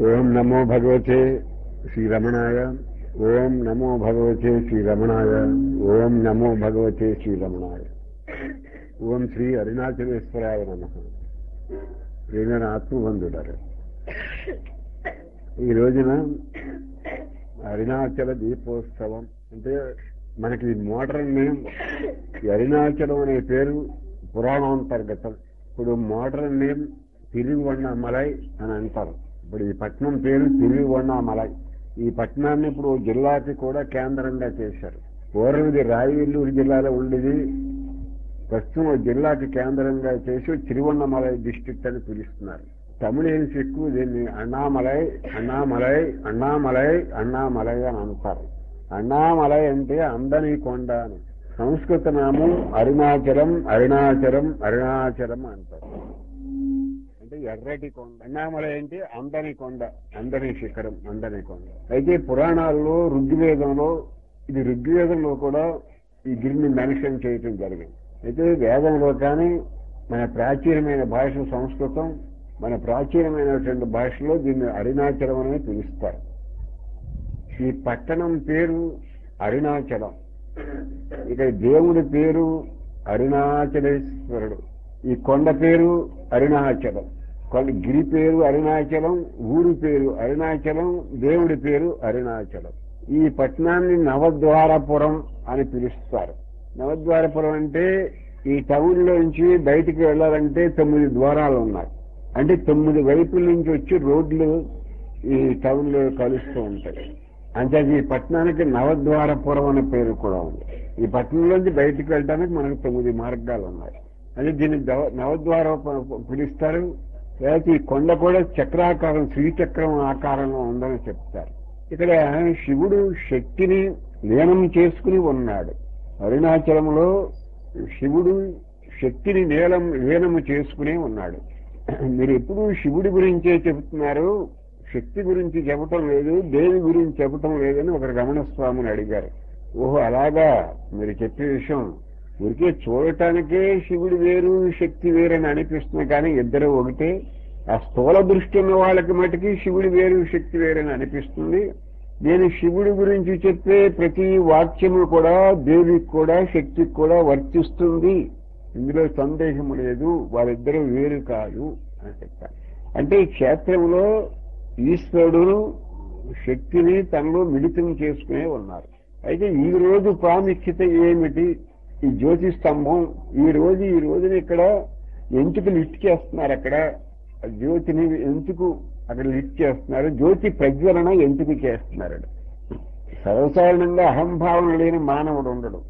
ఓం నమో భగవతే శ్రీరమణాయ ఓం నమో భగవతే శ్రీరమణాయ ఓం నమో భగవతే శ్రీరమణాయ ఓం శ్రీ అరుణాచలేశ్వరాయ నమ ప్రేమైన ఆత్మబంధుడారు ఈ రోజున అరుణాచల దీపోత్సవం అంటే మనకి మోడర్న్ నేమ్ ఈ అరుణాచలం అనే పేరు పురాణాంతర్గతం ఇప్పుడు మోడర్న్ నేమ్ తిరువണ്ണామలై అని అంటారు ఇప్పుడు ఈ పట్టణం పేరు తిరువണ്ണామలై ఈ పట్టణాన్ని ఇప్పుడు జిల్లాకి కూడా కేంద్రంగా చేశారు పూర్వం ఇది రాయవెల్లూరు జిల్లాలో ఉండేది ప్రస్తుతం ఓ జిల్లాకి కేంద్రంగా చేసి తిరువണ്ണామలై డిస్ట్రిక్ట్ అని పిలుస్తున్నారు తమిళన్స్ ఎక్కువ దీన్ని అన్నామలై అన్నామలై అన్నామలై అన్నామలై అని అంటారు అన్నామలై అంటే అందని కొండ అని సంస్కృత నామం అరుణాచలం అరుణాచలం అరుణాచలం అంటారు అంటే ఎర్రటి కొండ అన్నామలై అంటే అందని కొండ అందని శిఖరం అందని కొండ అయితే పురాణాల్లో ఋగ్వేదంలో ఇది ఋగ్వేదంలో కూడా ఈ గిరిని మెన్షన్ చేయటం జరిగింది అయితే వేదంలో కానీ మన ప్రాచీనమైన భాష సంస్కృతం మన ప్రాచీనమైనటువంటి భాషలో దీన్ని అరుణాచలం అని పిలుస్తారు ఈ పట్టణం పేరు అరుణాచలం ఇక దేవుడి పేరు అరుణాచలేశ్వరుడు ఈ కొండ పేరు అరుణాచలం కొండ గిరి పేరు అరుణాచలం ఊరి పేరు అరుణాచలం దేవుడి పేరు అరుణాచలం ఈ పట్టణాన్ని నవద్వారపురం అని పిలుస్తారు నవద్వారపురం అంటే ఈ టౌన్ లోంచి బయటికి వెళ్ళాలంటే తొమ్మిది ద్వారాలు ఉన్నాయి అంటే తొమ్మిది వైపుల నుంచి వచ్చి రోడ్లు ఈ టౌన్ లో కలుస్తూ ఉంటాయి అంటే ఈ పట్టణానికి నవద్వారపురం అనే పేరు కూడా ఉంది ఈ పట్టణంలోంచి బయటికి వెళ్ళడానికి మనకు తొమ్మిది మార్గాలు ఉన్నాయి అంటే దీన్ని దవ- నవద్వార పిలుస్తారు లేకపోతే ఈ కొండ కూడా చక్రాకారం శ్రీచక్రం ఆకారంలో ఉందని చెప్తారు ఇక్కడ శివుడు శక్తిని లీనం చేసుకుని ఉన్నాడు అరుణాచలంలో శివుడు శక్తిని నీలం లీనము చేసుకుని ఉన్నాడు మీరు ఎప్పుడు శివుడి గురించే చెబుతున్నారు శక్తి గురించి చెప్పటం లేదు దేవి గురించి చెప్పటం లేదని ఒక రమణ స్వామిని అడిగారు ఓహో అలాగా మీరు చెప్పే విషయం ఊరికే చూడటానికే శివుడు వేరు శక్తి వేరని అనిపిస్తుంది కానీ ఇద్దరు ఒకటే ఆ స్థూల దృష్టి ఉన్న వాళ్ళకి మటుకి శివుడు వేరు శక్తి వేరని అనిపిస్తుంది నేను శివుడి గురించి చెప్పే ప్రతి వాక్యము కూడా దేవికి కూడా శక్తికి కూడా వర్తిస్తుంది ఇందులో సందేహం లేదు వాళ్ళిద్దరూ వేరు కాదు అని చెప్పారు అంటే ఈ క్షేత్రంలో ఈశ్వరుడు శక్తిని తనలో మిళితం చేసుకునే ఉన్నారు అయితే ఈ రోజు ప్రాముఖ్యత ఏమిటి ఈ జ్యోతి స్తంభం ఈ రోజు ఈ రోజున ఇక్కడ ఎంచుకు లిఫ్ట్ చేస్తున్నారు అక్కడ ఆ జ్యోతిని ఎంచుకు అక్కడ లిఫ్ట్ చేస్తున్నారు జ్యోతి ప్రజ్వలన ఎంచుకు చేస్తున్నారు సర్వసాధారణంగా అహంభావన లేని మానవుడు ఉండడు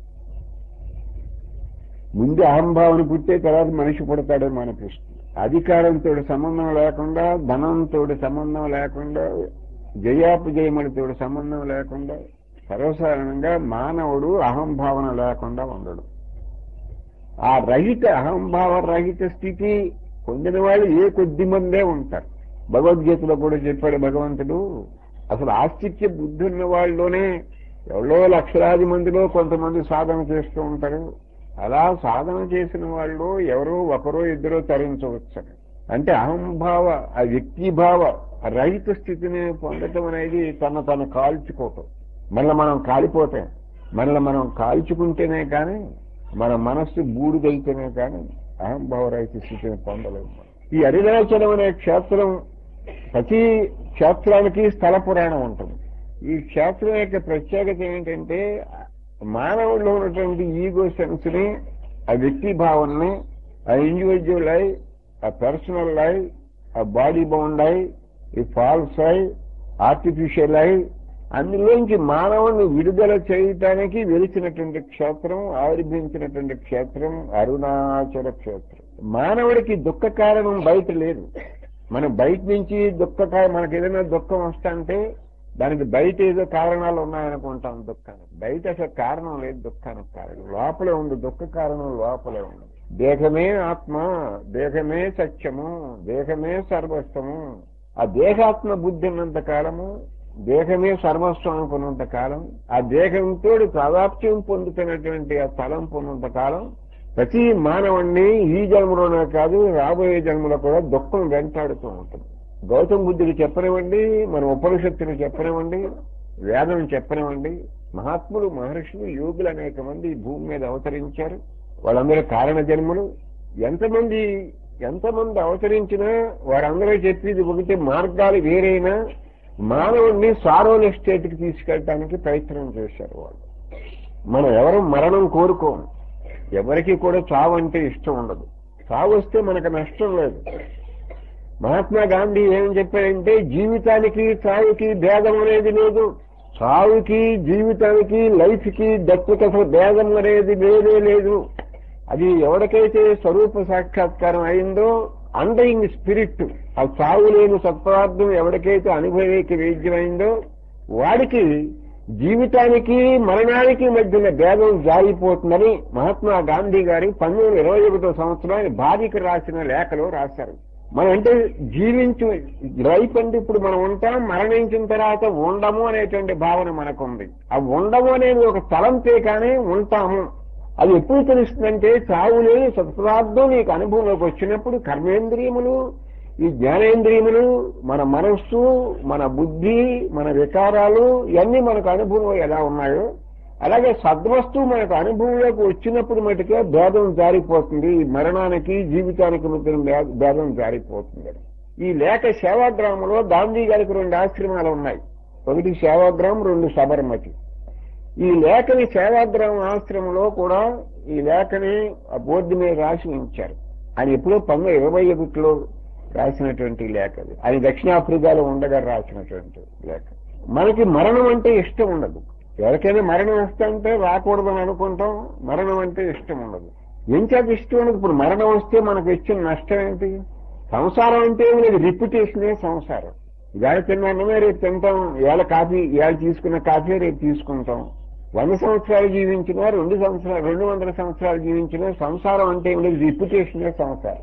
ముందు అహంభావన పుట్టే తర్వాత మనిషి పుడతాడేమో అనిపిస్తుంది అధికారంతో సంబంధం లేకుండా ధనంతో సంబంధం లేకుండా జయాపజయములతో సంబంధం లేకుండా సర్వసాధారణంగా మానవుడు అహంభావన లేకుండా ఉండడు ఆ రహిత అహంభావ రహిత స్థితి పొందిన వాళ్ళు ఏ కొద్ది మందే ఉంటారు భగవద్గీతలో కూడా చెప్పాడు భగవంతుడు అసలు ఆస్తిక్య బుద్ధి ఉన్న వాళ్ళలోనే ఎవరో లక్షలాది మందిలో కొంతమంది సాధన చేస్తూ ఉంటారు అలా సాధన చేసిన వాళ్ళు ఎవరో ఒకరో ఇద్దరో తరించవచ్చు అంటే అహంభావ ఆ వ్యక్తిభావ రహిత స్థితిని పొందటం అనేది తన తను కాల్చుకోవటం మళ్ళీ మనం కాలిపోతాం మళ్ళీ మనం కాల్చుకుంటేనే కానీ మన మనస్సు బూడిదైతేనే కానీ అహంభావ రహిత స్థితిని పొందలేము ఈ అరుణాచలం అనే క్షేత్రం ప్రతి క్షేత్రానికి స్థల పురాణం ఉంటుంది ఈ క్షేత్రం యొక్క ప్రత్యేకత ఏంటంటే మానవుల్లో ఉన్నటువంటి ఈగో సెన్స్ ని ఆ వ్యక్తి భావనని ఆ ఇండివిజువల్ ఐ ఆ పర్సనల్ ఐ ఆ బాడీ బౌండ్ ఐ ఈ ఫాల్స్ ఐ ఆర్టిఫిషియల్ ఐ అందులోంచి మానవుని విడుదల చేయటానికి వెలిచినటువంటి క్షేత్రం ఆవిర్భించినటువంటి క్షేత్రం అరుణాచల క్షేత్రం మానవుడికి దుఃఖ కారణం బయట లేదు మనం బయట నుంచి దుఃఖ కా- మనకి ఏదైనా దుఃఖం వస్తాంటే దానికి బయట ఏదో కారణాలు ఉన్నాయనుకుంటాం దుఃఖానికి బయట అసలు కారణం లేదు దుఃఖానికి కారణం లోపలే ఉంది దుఃఖ కారణం లోపలే ఉంది దేహమే ఆత్మ దేహమే సత్యము దేహమే సర్వస్వము ఆ దేహాత్మ బుద్ధి ఉన్నంత కాలము దేహమే సర్వస్వం అనుకున్నంత కాలం ఆ దేహంతో ప్రాదాప్త్యం పొందుతున్నటువంటి ఆ తలం పొందినంత కాలం ప్రతి మానవుణ్ణి ఈ జన్మలోనే కాదు రాబోయే జన్మలో కూడా దుఃఖం వెంటాడుతూ ఉంటుంది గౌతమ బుద్ధుడు చెప్పనివ్వండి మన ఉపనిషత్తులు చెప్పనివ్వండి వేదం చెప్పనివ్వండి మహాత్ములు మహర్షులు యోగులు అనేక మంది ఈ భూమి మీద అవతరించారు వాళ్ళందరూ కారణ జన్మలు ఎంతమంది ఎంతమంది అవతరించినా వారందరూ చెప్పేది ఒకటి మార్గాలు వేరైనా మానవుడిని సారోని స్టేట్ కి తీసుకెళ్ళటానికి ప్రయత్నం చేశారు వాళ్ళు మనం ఎవరు మరణం కోరుకోము ఎవరికి కూడా చావు అంటే ఇష్టం ఉండదు చావు వస్తే మనకు నష్టం లేదు మహాత్మా గాంధీ ఏం చెప్పారంటే జీవితానికి చావుకి భేదం అనేది లేదు చావుకి జీవితానికి లైఫ్ కి డెత్కి అసలు భేదం అనేది లేదే లేదు అది ఎవరికైతే స్వరూప సాక్షాత్కారం అయిందో అండయింగ్ స్పిరిట్ ఆ చావు లేని సత్పదార్థం ఎవరికైతే అనుభవీకి వేద్యమైందో వాడికి జీవితానికి మరణానికి మధ్యన భేదం జారిపోతుందని మహాత్మా గాంధీ గారి పంతొమ్మిది ఇరవై ఒకటో సంవత్సరం ఆయన భార్యకి రాసిన లేఖలో రాశారు మనం అంటే జీవించు లైఫ్ అంటే ఇప్పుడు మనం ఉంటాం మరణించిన తర్వాత ఉండము అనేటువంటి భావన మనకుంది ఆ ఉండము అనేది ఒక తలంపే కానీ ఉంటాము అది ఎప్పుడు తెలుస్తుందంటే చావు లేని సత్పదార్థం నీకు అనుభవంలోకి వచ్చినప్పుడు కర్మేంద్రియములు ఈ జ్ఞానేంద్రియములు మన మనస్సు మన బుద్ధి మన వికారాలు ఇవన్నీ మనకు అనుభవం ఎలా ఉన్నాయో అలాగే సద్వస్తువు మనకు అనుభవంలోకి వచ్చినప్పుడు మటుకే భేదం జారిపోతుంది ఈ మరణానికి జీవితానికి మధ్య భే- భేదం జారిపోతుంది ఈ లేఖ సేవాగ్రామంలో గాంధీ గారికి రెండు ఆశ్రమాలు ఉన్నాయి ఒకటి సేవాగ్రామం రెండు సబర్మతి ఈ లేఖని సేవాగ్రామం ఆశ్రమంలో కూడా ఈ లేఖని ఆ బోర్డు మీద రాసి ఉంచారు ఆయన ఎప్పుడో పంతొమ్మిది ఇరవై ఒకటిలో రాసినటువంటి లేఖ అది అది దక్షిణాఫ్రికాలో ఉండగా రాసినటువంటి లేఖ మనకి మరణం అంటే ఇష్టం ఉండదు ఎవరికైనా మరణం వస్తుంటే రాకూడదని అనుకుంటాం మరణం అంటే ఇష్టం ఉండదు ఏం చేత ఇష్టం ఉండదు ఇప్పుడు మరణం వస్తే మనకు ఇచ్చిన నష్టం ఏంటి సంసారం అంటే ఏమి లేదు రిప్యుటేషనే సంసారం ఇవాళ తిన్నామే రేపు తింటాం ఇవాళ కాఫీ ఇవాళ తీసుకున్న కాఫీ రేపు తీసుకుంటాం వంద సంవత్సరాలు జీవించినా రెండు సంవత్సరాలు రెండు వందల సంవత్సరాలు జీవించినా సంసారం అంటే ఏమి లేదు రిప్యుటేషనే సంసారం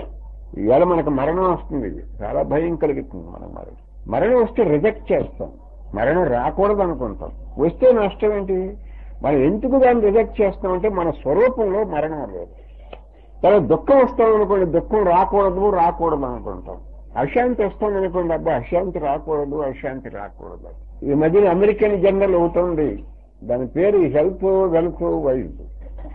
ఇవాళ మనకు మరణం వస్తుంది చాలా భయం కలుగుతుంది మనం మరణం మరణం వస్తే రిజెక్ట్ చేస్తాం మరణం రాకూడదు అనుకుంటాం వస్తే నష్టం ఏంటి మనం ఎందుకు దాన్ని రిజెక్ట్ చేస్తామంటే మన స్వరూపంలో మరణం లేదు తర్వాత దుఃఖం వస్తాం అనుకోండి దుఃఖం రాకూడదు రాకూడదు అనుకుంటాం అశాంతి వస్తుంది అనుకోండి అబ్బా అశాంతి రాకూడదు అశాంతి రాకూడదు ఈ మధ్యన అమెరికన్ జనరల్ అవుతుంది దాని పేరు హెల్త్ వెల్త్ వైజ్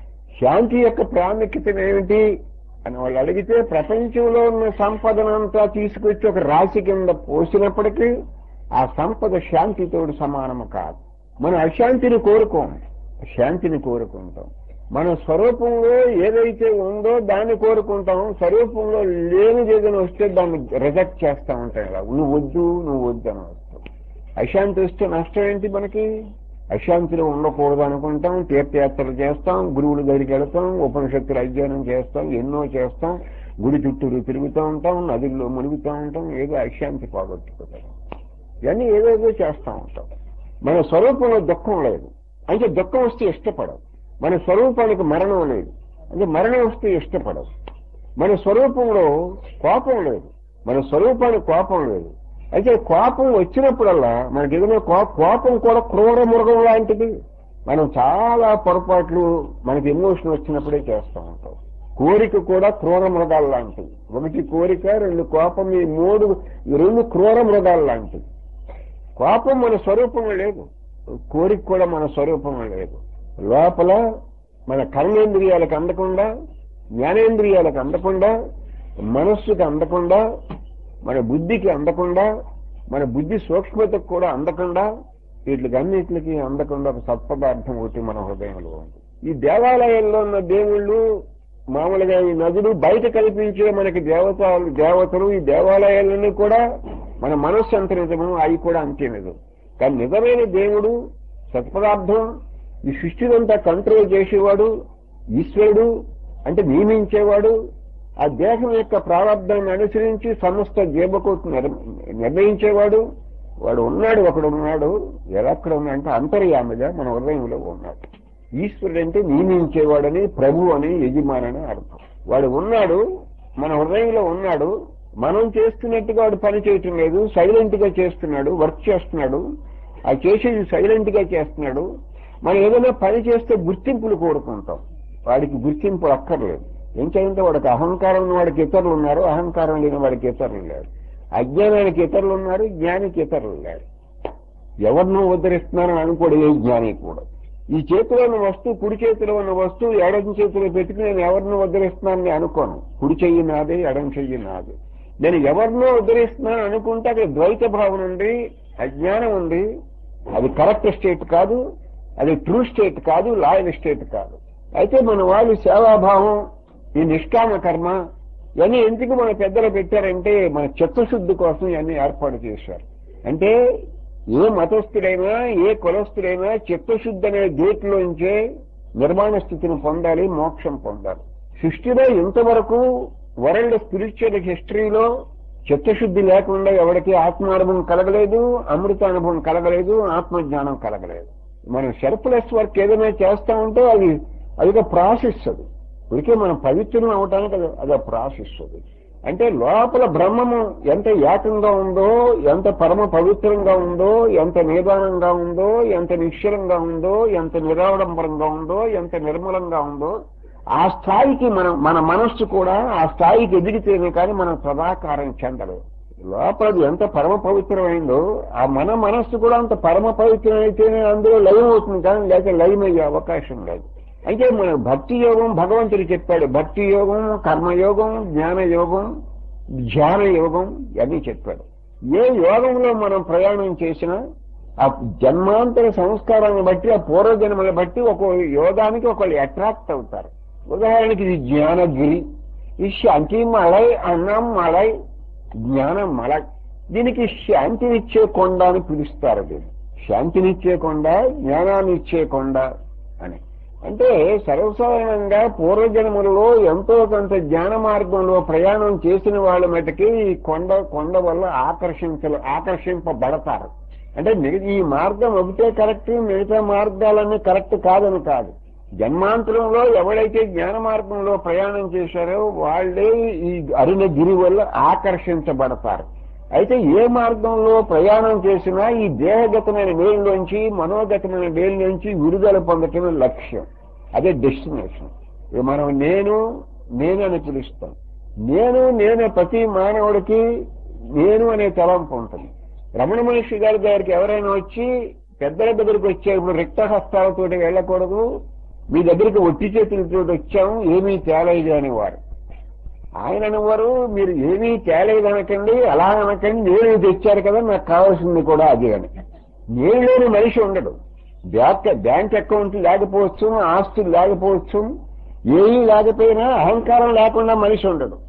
శాంతి యొక్క ప్రాముఖ్యత ఏమిటి అని వాళ్ళు అడిగితే ప్రపంచంలో ఉన్న సంపదనంతా తీసుకొచ్చి ఒక రాశి కింద పోసినప్పటికీ ఆ సంపద శాంతితోడు సమానము కాదు మనం అశాంతిని కోరుకోం శాంతిని కోరుకుంటాం మన స్వరూపంలో ఏదైతే ఉందో దాన్ని కోరుకుంటాం స్వరూపంలో లేనిది ఏదైనా వస్తే దాన్ని రిజెక్ట్ చేస్తా ఉంటాం ఇలా నువ్వు వద్దు నువ్వు వద్దు అని వస్తాం అశాంతి వస్తే నష్టం ఏంటి మనకి అశాంతిలో ఉండకూడదు అనుకుంటాం తీర్థయాత్రలు చేస్తాం గురువుల దగ్గరికి వెళ్తాం ఉపనిషత్తులు అధ్యయనం చేస్తాం ఎన్నో చేస్తాం గుడి చుట్టూరు తిరుగుతూ ఉంటాం నదుల్లో మునుగుతూ ఉంటాం ఏదో అశాంతి పోగొట్టుకుంటాం ఇవన్నీ ఏదేదో చేస్తూ ఉంటాం మన స్వరూపంలో దుఃఖం లేదు అంటే దుఃఖం వస్తే ఇష్టపడవు మన స్వరూపానికి మరణం లేదు అంటే మరణం వస్తే ఇష్టపడవు మన స్వరూపంలో కోపం లేదు మన స్వరూపానికి కోపం లేదు అయితే కోపం వచ్చినప్పుడల్లా మనకి ఏదైనా కో- కోపం కూడా క్రూర మృగం లాంటిది మనం చాలా పొరపాట్లు మనకి ఎమోషన్ వచ్చినప్పుడే చేస్తూ ఉంటాం కోరిక కూడా క్రూర మృగాలు లాంటివి ఒకటి కోరిక రెండు కోపం ఈ మూడు ఈ రెండు క్రూర మృగాలు లాంటివి కోపం మన స్వరూపంలో లేదు కోరిక కూడా మన స్వరూపంలో లేదు లోపల మన కర్మేంద్రియాలకు అందకుండా జ్ఞానేంద్రియాలకు అందకుండా మనస్సుకి అందకుండా మన బుద్ధికి అందకుండా మన బుద్ధి సూక్ష్మతకు కూడా అందకుండా వీటికి అన్నిటికి అందకుండా ఒక సత్పదార్థం ఒకటి మన హృదయంలో ఉంది ఈ దేవాలయాల్లో ఉన్న దేవుళ్ళు మామూలుగా ఈ నదులు బయట కల్పించే మనకి దేవతలు దేవతలు ఈ దేవాలయాలన్నీ కూడా మన మనస్సు అంత నిజము అవి కూడా అంతే నిజం కానీ నిజమైన దేవుడు సత్పదార్థం ఈ సృష్టినంతా కంట్రోల్ చేసేవాడు ఈశ్వరుడు అంటే నియమించేవాడు ఆ దేహం యొక్క ప్రారంభాన్ని అనుసరించి సమస్త జీవకోటి నిర్- నిర్ణయించేవాడు వాడు ఉన్నాడు ఒకడు ఉన్నాడు ఎక్కడ ఉన్నాడంటే అంతర్యామిగా మన హృదయంలో ఉన్నాడు ఈశ్వరుడు అంటే నియమించేవాడని ప్రభు అని యజమానని అర్థం వాడు ఉన్నాడు మన హృదయంలో ఉన్నాడు మనం చేస్తున్నట్టుగా వాడు పని చేయటం లేదు సైలెంట్ గా చేస్తున్నాడు వర్క్ చేస్తున్నాడు ఆ చేసేది సైలెంట్ గా చేస్తున్నాడు మనం ఏదైనా పని చేస్తే గుర్తింపులు కోరుకుంటాం వాడికి గుర్తింపు అక్కర్లేదు ఏం చేయంటే వాడికి అహంకారం ఉన్న వాడికి ఇతరులు ఉన్నారు అహంకారం లేని వాడికి ఇతరులు లేరు అజ్ఞానానికి ఇతరులు ఉన్నారు జ్ఞానికి ఇతరులు లేరు ఎవరినో ఉద్ధరిస్తున్నారని అనుకోడు ఏ జ్ఞాని కూడా ఈ చేతిలో ఉన్న వస్తువు కుడి చేతిలో ఉన్న వస్తువు ఎడం చేతిలో పెట్టుకుని నేను ఎవరినో ఉద్ధరిస్తున్నానని అనుకోను కుడి చెయ్యి నాది ఎడం చెయ్యి నాది నేను ఎవరినో ఉద్ధరిస్తున్నాను అనుకుంటే అక్కడ ద్వైత భావన ఉంది అజ్ఞానం ఉంది అది కరెక్ట్ స్టేట్ కాదు అది ట్రూ స్టేట్ కాదు లాయల్ స్టేట్ కాదు అయితే మన వాళ్ళు సేవాభావం ఈ నిష్కామ కర్మ ఇవన్నీ ఎందుకు మన పెద్దలు పెట్టారంటే మన చిత్తశుద్ధి కోసం ఇవన్నీ ఏర్పాటు చేశారు అంటే ఏ మతస్థుడైనా ఏ కులస్థుడైనా చిత్తశుద్ధి అనే గేట్లోంచే నిర్మాణ స్థితిని పొందాలి మోక్షం పొందాలి సృష్టిలో ఇంతవరకు వరల్డ్ స్పిరిచువల్ హిస్టరీలో చిత్తశుద్ధి లేకుండా ఎవరికి ఆత్మానుభవం కలగలేదు అమృతానుభవం కలగలేదు ఆత్మజ్ఞానం కలగలేదు మనం షెర్ప్లెస్ వర్క్ ఏదైనా చేస్తా ఉంటే అది అదిగా ప్రాసెస్ అది ఇదికే మనం పవిత్రం అవటానికి అది అదే ప్రాసెస్ అది అంటే లోపల బ్రహ్మము ఎంత ఏకంగా ఉందో ఎంత పరమ పవిత్రంగా ఉందో ఎంత నిదానంగా ఉందో ఎంత నిశ్చలంగా ఉందో ఎంత నిరాడంబరంగా ఉందో ఎంత నిర్మలంగా ఉందో ఆ స్థాయికి మనం మన మనస్సు కూడా ఆ స్థాయికి ఎదిగితేనే కానీ మనం సదాకారం చెందలేదు లోపల అది ఎంత పరమ పవిత్రమైందో ఆ మన మనస్సు కూడా అంత పరమ పవిత్రమైతేనే అందులో లయం అవుతుంది కానీ లేక లయం అయ్యే అవకాశం లేదు అయితే మన భక్తి యోగం భగవంతుడు చెప్పాడు భక్తి యోగం కర్మయోగం జ్ఞాన యోగం ధ్యాన యోగం ఇవన్నీ చెప్పాడు ఏ యోగంలో మనం ప్రయాణం చేసినా ఆ జన్మాంతర సంస్కారాన్ని బట్టి ఆ పూర్వజన్మని బట్టి ఒక యోగానికి ఒకళ్ళు అట్రాక్ట్ అవుతారు ఉదాహరణకి ఇది జ్ఞానగిరి ఈ శాంతి మలై అన్నం మలై జ్ఞానం మలై దీనికి శాంతినిచ్చే కొండ అని పిలుస్తారు దీన్ని శాంతినిచ్చే కొండ జ్ఞానాన్ని ఇచ్చే కొండ అని అంటే సర్వసాధారణంగా పూర్వజన్మలలో ఎంతో కొంత జ్ఞాన మార్గంలో ప్రయాణం చేసిన వాళ్ళ మటుకి ఈ కొండ కొండ వల్ల ఆకర్షించలు ఆకర్షింపబడతారు అంటే మిగతా ఈ మార్గం ఒకటే కరెక్ట్ మిగతా మార్గాలన్నీ కరెక్ట్ కాదని కాదు జన్మాంతరంలో ఎవడైతే జ్ఞాన మార్గంలో ప్రయాణం చేశారో వాళ్ళే ఈ అరుణ గిరి వల్ల ఆకర్షించబడతారు అయితే ఏ మార్గంలో ప్రయాణం చేసినా ఈ దేహగతమైన వేలులోంచి మనోగతమైన వేలులోంచి విడుదల పొందటమే లక్ష్యం అదే డెస్టినేషన్ ఇక మనం నేను నేను అని పిలుస్తాం నేను నేను ప్రతి మానవుడికి నేను అనే తలంపు ఉంటుంది రమణ మహర్షి గారి దగ్గరికి ఎవరైనా వచ్చి పెద్దల దగ్గరికి వచ్చేప్పుడు రిక్తహస్తాలతోటి వెళ్ళకూడదు మీ దగ్గరికి ఒట్టి చేతులతో వచ్చాము ఏమీ తేలేదు అనేవారు ఆయన అనేవారు మీరు ఏమీ తేలేదు అనకండి అలా అనకండి నేను తెచ్చారు కదా నాకు కావాల్సింది కూడా అది అని నేను లేని మనిషి ఉండడు బ్యాంక్ బ్యాంక్ అకౌంట్ లేకపోవచ్చు ఆస్తులు లేకపోవచ్చు ఏమీ లేకపోయినా అహంకారం లేకుండా మనిషి ఉండడు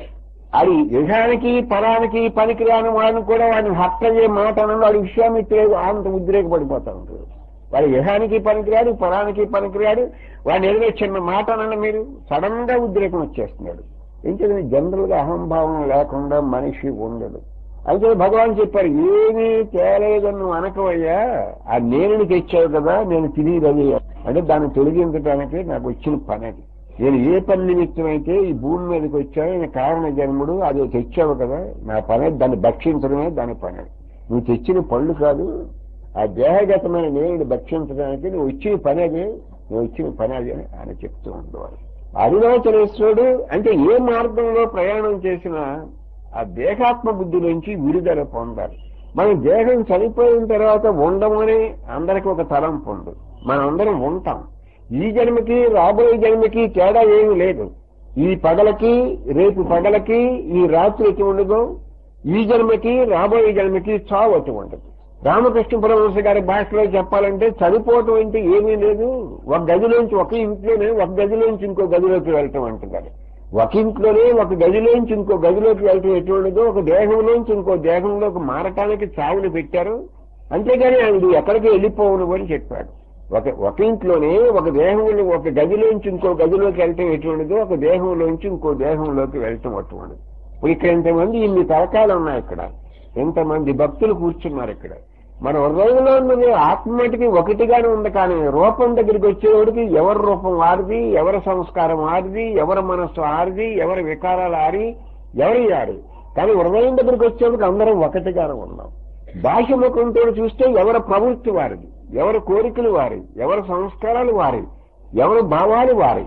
అది యజానికి పరానికి పనికిరాని వాడిని కూడా వాడిని హత్య మాట అనడం వాడి విశ్వామిత్రుడు అంత ఉద్రేకపడిపోతా ఉంటాడు వాడి యహానికి పనికిరాడు పరానికి పనికిరాడు వాడిని ఏదైనా చిన్న మాట అనండి మీరు సడన్ గా ఉద్రేకం వచ్చేస్తున్నాడు ఇంకేది జనరల్ గా అహంభావం లేకుండా మనిషి ఉండడు అయితే భగవాన్ చెప్పారు ఏమీ తేలేదని నువ్వు అనకవయ్యా ఆ నేను తెచ్చావు కదా నేను తిరిగి అంటే దాన్ని తొలగించడానికి నాకు వచ్చిన పని అది నేను ఏ పని నిమిత్తం అయితే ఈ భూమి మీదకి వచ్చానో నేను కారణ జన్ముడు అది తెచ్చావు కదా నా పని దాన్ని భక్షించడమే దాని పని నువ్వు తెచ్చిన పళ్ళు కాదు ఆ దేహగతమైన నేను భక్షించడానికి నువ్వు వచ్చిన పని అది నువ్వు వచ్చిన పని అది అని ఆయన చెప్తూ ఉండేవాడు అరుణాచలేశ్వరుడు అంటే ఏ మార్గంలో ప్రయాణం చేసినా ఆ దేహాత్మ బుద్ధి నుంచి విడుదల పొందాలి మనం దేహం చనిపోయిన తర్వాత ఉండమని అందరికి ఒక తలంపు ఉంది మనం అందరం ఉంటాం ఈ జన్మకి రాబోయే జన్మకి తేడా ఏమీ లేదు ఈ పగలకి రేపు పగలకి ఈ రాత్రికి ఉండదు ఈ జన్మకి రాబోయే జన్మకి చావు అటు ఉండదు రామకృష్ణ పరమహంస గారి భాషలో చెప్పాలంటే చనిపోవటం అంటే ఏమీ లేదు ఒక గదిలోంచి ఒక ఇంట్లోనే ఒక గదిలోంచి ఇంకో గదిలోకి వెళ్ళటం అంటున్నారు ఒక ఇంట్లోనే ఒక గదిలోంచి ఇంకో గదిలోకి వెళ్ళటం ఎటువంటిదో ఒక దేహంలోంచి ఇంకో దేహంలోకి మారటానికి చావులు పెట్టారు అంతేగాని ఆయన ఎక్కడికి వెళ్ళిపోవును అని చెప్పాడు ఒక ఒక ఇంట్లోనే ఒక దేహంలో ఒక గదిలోంచి ఇంకో గదిలోకి వెళ్ళటం ఎటువంటిదో ఒక దేహంలోంచి ఇంకో దేహంలోకి వెళ్ళటం అటువంటిది ఇప్పుడు ఇక్కడ ఇంతమంది ఇన్ని తరకాలు ఉన్నాయి ఇక్కడ ఎంతమంది భక్తులు కూర్చున్నారు ఇక్కడ మన హృదయంలో ఉన్నది ఆత్మటికి ఒకటిగానే ఉంది కానీ రూపం దగ్గరికి వచ్చేవాడికి ఎవరి రూపం వారిది ఎవరి సంస్కారం వారిది ఎవరి మనస్సు ఆరిది ఎవరి వికారాలు ఆరి ఎవరి ఆరి కానీ హృదయం దగ్గరికి వచ్చేవాడికి అందరం ఒకటిగానే ఉన్నాం బాహ్య ముఖంతో చూస్తే ఎవరి ప్రవృత్తి వారిది ఎవరి కోరికలు వారి ఎవరి సంస్కారాలు వారి ఎవరి భావాలు వారి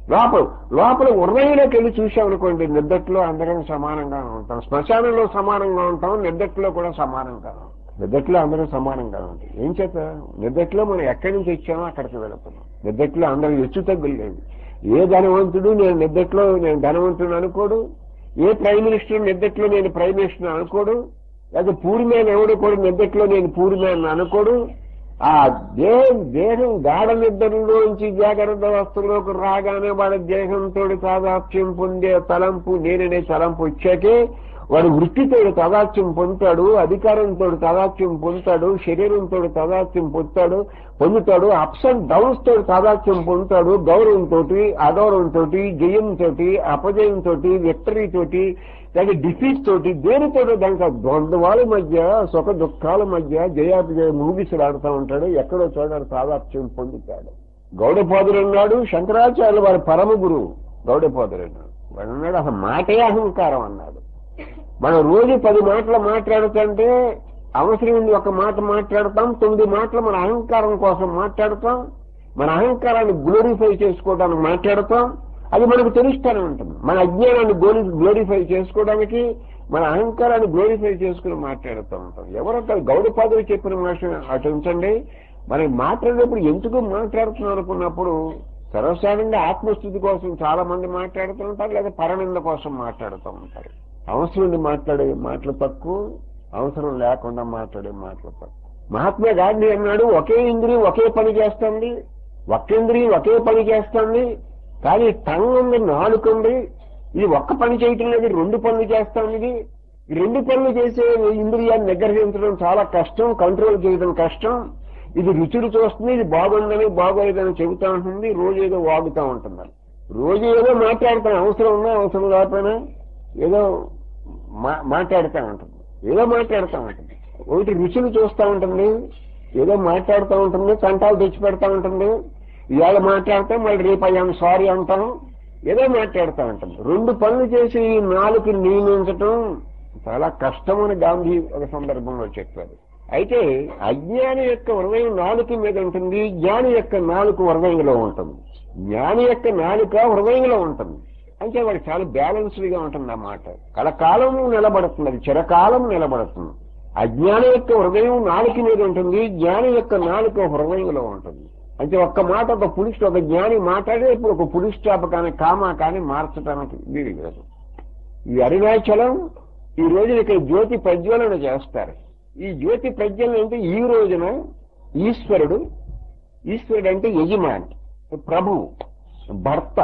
లోపల లోపల హృదయంలోకి వెళ్ళి చూసామనుకోండి నిద్దట్లో అందరం సమానంగా ఉంటాం శ్మశానంలో సమానంగా ఉంటాం నిద్దట్లో కూడా సమానంగా ఉంటాం నిద్దట్లో అందరం సమానంగా ఉంటాం ఏం చేత నిద్దట్లో మనం ఎక్కడి నుంచి వచ్చామో అక్కడికి వెళుతున్నాం నిద్దట్లో అందరం హెచ్చు తగ్గులు లేదు ఏ ధనవంతుడు నేను నిద్దట్లో నేను ధనవంతుడు అనుకోడు ఏ ప్రైమ్ మినిస్టర్ నిద్దట్లో నేను ప్రైమ్ మినిస్టర్ అనుకోడు లేదా పూర్మేన్ ఎవడు కూడా నిద్దట్లో నేను పూర్మేన్ అనుకోడు ఆ దేహం దేహం గాఢ నిద్రలోంచి జాగ్రత్త అవస్థలోకి రాగానే వాడి దేహంతో తాదాత్యం పొందే తలంపు నేననే తలంపు వచ్చాకే వాడు వృత్తితో తదాత్యం పొందుతాడు అధికారంతో తదాత్యం పొందుతాడు శరీరంతో తదాత్యం పొందుతాడు పొందుతాడు అప్స్ అండ్ డౌన్స్ తోటి తాదాత్యం పొందుతాడు గౌరవంతో అగౌరవంతో జయంతో అపజయంతో విక్టరీ తోటి దాని డిఫీట్ తోటి దేనితో దానికి ద్వంద్వాల మధ్య సుఖ దుఃఖాల మధ్య జయాపజయ మూవీసులు ఆడుతూ ఉంటాడు ఎక్కడో చూడాడు తాదాత్యం పొందుతాడు గౌడపాదుడు అన్నాడు శంకరాచార్యులు వారి పరమ గురువు గౌడపాదుడు అన్నాడు వాడు అన్నాడు అసలు మాటే అహంకారం అన్నాడు మనం రోజు పది మాటలు మాట్లాడుతుంటే అవసరం ఒక మాట మాట్లాడతాం తొమ్మిది మాటలు మన అహంకారం కోసం మాట్లాడతాం మన అహంకారాన్ని గ్లోరిఫై చేసుకోవడానికి మాట్లాడతాం అది మనకు తెలుస్తూనే ఉంటుంది మన అజ్ఞానాన్ని గ్లోరి గ్లోరిఫై చేసుకోవడానికి మన అహంకారాన్ని గ్లోరిఫై చేసుకుని మాట్లాడుతూ ఉంటాం ఎవరొక గౌడపాదులు చెప్పిన మాట అటు ఉంచండి మనం మాట్లాడేటప్పుడు ఎందుకు మాట్లాడుతున్నాం అనుకున్నప్పుడు సర్వసాధారణంగా ఆత్మస్థితి కోసం చాలా మంది మాట్లాడుతూ ఉంటారు లేదా పరనింద కోసం మాట్లాడుతూ ఉంటారు అవసరం ఉండి మాట్లాడే మాటలు తక్కువ అవసరం లేకుండా మాట్లాడే మాటలు తక్కువ మహాత్మా గాంధీ అన్నాడు ఒకే ఇంద్రియం ఒకే పని చేస్తుంది ఒక్క ఇంద్రియం ఒకే పని చేస్తుంది కానీ టంగ్ ఉంది నాలుక ఉంది ఇది ఒక్క పని చేయటం లేదు రెండు పనులు చేస్తాం ఇది ఈ రెండు పనులు చేసే ఇంద్రియాన్ని నిగ్రహించడం చాలా కష్టం కంట్రోల్ చేయడం కష్టం ఇది రుచులు చూస్తుంది ఇది బాగుందని బాగోలేదని చెబుతా ఉంటుంది రోజు ఏదో వాగుతూ ఉంటున్నారు రోజు ఏదో మాట్లాడతాను అవసరం ఉన్నా అవసరం లేకపోయినా ఏదో మా- మాట్లాడుతూ ఉంటుంది ఏదో మాట్లాడుతూ ఉంటుంది ఒకటి రుచులు చూస్తూ ఉంటుంది ఏదో మాట్లాడుతూ ఉంటుంది కంటాలు తెచ్చి పెడతా ఉంటుంది ఇవాళ మాట్లాడతాం మళ్ళీ రేపు అయ్యాం సారీ అంటాం ఏదో మాట్లాడుతూ ఉంటాం రెండు పనులు చేసి ఈ నాలుగు నియమించటం చాలా కష్టమని గాంధీ ఒక సందర్భంలో చెప్పారు అయితే అజ్ఞాని యొక్క హృదయం నాలుక మీద ఉంటుంది జ్ఞాని యొక్క నాలుక హృదయంలో ఉంటుంది జ్ఞాని యొక్క నాలుక హృదయంలో ఉంటుంది అంటే వాడు చాలా బ్యాలెన్స్డ్ గా ఉంటుంది అన్నమాట కలకాలం నిలబడుతుంది అది చిరకాలం నిలబడుతుంది అజ్ఞాని యొక్క హృదయం నాలుక మీద ఉంటుంది జ్ఞాని యొక్క నాలుక హృదయంలో ఉంటుంది అంటే ఒక్క మాట ఒక పులిస్ ఒక జ్ఞాని మాట్లాడే ఇప్పుడు ఒక పులిస్ స్టాప్ కానీ కామా కానీ మార్చడానికి వీలు లేదు ఈ అరుణాచలం ఈ రోజు ఇక్కడ జ్యోతి ప్రజ్వలన చేస్తారు ఈ జ్యోతి ప్రజ్వలన అంటే ఈ రోజున ఈశ్వరుడు ఈశ్వరుడు అంటే యజమాని ప్రభువు భర్త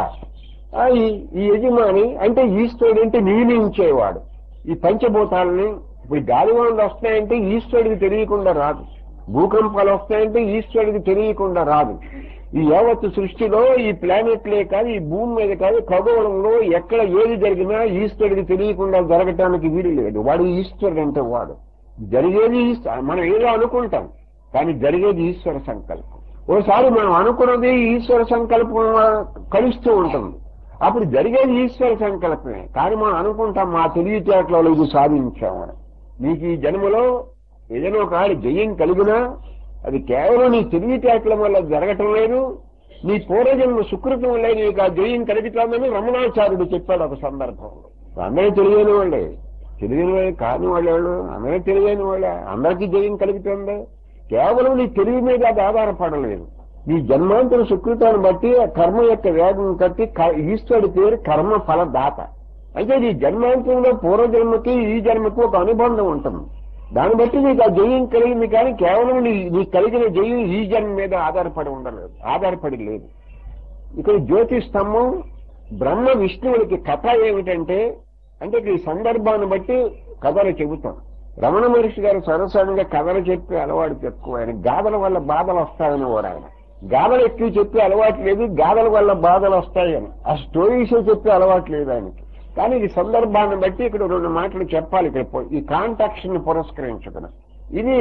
ఆ ఈ- ఈ యజమాని అంటే ఈశ్వరుడు అంటే నియమించేవాడు ఈ పంచభూతాలని ఇప్పుడు గాలివానలు వస్తాయంటే ఈశ్వరుడికి తెలియకుండా రాదు భూకంపాలు వస్తాయంటే ఈశ్వరుడికి తెలియకుండా రాదు ఈ యావత్తు సృష్టిలో ఈ ప్లానెట్లే కాదు ఈ భూమి మీద కాదు ఖగోళంలో ఎక్కడ ఏది జరిగినా ఈశ్వరుడికి తెలియకుండా జరగటానికి వీలు లేదు వాడు ఈశ్వరుడు అంటే వాడు జరిగేది ఈశ్వ- మనం ఏదో అనుకుంటాం కానీ జరిగేది ఈశ్వర సంకల్పం ఓసారి మనం అనుకున్నది ఈశ్వర సంకల్పం కలుస్తూ ఉంటుంది అప్పుడు జరిగేది ఈశ్వర సంకల్పమే కానీ మనం అనుకుంటాం మా తెలివితేటలలో ఇది సాధించామని నీకు ఈ జన్మలో ఏదైనా ఒక ఆడి జయం కలిగినా అది కేవలం నీ తెలివితేటల వల్ల జరగటం లేదు నీ పూర్వజన్మ సుకృతం వల్ల నీకు ఆ జయం కలుగుతామని రమణాచార్యుడు చెప్పాడు ఒక సందర్భంలో అందరూ తెలియని వాళ్ళే తెలియని వాళ్ళే కాని వాళ్ళు అందరూ తెలియని వాళ్ళే అందరికీ జయం కలుగుతుంది కేవలం నీ తెలివి మీద అది ఆధారపడలేదు నీ జన్మాంతర సుకృతాన్ని బట్టి ఆ కర్మ యొక్క వేగం కట్టి క- ఈశ్వరుడి పేరు కర్మ ఫలదాత అయితే నీ జన్మాంతరంలో పూర్వజన్మకి ఈ జన్మకి ఒక అనుబంధం ఉంటుంది దాన్ని బట్టి నీకు ఆ జయం కలిగింది కానీ కేవలం నీ నీకు కలిగిన జయం ఈ జన్మ మీద ఆధారపడి ఉండలేదు ఆధారపడి లేదు ఇక్కడ జ్యోతి స్తంభం బ్రహ్మ విష్ణువులకి కథ ఏమిటంటే అంటే ఈ సందర్భాన్ని బట్టి కథలు చెబుతాం రమణ మహర్షి గారు సరసంగా కథలు చెప్పి అలవాటు ఎక్కువ ఆయన గాథల వల్ల బాధలు వస్తాయని వారు ఆయన గాథలు ఎక్కువ చెప్పి అలవాటు లేదు గాథల వల్ల బాధలు వస్తాయని ఆ స్టోరీస్ చెప్పి అలవాటు లేదు ఆయనకి కానీ ఈ సందర్భాన్ని బట్టి ఇక్కడ రెండు మాటలు చెప్పాలి ఇక్కడ పో- ఈ కాంటాక్షన్ ని పురస్కరించుకుని ఇది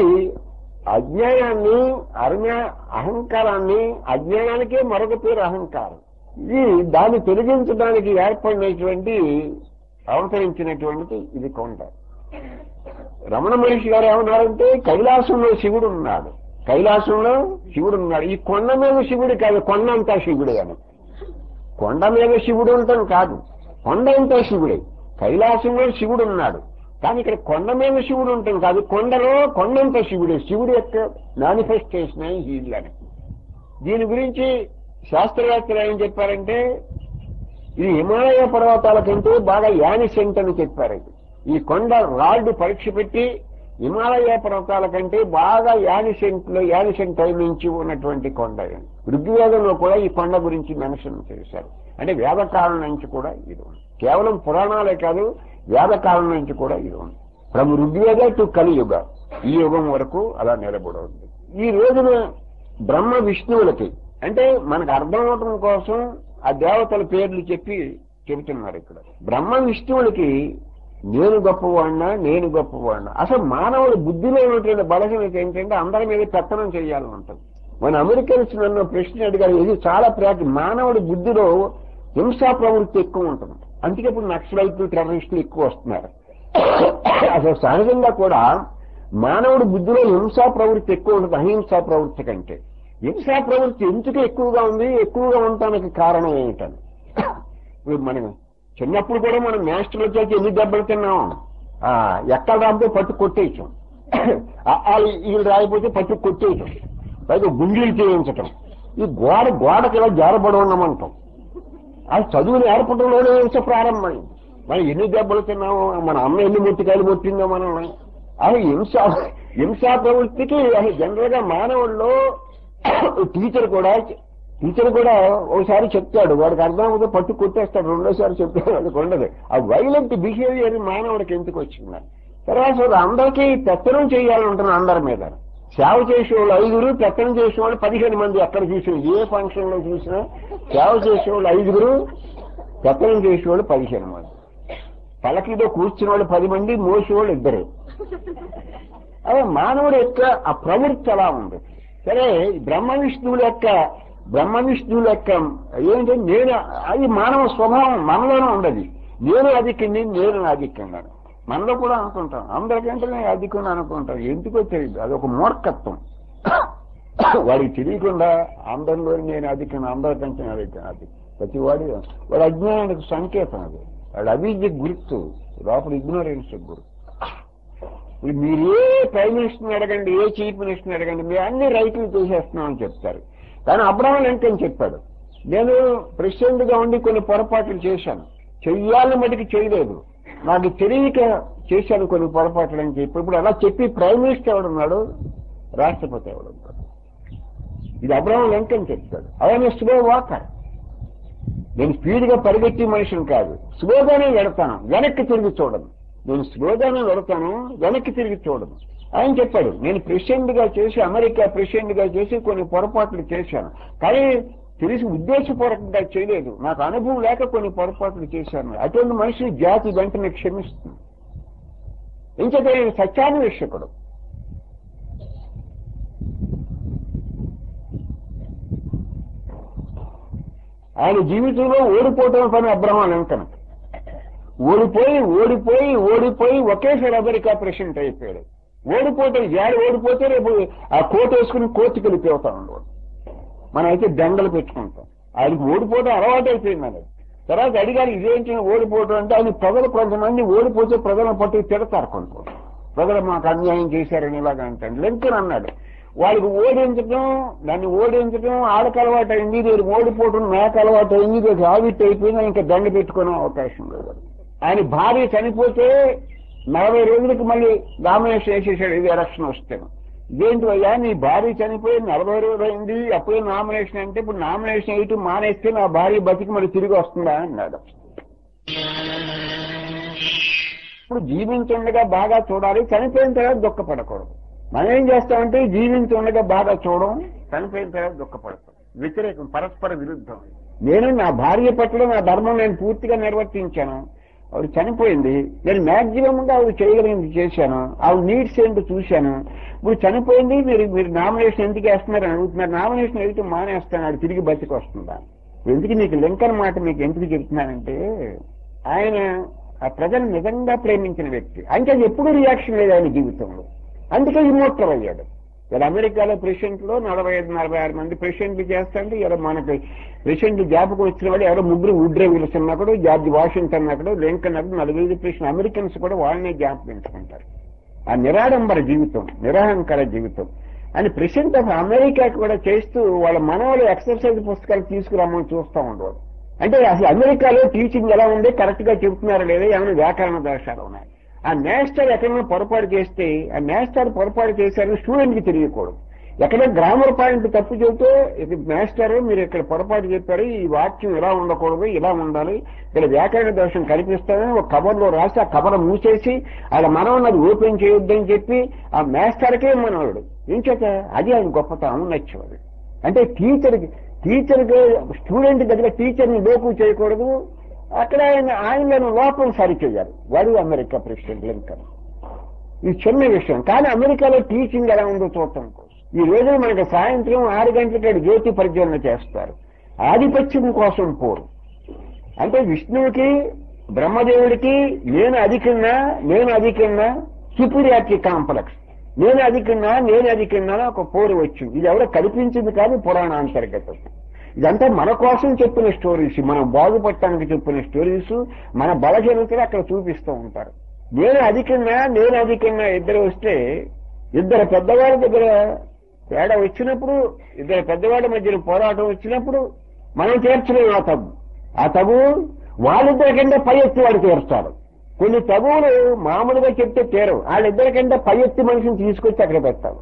అజ్ఞానాన్ని అజ్ఞా అహంకారాన్ని అజ్ఞానానికే మరొక పేరు అహంకారం ఇది దాన్ని తొలగించడానికి ఏర్పడినటువంటి అవతరించినటువంటిది ఇది కొండ రమణ మహర్షి గారు ఏమన్నారంటే కైలాసంలో శివుడు ఉన్నాడు కైలాసంలో శివుడు ఉన్నాడు ఈ కొండ మీద శివుడు కాదు కొండ అంతా శివుడు అని కొండ మీద శివుడు ఉంటాం కాదు కొండ అంటే శివుడే కైలాసంలో శివుడు ఉన్నాడు కానీ ఇక్కడ కొండ మీద శివుడు ఉంటాం కాదు కొండలో కొండంత శివుడే శివుడు యొక్క మేనిఫెస్టేషన్ హీలని దీని గురించి శాస్త్రవేత్తలు ఏం చెప్పారంటే ఇది హిమాలయ పర్వతాల కంటే బాగా యానిసెంట్ అని చెప్పారు ఇది. ఈ కొండ రాళ్ళు పరీక్ష పెట్టి హిమాలయ పర్వతాల కంటే బాగా యానిసెంట్ లో యానిసెంట్ టైం నుంచి ఉన్నటువంటి కొండ ఇది. ఋగ్వేదంలో కూడా ఈ కొండ గురించి మెన్షన్ చేశారు అంటే వేదకాలం నుంచి కూడా ఇది ఉంది కేవలం పురాణాలే కాదు వేదకాలం నుంచి కూడా ఇది ఉంది ఫ్రమ్ ఋగ్వేద టు కలియుగ ఈ యుగం వరకు అలా నిలబడి ఉంది ఈ రోజున బ్రహ్మ విష్ణువులకి అంటే మనకు అర్థం అవటం కోసం ఆ దేవతల పేర్లు చెప్పి చెబుతున్నారు ఇక్కడ బ్రహ్మ విష్ణువులకి నేను గొప్పవాడినా నేను గొప్పవాడినా అసలు మానవుడి బుద్ధిలో ఉన్నటువంటి బలహీనత ఏంటంటే అందరి మీద పెత్తనం చేయాలని ఉంటుంది మన అమెరికన్స్ నన్ను ప్రశ్న అడిగారు ఇది చాలా ప్రాక్ మానవుడి బుద్ధిలో హింసా ప్రవృత్తి ఎక్కువ ఉంటుంది అందుకే ఇప్పుడు నక్సలైట్లు టెర్రరిస్టులు ఎక్కువ వస్తున్నారు అసలు సహజంగా కూడా మానవుడి బుద్ధిలో హింసా ప్రవృత్తి ఎక్కువ ఉంటుంది అహింసా ప్రవృత్తి కంటే హింసా ప్రవృత్తి ఎందుకు ఎక్కువగా ఉంది ఎక్కువగా ఉండటానికి కారణం ఏమిటని ఇప్పుడు మనం చిన్నప్పుడు కూడా మనం మాస్టర్లు వచ్చాక ఎన్ని దెబ్బలు తిన్నాం ఆ, ఎక్కడ రాకపోతే పట్టు కొట్టేయటం వీళ్ళు రాయిపోతే పట్టు కొట్టేయటం పైగా గుండీలు చేయించటం ఈ గోడ గోడకి ఇలా జారబడి ఉన్నామంటాం అది చదువు నేర్పడంలోనే హింస ప్రారంభమైంది మనం ఎన్ని దెబ్బలు తిన్నామో మన అమ్మ ఎన్ని ముట్టికాయలు ముట్టిందో మనల్ని అది హింస హింసా ప్రవృత్తికి అది జనరల్ గా మానవుల్లో టీచర్ కూడా టీచర్ కూడా ఒకసారి చెప్తాడు వాడికి అర్థం అవుతే పట్టు కొట్టేస్తాడు రెండోసారి చెప్తాడు వాడికి ఉండదు ఆ వైలెంట్ బిహేవియర్ మానవుడికి ఎందుకు వచ్చింది తర్వాత అందరికీ పెత్తనం చేయాలంటున్నాను అందరి మీద సేవ చేసేవాళ్ళు ఐదుగురు పెత్తనం చేసేవాళ్ళు పదిహేను మంది ఎక్కడ చూసినా ఏ ఫంక్షన్ లో చూసినా సేవ చేసేవాళ్ళు ఐదుగురు పెత్తనం చేసేవాళ్ళు పదిహేను మంది పలకిలో కూర్చున్న వాళ్ళు పది మంది మోసేవాళ్ళు ఇద్దరు అదే మానవుడు యొక్క ఆ ప్రవృత్తి అలా ఉంది సరే బ్రహ్మ విష్ణువుల యొక్క బ్రహ్మ విష్ణువుల యొక్క ఏంటంటే నేను అది మానవ స్వభావం మనలోనే ఉండదు నేను అధికండి నేను అధికంగా మనలో కూడా అనుకుంటాం అందరికంటే నేను అధికంగా అనుకుంటాం ఎందుకో తెలియదు అదొక మూర్ఖత్వం వాడికి తెలియకుండా అందరిలో నేను అధికం అందరికంటే నేను అధికం అది ప్రతి వాడి వాడి అజ్ఞానానికి సంకేతం అది వాడి అవిద్య గుర్తు లోపల ఇగ్నోరెన్స్ గుర్తు ఇప్పుడు మీరు ఏ ప్రైమ్ మినిస్టర్ని అడగండి ఏ చీఫ్ మినిస్టర్ని అడగండి మీరు అన్ని రైతులు చేసేస్తున్నామని చెప్తారు కానీ అబ్రహం లింకన్ చెప్పాడు నేను ప్రెసిడెంట్ గా ఉండి కొన్ని పొరపాట్లు చేశాను చెయ్యాలని మటుకు చేయలేదు నాకు తెలియక చేశాను కొన్ని పొరపాట్లు అని చెప్పి ఇప్పుడు అలా చెప్పి ప్రైమ్ మినిస్టర్ ఎవడున్నాడు రాష్ట్రపతి ఎవడున్నాడు ఇది అబ్రహం లింకన్ చెప్తాడు ఆయన స్లో వాకర్ నేను స్పీడ్ గా పరిగెత్తి మనిషిని కాదు స్లోగానే వెడతాను వెనక్కి తిరిగి చూడను నేను స్లోగానే వెడతాను వెనక్కి తిరిగి చూడను ఆయన చెప్పాడు నేను ప్రెసిడెంట్ గా చేసి అమెరికా ప్రెసిడెంట్ గా చేసి కొన్ని పొరపాట్లు చేశాను కానీ తెలిసి ఉద్దేశపూర్వకంగా చేయలేదు నాకు అనుభవం లేక కొన్ని పొరపాట్లు చేశాను అటువంటి మనిషి జాతి వెంటనే క్షమిస్తుంది ఇంకేత నేను సత్యాన్వేషకుడు ఆయన జీవితంలో ఓడిపోవటం పని అబ్రహం లింకన్ ఓడిపోయి ఓడిపోయి ఓడిపోయి ఒకేసారి అమెరికా ప్రెసిడెంట్ అయిపోయాడు ఓడిపోతే జాడి ఓడిపోతే రేపు ఆ కోట్ వేసుకుని కోర్టుకి వెళ్ళిపోతా ఉండేవాడు మనం అయితే దండలు పెట్టుకుంటాం ఆయనకి ఓడిపోవడం అలవాటు అయిపోయింది అది తర్వాత అడిగారు ఇదేంటి ఓడిపోవడం అంటే ఆయన ప్రజలు కొంతమంది ఓడిపోతే ప్రజలను పట్టుకు తిడతారు కొంత ప్రజలు మాకు అన్యాయం చేశారని ఇలాగ అంటాడు లింకన్ అన్నాడు వాళ్ళకి ఓడించడం దాన్ని ఓడించడం ఆడకు అలవాటు అయింది రేపు ఓడిపోవడం మేక అలవాటు అయింది రేపు ఆవిట్ అయిపోయింది ఇంకా దండ పెట్టుకునే అవకాశం లేదు ఆయన భార్య చనిపోతే నలభై రోజులకు మళ్ళీ నామినేషన్ వేసేసాడు ఇది ఎలక్షన్ వస్తే ఇదేంటి అయ్యా నీ భార్య చనిపోయి నలభై రోజులు అయింది అప్పుడే నామినేషన్ అంటే ఇప్పుడు నామినేషన్ వేయటం మానేస్తే నా భార్య బతికి మళ్ళీ తిరిగి వస్తుందా అన్నాడు ఇప్పుడు జీవించుండగా బాగా చూడాలి చనిపోయిన తర్వాత దుఃఖపడకూడదు మనం ఏం చేస్తామంటే జీవించుండగా బాగా చూడడం చనిపోయిన తర్వాత దుఃఖపడతాం వ్యతిరేకం పరస్పర విరుద్ధం నేను నా భార్య పట్ల నా ధర్మం నేను పూర్తిగా నిర్వర్తించాను ఆవిడ చనిపోయింది నేను మాక్సిమం గా ఆవిడ చేయగలిగింది చేశాను ఆవిడ నీడ్స్ ఏంటో చూశాను ఇప్పుడు చనిపోయింది మీరు మీరు నామినేషన్ ఎందుకు వేస్తున్నారు అని అడుగుతున్నారు నామినేషన్ వేయటం మానేస్తాను ఆవిడ తిరిగి బతికి వస్తుందా ఎందుకు నీకు లింకన్ మాట మీకు ఎందుకు చెప్తున్నానంటే ఆయన ఆ ప్రజలు నిజంగా ప్రేమించిన వ్యక్తి అంటే అది ఎప్పుడూ రియాక్షన్ లేదు ఆయన జీవితంలో అందుకే ఇమోటల్ అయ్యాడు ఇలా అమెరికాలో ప్రెసిడెంట్లో నలభై ఐదు నలభై ఆరు మంది ప్రెసిడెంట్లు చేస్తాంటే ఇలా మనకి ప్రెసిడెంట్ జ్ఞాపకం వచ్చిన వాళ్ళు ఎవరో ముగ్గురు వుడ్రే విల్సన్ అక్కడు జార్జ్ వాషింగ్టన్ అక్కడు లింకన్ అక్కడ నలుగురు ప్రెసిడెంట్ అమెరికన్స్ కూడా వాళ్ళనే జ్ఞాపకించుకుంటారు ఆ నిరాడంబర జీవితం నిరహంకార జీవితం అని ప్రెసిడెంట్ ఆఫ్ అమెరికాకి కూడా చేస్తూ వాళ్ళ మనవలు ఎక్సర్సైజ్ పుస్తకాలు తీసుకురమ్మని చూస్తూ ఉండేవాడు అంటే అసలు అమెరికాలో టీచింగ్ ఎలా ఉంది కరెక్ట్ గా చెబుతున్నారా లేదా ఏమైనా వ్యాకరణ దోషాలు ఉన్నాయి ఆ నేస్టర్ ఎక్కడైనా పొరపాటు చేస్తే ఆ నేస్టర్ పొరపాటు చేశారని స్టూడెంట్ కి తెలియకూడదు ఎక్కడ గ్రామర్ పాయింట్ తప్పు చెబితే ఇది మాస్టర్ మీరు ఇక్కడ పొరపాటు చెప్పారు ఈ వాక్యం ఇలా ఉండకూడదు ఇలా ఉండాలి ఇక్కడ వ్యాకరణ దోషం కనిపిస్తుందని ఒక కవర్లో రాసి ఆ కవర్ మూసేసి అలా మనం అది ఓపెన్ చేయొద్దని చెప్పి ఆ మాస్టర్కే మనవాడు ఏం చేత అది ఆయన గొప్పతనం నచ్చేవాడు అంటే టీచర్కి టీచర్కి స్టూడెంట్ దగ్గర టీచర్ని లోపు చేయకూడదు అక్కడ ఆయన ఆయనను లోపం సరి చేయాలి వాడు అమెరికా ప్రెసిడెంట్ లింకన్ ఇది చిన్న విషయం కానీ అమెరికాలో టీచింగ్ ఎలా ఉందో చూడటం కోసం ఈ రోజు మనకి సాయంత్రం ఆరు గంటలకి జ్యోతి పరిచలన చేస్తారు ఆధిపత్యం కోసం పోరు అంటే విష్ణువుకి బ్రహ్మదేవుడికి నేను అధికన్నా నేను అధికన్నా సుపీరియారిటీ కాంప్లెక్స్ నేను అధికన్నా నేను అధికన్నా ఒక పోరు వచ్చింది ఇది ఎవరో కల్పించింది కానీ పురాణాంతర్గతం ఇదంతా మన కోసం చెప్పిన స్టోరీస్ మనం బాగుపడటానికి చెప్పిన స్టోరీస్ మన బలహీనతలు అక్కడ చూపిస్తూ ఉంటారు నేను అధికంగా నేను అధికంగా ఇద్దరు వస్తే ఇద్దరు పెద్దవాళ్ళ దగ్గర తేడా వచ్చినప్పుడు ఇద్దరు పెద్దవాళ్ళ మధ్యన పోరాటం వచ్చినప్పుడు మనం తీర్చలేము ఆ తగు ఆ తగు వాళ్ళిద్దరికంటే పై ఎత్తి వాడు తీరుస్తాడు కొన్ని తగువులు మామూలుగా చెప్తే తీరవు వాళ్ళిద్దరికంటే పై ఎత్తి మనిషిని తీసుకొచ్చి అక్కడ పెడతాడు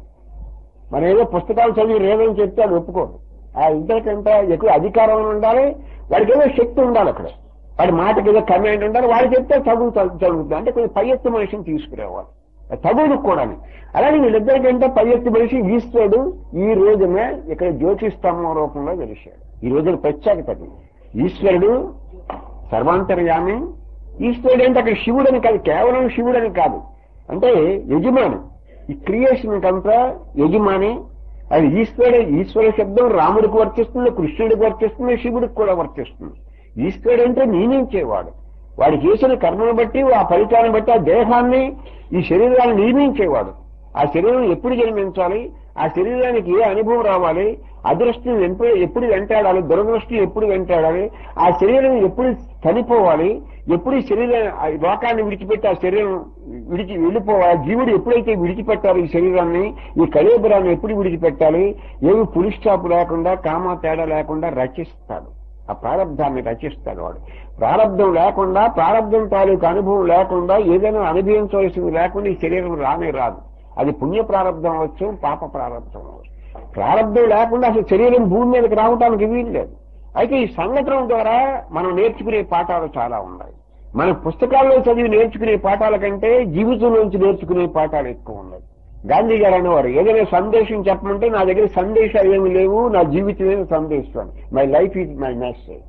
మనం ఏదో పుస్తకాలు చదివి రేదని చెప్తే అది ఒప్పుకోడు ఆ ఇద్దరికంటే ఎక్కువ అధికారం ఉండాలి వాడికి ఏదో శక్తి ఉండాలి అక్కడ వాడి మాటకి ఏదో కమాండ్ ఉండాలి వాడు చెప్తే చదువు చదువుతుంది అంటే కొంచెం పై ఎత్తు మనిషిని తీసుకురావాలి చదువులు కూడా అలాగే వీళ్ళిద్దరికంటే పై ఎత్తు మనిషి ఈశ్వరుడు ఈ రోజున ఇక్కడ జ్యోతిస్తంభం రూపంలో వెలిశాడు ఈ రోజున ప్రత్యేకత అది. ఈశ్వరుడు సర్వాంతర్యామి ఈశ్వరుడు అంటే అక్కడ శివుడని కాదు కేవలం శివుడని కాదు అంటే యజమాని ఈ క్రియేషన్ కంతా యజమాని అది ఈశ్వరుడు ఈశ్వర శబ్దం రాముడికి వర్తిస్తుంది కృష్ణుడికి వర్తిస్తుంది శివుడికి కూడా వర్తిస్తుంది ఈశ్వరుడు అంటే నియమించేవాడు వాడు చేసిన కర్మను బట్టి ఆ ఫలితాన్ని బట్టి ఆ దేహాన్ని ఈ శరీరాన్ని నియమించేవాడు ఆ శరీరం ఎప్పుడు జన్మించాలి ఆ శరీరానికి ఏ అనుభవం రావాలి అదృష్టం ఎప్పుడు ఎప్పుడు వెంటాడాలి దురదృష్టం ఎప్పుడు వెంటాడాలి ఆ శరీరం ఎప్పుడు చనిపోవాలి ఎప్పుడు ఈ శరీరం ఆ లోకాన్ని విడిచిపెట్టి ఆ శరీరం విడిచి వెళ్ళిపోవాలి జీవుడు ఎప్పుడైతే విడిచిపెట్టాలి ఈ శరీరాన్ని ఈ కళేబరాన్ని ఎప్పుడు విడిచిపెట్టాలి ఏమి పులి స్టాప్ లేకుండా కామ తేడా లేకుండా రచిస్తాడు ఆ ప్రారంధాన్ని రచిస్తాడు వాడు ప్రారంధం లేకుండా ప్రారంధం తాలూకు అనుభవం లేకుండా ఏదైనా అనుభవించవలసింది లేకుండా ఈ శరీరం రానే రాదు అది పుణ్య ప్రారంధం అవచ్చు పాప ప్రారంధం అవచ్చు ప్రారంధం లేకుండా అసలు శరీరం భూమి మీదకి రావడానికి వీలు లేదు అయితే ఈ సంఘటన ద్వారా మనం నేర్చుకునే పాఠాలు చాలా ఉన్నాయి మన పుస్తకాల్లో చదివి నేర్చుకునే పాఠాల కంటే జీవితంలోంచి నేర్చుకునే పాఠాలు ఎక్కువ ఉన్నాయి గాంధీ గారు అనేవారు ఏదైనా సందేశం చెప్పమంటే నా దగ్గర సందేశాలు ఏమి లేవు నా జీవితమే సందేశం my life is my message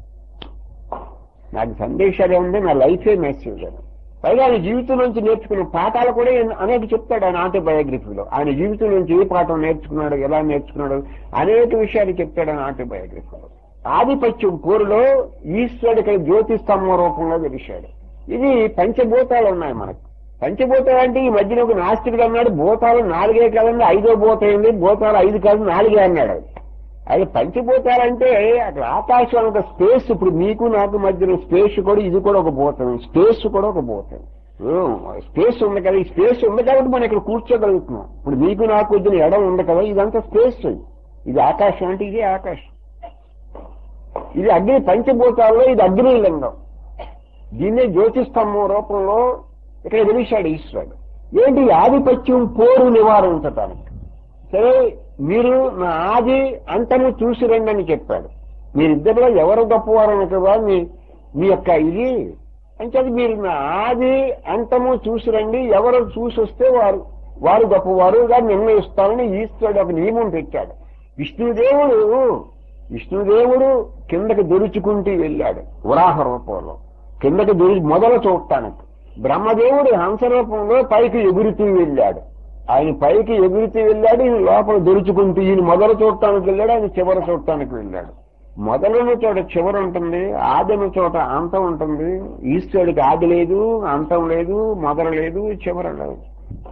నాకు సందేశాలు ఏముంది నా లైఫే మెసేజ్ అని పైగా ఆయన జీవితం నుంచి నేర్చుకున్న పాఠాలు కూడా ఆయన అనేక చెప్తాడు ఆయన ఆటోబయోగ్రఫీలో ఆయన జీవితం నుంచి ఏ పాఠం నేర్చుకున్నాడు ఎలా నేర్చుకున్నాడు అనేక విషయాలు చెప్తాడు ఆయన ఆటోబయోగ్రఫీలో ఆధిపత్యం పోరులో ఈశ్వరుడికి జ్యోతి స్తంభం రూపంలో వెలిశాడు ఇది పంచభూతాలు ఉన్నాయి మనకు పంచభూతాలు అంటే ఈ మధ్యన ఒక నాస్తికుడు అన్నాడు భూతాలు నాలుగే కాదండి ఐదో భూతం ఏంది భూతాలు ఐదు కాదు నాలుగే అన్నాడు అది పంచభూతాలంటే అక్కడ ఆకాశం ఒక స్పేస్ ఇప్పుడు మీకు నాకు మధ్యన స్పేస్ కూడా ఇది కూడా ఒక భూతం స్పేస్ కూడా ఒక భూతం స్పేస్ ఉంది కదా ఈ స్పేస్ ఉంది కాబట్టి మనం ఇక్కడ కూర్చోగలుగుతున్నాం ఇప్పుడు మీకు నాకు వచ్చిన ఎడం ఉంది కదా ఇదంతా స్పేస్ ఇది ఆకాశం అంటే ఇది ఆకాశం ఇది అగ్ని పంచభూతాల్లో ఇది అగ్ని లింగం దీన్నే జ్యోతిస్తంభం రూపంలో ఇక్కడ వెలిశాడు ఈశ్వరుడు ఏంటి ఆధిపత్యం పోరు నివారించటానికి సరే మీరు నా ఆది అంతము చూసి రండి అని చెప్పాడు మీరిద్దరిలో ఎవరు గొప్పవారు అనుకోవా మీ మీ యొక్క ఇది అంటే మీరు నా ఆది అంతము చూసి రండి ఎవరు చూసి వస్తే వారు వారు గొప్పవారుగా నిర్ణయిస్తారని ఈశ్వరుడు ఒక నియమం పెట్టాడు విష్ణుదేవుడు విష్ణుదేవుడు కిందకి దొరుచుకుంటూ వెళ్ళాడు వరాహ రూపంలో కిందకి దొరి మొదలు చూడటానికి బ్రహ్మదేవుడు హంస రూపంలో పైకి ఎగురుతూ వెళ్ళాడు ఆయన పైకి ఎగురుతూ వెళ్ళాడు ఈయన లోపల దొరుచుకుంటూ ఈయన మొదలు చూడటానికి వెళ్ళాడు ఆయన చివర చూడటానికి వెళ్ళాడు మొదలైన చోట చివర ఉంటుంది ఆదిన చోట అంతం ఉంటుంది ఈశ్వరుడికి ఆది లేదు అంతం లేదు మొదలు లేదు చివర లేదు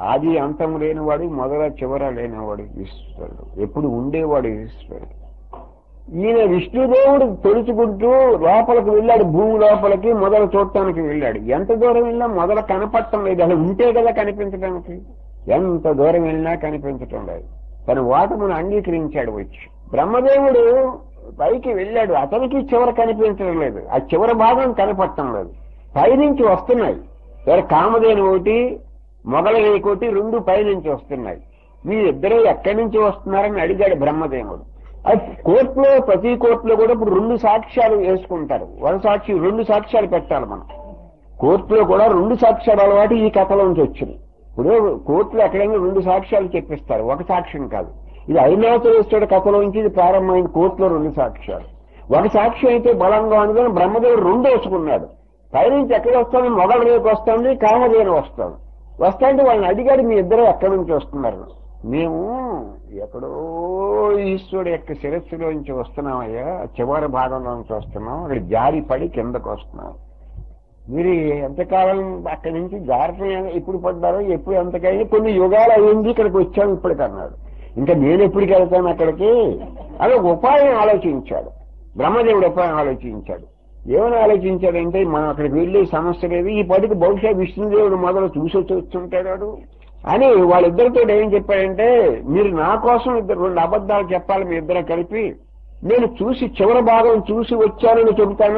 ఆది అంతం లేనివాడు మొదల చివర లేనివాడు ఈశ్వరుడు ఎప్పుడు ఉండేవాడు ఈశ్వరుడు ఈయన విష్ణుదేవుడు తొలుచుకుంటూ లోపలికి వెళ్ళాడు భూమి లోపలికి మొదలు చూడటానికి వెళ్ళాడు ఎంత దూరం వెళ్ళినా మొదలు కనపడటం లేదు అలా ఉంటే కదా కనిపించడానికి ఎంత దూరం వెళ్ళినా కనిపించటం లేదు తన ఓటమును అంగీకరించాడు వచ్చి బ్రహ్మదేవుడు పైకి వెళ్ళాడు అతనికి చివర కనిపించడం లేదు ఆ చివరి భాగం కనపడటం లేదు పైనుంచి వస్తున్నాయి వేరే కామధేను ఒకటి మొగలయ్య ఒకటి రెండు పైనుంచి వస్తున్నాయి మీరిద్దరూ ఎక్కడి నుంచి వస్తున్నారని అడిగాడు బ్రహ్మదేవుడు అది కోర్టులో ప్రతి కోర్టులో కూడా ఇప్పుడు రెండు సాక్ష్యాలు వేసుకుంటారు ఒక సాక్షి రెండు సాక్ష్యాలు పెట్టాలి మనం కోర్టులో కూడా రెండు సాక్ష్యాలు అలవాటు ఈ కథలోంచి వచ్చింది ఇప్పుడు కోర్టులో ఎక్కడైనా రెండు సాక్ష్యాలు చెప్పిస్తారు ఒక సాక్ష్యం కాదు ఇది అరుణాచలేశ్వరుడు కథలోంచి ఇది ప్రారంభమైన కోర్టులో రెండు సాక్ష్యాలు ఒక సాక్ష్యం అయితే బలంగా ఉంది కానీ బ్రహ్మదేవుడు రెండు వేసుకున్నాడు పైనుంచి ఎక్కడ వస్తుంది మొగల రేపు వస్తుంది కామధేను వస్తుంది వస్తాంటే వాళ్ళని అడిగాడు మీ ఇద్దరు ఎక్కడి నుంచి వస్తున్నారు మేము ఎక్కడో ఈశ్వరుడు యొక్క శిరస్సులోంచి వస్తున్నామయ్యా చివరి భాగంలో నుంచి వస్తున్నాం అక్కడ జారి పడి కిందకు వస్తున్నాం మీరు ఎంతకాలం అక్కడి నుంచి జారటం ఎప్పుడు పడ్డారో ఎప్పుడు ఎంతకైనా కొన్ని యుగాలు అయింది ఇక్కడికి వచ్చాము ఇప్పటికన్నాడు ఇంకా నేను ఎప్పటికి వెళ్తాను అక్కడికి అని ఒక ఉపాయం ఆలోచించాడు బ్రహ్మదేవుడు ఉపాయం ఆలోచించాడు ఏమని ఆలోచించాడంటే మనం అక్కడికి వెళ్ళే సమస్య లేదు ఈ పడికి బహుశా విష్ణుదేవుడు మొదలు చూసి వచ్చి వచ్చుంటాడు అని వాళ్ళిద్దరితో ఏం చెప్పాడంటే మీరు నా కోసం ఇద్దరు రెండు అబద్ధాలు చెప్పాలి మీ ఇద్దరు కలిపి నేను చూసి చివరి భాగం చూసి వచ్చానని చెబుతాను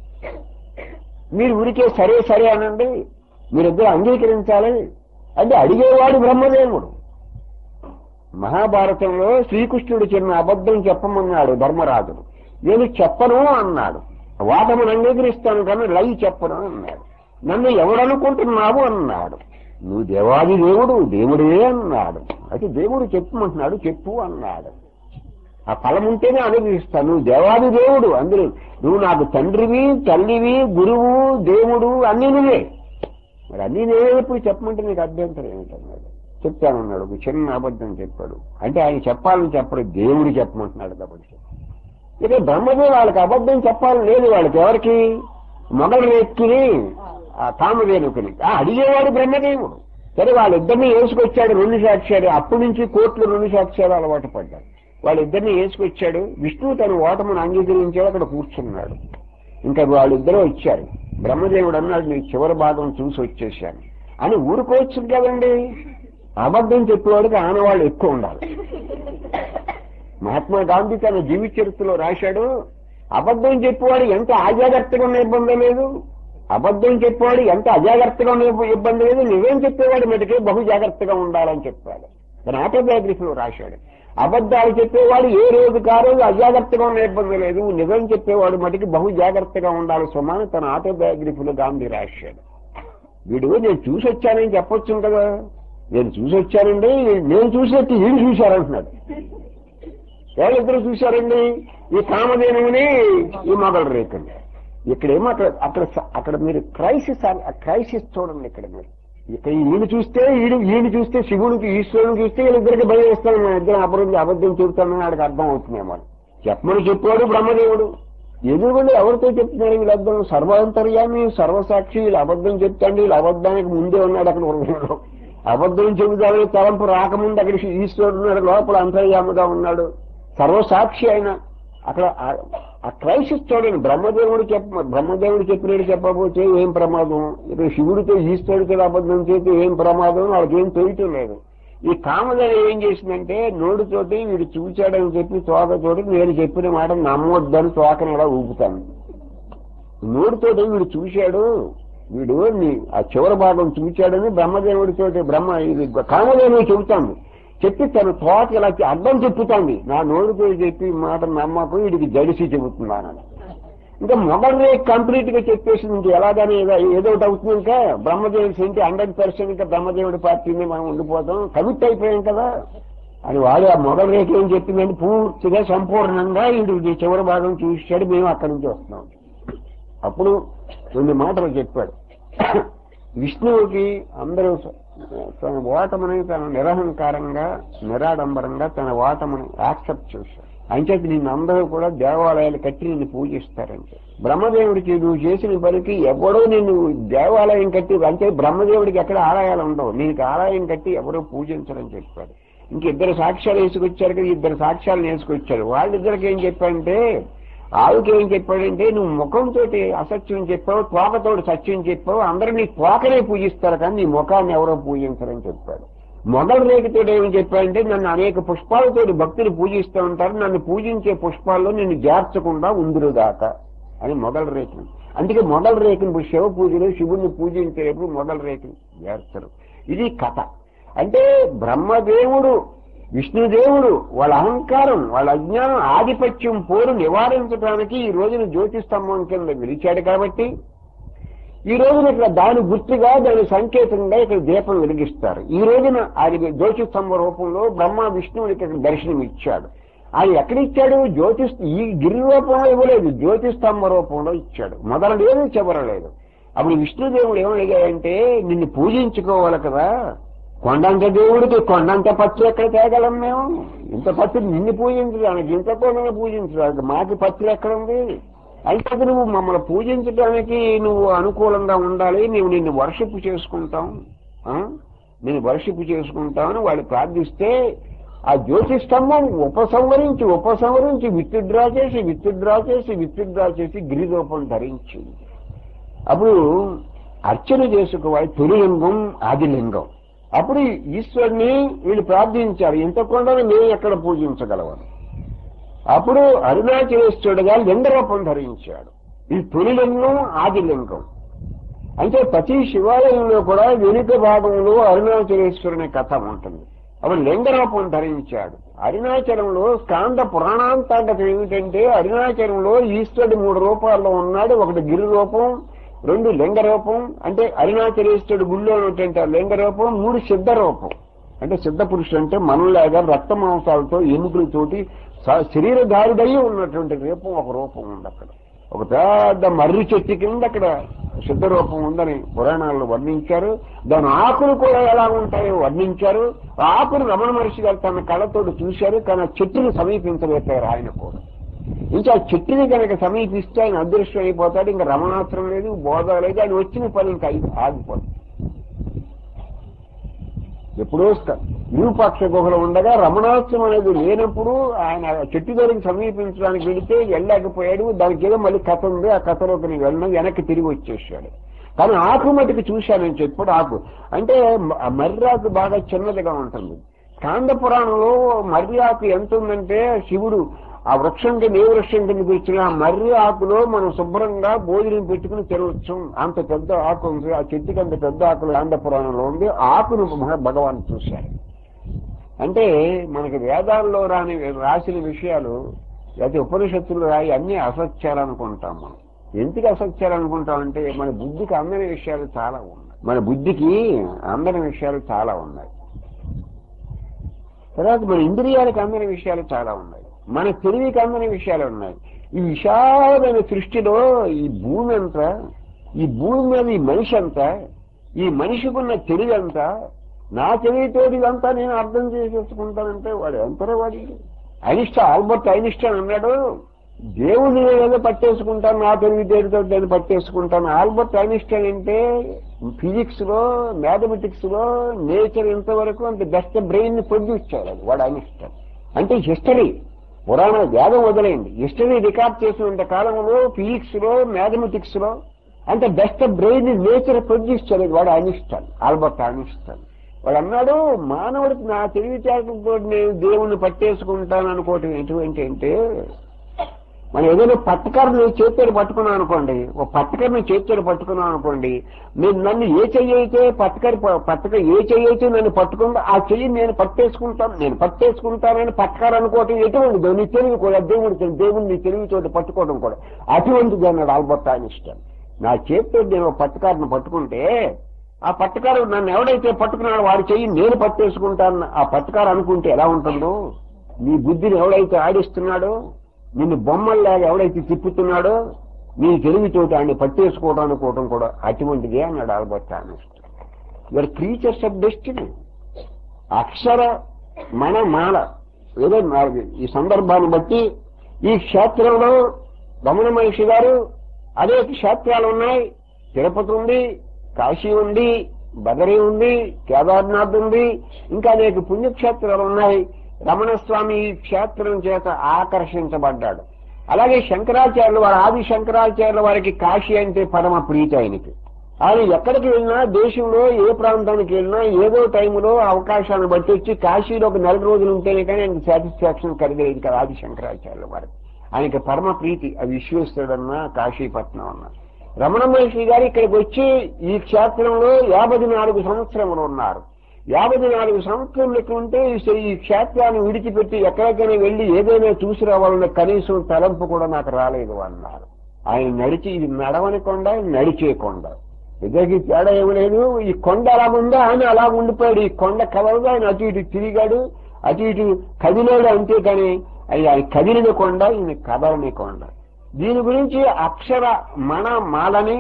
మీరు ఊరికే సరే సరే అనండి మీరిద్దరు అంగీకరించాలి అంటే అడిగేవాడు బ్రహ్మదేవుడు మహాభారతంలో శ్రీకృష్ణుడు చిన్న అబద్ధం చెప్పమన్నాడు ధర్మరాజుడు నేను చెప్పను అన్నాడు వాటమును అంగీకరిస్తాను కానీ లై చెప్పను అన్నాడు నన్ను ఎవడనుకుంటున్నావు అన్నాడు నువ్వు దేవాది దేవుడు దేవుడే అన్నాడు అయితే దేవుడు చెప్పమంటున్నాడు చెప్పు అన్నాడు ఆ ఫలం ఉంటేనే అనుభవిస్తాను నువ్వు దేవాది దేవుడు అందరూ నువ్వు నాకు తండ్రివి తల్లివి గురువు దేవుడు అన్నీ నువ్వే మరి అన్నీ నేనే ఎప్పుడు చెప్పమంటే నీకు అభ్యంతరం ఏమిటన్నాడు చెప్తానన్నాడు ఒక చిన్న అబద్ధం చెప్పాడు అంటే ఆయన చెప్పాలని చెప్పడు దేవుడు చెప్పమంటున్నాడు కాబట్టి ఇక బ్రహ్మదేవి వాళ్ళకి అబద్ధం చెప్పాలని లేదు వాళ్ళకి ఎవరికి మొదలు వ్యక్తిని ఆ కామధేనుకుని ఆ అడిగేవాడు బ్రహ్మదేవుడు సరే వాళ్ళిద్దరిని వేసుకొచ్చాడు రెండు సాక్ష్యాలు అప్పటి నుంచి కోర్టులు రెండు సాక్ష్యాలు అలవాటు పడ్డాడు వాళ్ళిద్దరిని వేసుకొచ్చాడు విష్ణువు తన ఓటమును అంగీకరించాడు అక్కడ కూర్చున్నాడు ఇంకా వాళ్ళిద్దరూ వచ్చారు బ్రహ్మదేవుడు అన్నాడు నీ చివరి భాగం చూసి వచ్చేసాను అని ఊరుకోవచ్చు కదండి అబద్ధం చెప్పేవాడికి ఆనవాళ్ళు ఎక్కువ ఉండాలి మహాత్మా గాంధీ తన జీవిత చరిత్రలో రాశాడు అబద్ధం చెప్పేవాడు ఎంత అజాగ్రత్తగా ఉన్న ఇబ్బంది లేదు అబద్ధం చెప్పేవాడు ఎంత అజాగ్రత్తగా ఉన్న ఇబ్బంది లేదు నువ్వేం చెప్పేవాడు మటుకే బహు జాగ్రత్తగా ఉండాలని చెప్పాడు తన ఆటోబయోగ్రఫీలో రాశాడు అబద్ధాలు చెప్పేవాడు ఏ రోజు కారోజు అజాగ్రత్తగా ఉన్న ఇబ్బంది లేదు నిజం చెప్పేవాడు మటుకి బహు జాగ్రత్తగా ఉండాలి సుమాని తన ఆటోబయోగ్రఫీలో గాంధీ రాశాడు వీడు నేను చూసి వచ్చానని చెప్పొచ్చు కదా నేను చూసి వచ్చానండి నేను చూసినట్టు వీడు చూశారంటున్నాడు వాళ్ళిద్దరు చూశారండి ఈ కామధేనువుని ఈ మొగల రేకండి ఇక్కడేమో అక్కడ అక్కడ అక్కడ మీరు క్రైసిస్ క్రైసిస్ చూడండి ఇక్కడ మీరు ఇక్కడ ఈయన చూస్తే ఈయన ఈయన చూస్తే శివునికి ఈశ్వరుని చూస్తే వీళ్ళిద్దరికి భయం వేస్తాను మన ఇద్దరు అబద్ధం అబద్ధం చెబుతానని వాడికి అర్థం అవుతుందేమో చెప్పమని చెప్పాడు బ్రహ్మదేవుడు ఎదురుగుండి ఎవరితో చెప్తున్నారు వీళ్ళద్దం సర్వాంతర్యామి సర్వసాక్షి వీళ్ళు అబద్ధం చెప్తాండి వీళ్ళు అబద్ధానికి ముందే ఉన్నాడు అక్కడ హృదయంలో అబద్ధం చెబుతాడని తలంపు రాకముందు అక్కడ ఈశ్వరుడు ఉన్నాడు లోపల అంతర్యాముగా ఉన్నాడు సర్వసాక్షి ఆయన అక్కడ ఆ క్రైసిస్ చూడండి బ్రహ్మదేవుడు చెప్ప బ్రహ్మదేవుడు చెప్పినట్టు చెప్పకపోతే ఏం ప్రమాదం ఇక్కడ శివుడితో ఈశ్వరుడితో అబద్ధం చేస్తే ఏం ప్రమాదం వాళ్ళకి ఏం తెలియటం లేదు ఈ కామదేవి ఏం చేసిందంటే నోటితోటి వీడు చూచాడని చెప్పి తోకతోటి నేను చెప్పిన మాట నమ్మొద్దని తోకని కూడా ఊపుతాను నోటితోటి వీడు చూశాడు వీడు నీ ఆ చివరి భాగం చూచాడని బ్రహ్మదేవుడితోటి బ్రహ్మ ఇది కామదేవి చెబుతాను చెప్పి తన తోట ఇలా అర్థం చెప్పుతాంది నా నోటితో చెప్పి మాట నమ్మకు వీడికి జడిసి చెబుతున్నానని ఇంకా మొదటి కంప్లీట్ గా చెప్పేసి ఇంక ఎలాగని ఏదో ఏదో ఒకటి అవుతుంది ఇంకా బ్రహ్మదేవుడి సెంటి హండ్రెడ్ పర్సెంట్ ఇంకా బ్రహ్మదేవుడి పార్టీని మనం ఉండిపోతాం కమిట్ అయిపోయాం కదా అని వాడు ఆ మొదటి రేఖ ఏం చెప్పిందంటే పూర్తిగా సంపూర్ణంగా వీడు చివరి భాగం చూశాడు మేము అక్కడి నుంచి వస్తున్నాం అప్పుడు కొన్ని మాటలు చెప్పాడు విష్ణువుకి అందరూ తన ఓటముని తన నిరహంకారంగా నిరాడంబరంగా తన ఓటముని యాక్సెప్ట్ చేశాడు అంచేత నిన్ను అందరూ కూడా దేవాలయాలు కట్టి నిన్ను పూజిస్తారంటే బ్రహ్మదేవుడికి నువ్వు చేసిన పనికి ఎవడో నిన్ను దేవాలయం కట్టి అంటే బ్రహ్మదేవుడికి ఎక్కడ ఆలయాలు ఉండవు నీకు ఆలయం కట్టి ఎవరో పూజించరని చెప్పాడు ఇంక ఇద్దరు సాక్ష్యాలు వేసుకొచ్చారు కదా ఇద్దరు సాక్ష్యాలు వేసుకొచ్చారు వాళ్ళిద్దరికి ఏం చెప్పాడంటే ఆవుకి ఏం చెప్పాడంటే నువ్వు ముఖంతో అసత్యం చెప్పావు తోకతోటి సత్యం చెప్పావు అందరూ నీ తోకనే పూజిస్తారు కానీ నీ ముఖాన్ని ఎవరో పూజించరని చెప్పాడు మొగల రేఖతో ఏమి చెప్పాడంటే నన్ను అనేక పుష్పాలతో భక్తులు పూజిస్తూ ఉంటారు నన్ను పూజించే పుష్పాల్లో నిన్ను చేర్చకుండా ఉందిరుగాక అని మొగల రేఖను అందుకే మొగల రేఖను శివ పూజలు శివుణ్ణి పూజించేటప్పుడు మొగల రేఖను చేర్చరు ఇది కథ అంటే బ్రహ్మదేవుడు విష్ణుదేవుడు వాళ్ళ అహంకారం వాళ్ళ అజ్ఞానం ఆధిపత్యం పోరు నివారించడానికి ఈ రోజున జ్యోతిస్తంభం కింద విలిచాడు కాబట్టి ఈ రోజున ఇక్కడ దాని గుర్తుగా దాని సంకేతంగా ఇక్కడ దీపం వెలిగిస్తారు ఈ రోజున ఆయన జ్యోతిస్తంభ రూపంలో బ్రహ్మ విష్ణువుడికి ఇక్కడ దర్శనం ఇచ్చాడు ఆయన ఎక్కడ ఇచ్చాడు జ్యోతిష్ ఈ గిరి రూపంలో ఇవ్వలేదు జ్యోతిస్తంభ రూపంలో ఇచ్చాడు మొదలు లేదు చివర లేదు అప్పుడు విష్ణుదేవుడు ఏమడిగాడంటే నిన్ను పూజించుకోవాలి కదా కొండంత దేవుడికి కొండంత పత్రి ఎక్కడ తేగలం మేము ఇంత పత్రి నిన్ను పూజించడానికి ఇంత కొండను పూజించడానికి మాకు పత్రి ఎక్కడ ఉంది అయితే నువ్వు మమ్మల్ని పూజించడానికి నువ్వు అనుకూలంగా ఉండాలి నువ్వు నిన్ను వర్షిప్ చేసుకుంటాం ఆ? నేను వర్షిప్ చేసుకుంటామని వాడు ప్రార్థిస్తే ఆ జ్యోతిస్తంభం ఉపసంహరించి ఉపసంహరించి విత్డ్రా చేసి విత్డ్రా చేసి విత్డ్రా చేసి గిరిరూపం ధరించింది అప్పుడు అర్చన చేసుకోవాలి తొలిలింగం ఆదిలింగం అప్పుడు ఈశ్వరుని వీళ్ళు ప్రార్థించారు ఇంత కొండను మేము ఎక్కడ పూజించగలవని అప్పుడు అరుణాచలేశ్వరుడుగా లింగరూపం ధరించాడు ఈ తొలిలింగం ఆదిలింగం అంటే ప్రతి శివాలయంలో కూడా వెనుక భాగంలో అరుణాచలేశ్వరుని కథ ఉంటుంది అప్పుడు లింగరూపం ధరించాడు అరుణాచలంలో స్కాంద పురాణాంతర్గతం ఏమిటంటే అరుణాచలంలో ఈశ్వరుడు మూడు రూపాల్లో ఉన్నాడు ఒకటి గిరి రూపం రెండు లింగ రూపం అంటే అరుణాచలేశ్వరుడు గుళ్ళో ఉన్నటువంటి ఆ లింగ రూపం మూడు సిద్ధ రూపం అంటే సిద్ధ పురుషుడు అంటే మనలాగా రక్త మాంసాలతో ఎముకలతోటి స- శరీరధారుడై ఉన్నటువంటి రూపం ఒక రూపం ఉంది అక్కడ ఒక పెద్ద మర్రి చెట్టు కింద అక్కడ సిద్ధ రూపం ఉందని పురాణాల్లో వర్ణించారు దాని ఆకులు కూడా ఎలా ఉంటాయో వర్ణించారు ఆ ఆకులు రమణ మహర్షి గారు తన కళ్ళతోటి చూశారు కానీ ఆ చెట్టుని సమీపించలేపారు ఆయన కూడా ఇంకా ఆ చెట్టుని కనుక సమీపిస్తే ఆయన అదృష్టం అయిపోతాడు ఇంకా రమణాస్త్రం లేదు బోధ లేదు ఆయన వచ్చిన పని ఇంకా అయి- ఆగిపోతుంది ఎప్పుడో స్థ- విరూపాక్ష గుహలో ఉండగా రమణాస్త్రం అనేది లేనప్పుడు ఆయన ఆ చెట్టు దగ్గరికి సమీపించడానికి వెళితే వెళ్ళలేకపోయాడు దానికి ఏదో మళ్ళీ కథ ఉంది ఆ కథలోకి నేను వెళ్ళను వెనక్కి తిరిగి వచ్చేసాడు కానీ ఆకు మటుకు చూశానని చెప్పాడు ఆకు అంటే మ- ఆ మర్రి ఆకు బాగా చిన్నదిగా ఉంటుంది కాంద పురాణంలో మర్రి ఆకు ఎంత ఉందంటే శివుడు ఆ వృక్షం కింద ఏ వృక్షం కింద కూర్చుని ఆ మర్రి ఆకులో మనం శుభ్రంగా భోజనం పెట్టుకుని తినవచ్చు అంత పెద్ద ఆకు ఉంది ఆ చెట్టుకి అంత పెద్ద ఆకులు కాంద పురాణంలో ఉంది ఆకును భగ- భగవాన్ చూశారు అంటే మనకి వేదాల్లో రాని రాసిన విషయాలు లేకపోతే ఉపనిషత్తులు రాయి అన్ని అసత్యాలనుకుంటాం మనం ఎందుకు అసత్యాలనుకుంటాం అంటే మన బుద్ధికి అందని విషయాలు చాలా ఉన్నాయి మన బుద్ధికి అందని విషయాలు చాలా ఉన్నాయి తర్వాత మన ఇంద్రియాలకు అందని విషయాలు చాలా ఉన్నాయి మన తెలివికి అందని విషయాలు ఉన్నాయి ఈ విశాలమైన సృష్టిలో ఈ భూమి అంతా ఈ భూమి మీద ఈ మనిషి అంతా ఈ మనిషికున్న తెలివి అంతా నా తెలివితోటి ఇదంతా నేను అర్థం చేసేసుకుంటానంటే వాడు ఎంతరో వాడికి ఐనిస్టా ఆల్బర్ట్ ఐనిస్టైన్ అన్నాడు దేవుడిని నేను ఏదో పట్టేసుకుంటాను నా తెలివితేటితో నేను పట్టేసుకుంటాను ఆల్బర్ట్ ఐనిస్టైన్ అంటే ఫిజిక్స్ లో మ్యాథమెటిక్స్ లో నేచర్ ఇంతవరకు అంత బెస్ట్ బ్రెయిన్ ని ప్రొడ్యూస్ చేయాలి వాడు ఐనిస్టైన్ అంటే హిస్టరీ పురాణ వేదం వదిలేయండి హిస్టరీ రికార్డ్ చేసినంత కాలంలో ఫిజిక్స్ లో మ్యాథమెటిక్స్ లో అంత బెస్ట్ బ్రెయిన్ నేచర్ ప్రొడ్యూస్ చేయలేదు వాడు ఐనిస్టైన్ ఆల్బర్ట్ ఐనిస్టైన్ వాడు అన్నాడు మానవుడికి నా తెలివితేటలతో నేను దేవుణ్ణి పట్టేసుకుంటాను అనుకోవటం ఎటువంటి అంటే మనం ఏదైనా పట్టకారుని చేతితో పట్టుకున్నాం అనుకోండి ఒక పట్టకర్ని చేతితో పట్టుకున్నాం అనుకోండి నేను నన్ను ఏ చెయ్యి అయితే పట్టకరి పట్టక ఏ చెయ్యి అయితే నన్ను పట్టుకుందో ఆ చెయ్యి నేను పట్టేసుకుంటాను నేను పట్టేసుకుంటానని పట్టకారు అనుకోవటం ఎటువంటిదో నీ తెలివి కూడా దేవుడి దేవుని నీ తెలివితోటి పట్టుకోవడం కూడా అటువంటిది అన్నాడు ఆల్బర్ట్ ఐన్స్టైన్ నా చేతితో నేను ఒక పట్టకారుని పట్టుకుంటే ఆ పట్టకారు నన్ను ఎవడైతే పట్టుకున్నాడో వాడి చెయ్యి నేను పట్టేసుకుంటాను ఆ పట్టకారు అనుకుంటే ఎలా ఉంటుందో నీ బుద్ధిని ఎవడైతే ఆడిస్తున్నాడో నిన్ను బొమ్మల్లాగా ఎవడైతే తిప్పుతున్నాడో నీ తెలివితోటి ఆయన్ని పట్టేసుకోవడం అనుకోవడం కూడా అటువంటిదే అన్నాడు Albert honest your creatures of destiny అక్షర మన మాల ఏదో నా- ఈ సందర్భాన్ని బట్టి ఈ క్షేత్రంలో రమణ మహర్షి గారు అనేక క్షేత్రాలు ఉన్నాయి తిరుపతి ఉంది కాశీ ఉంది బదరి ఉంది కేదార్నాథ్ ఉంది ఇంకా అనేక పుణ్యక్షేత్రాలు ఉన్నాయి రమణ స్వామి ఈ క్షేత్రం చేత ఆకర్షించబడ్డాడు అలాగే శంకరాచార్యులు వారి ఆది శంకరాచార్యుల వారికి కాశీ అంటే పరమ ప్రీతి ఆయనకి ఆయన ఎక్కడికి వెళ్ళినా దేశంలో ఏ ప్రాంతానికి వెళ్ళినా ఏదో టైంలో అవకాశాన్ని బట్టి వచ్చి కాశీలో ఒక నెల రోజులు ఉంటేనే కానీ ఆయనకి సాటిస్ఫాక్షన్ కలిగేది కదా ఆది శంకరాచార్యుల వారు ఆయనకి పరమ ప్రీతి అది విశ్వేశ్వరుడన్నా కాశీపట్నం అన్నా రమణ మహర్షి గారు ఇక్కడికి వచ్చి ఈ క్షేత్రంలో యాభై నాలుగు సంవత్సరములు ఉన్నారు యాభై నాలుగు సంవత్సరములకి ఉంటే ఈ- ఈ క్షేత్రాన్ని విడిచిపెట్టి ఎక్కడికైనా వెళ్ళి ఏదైనా చూసి రావాలన్న కనీసం తలంపు కూడా నాకు రాలేదు అన్నారు ఆయన నడిచి ఇది నడవని కొండ నడిచే కొండ ఇద్దరికి తేడా ఏమి లేదు ఈ కొండ అలా ఉందా ఆయన అలా ఉండిపోయాడు ఈ కొండ కదలదు ఆయన అటు ఇటు తిరిగాడు అటు ఇటు కదిలాడు అంతే కానీ అది ఆయన కదిలిన కొండ ఈయన కదలని కొండ దీని గురించి అక్షర మణ మాలని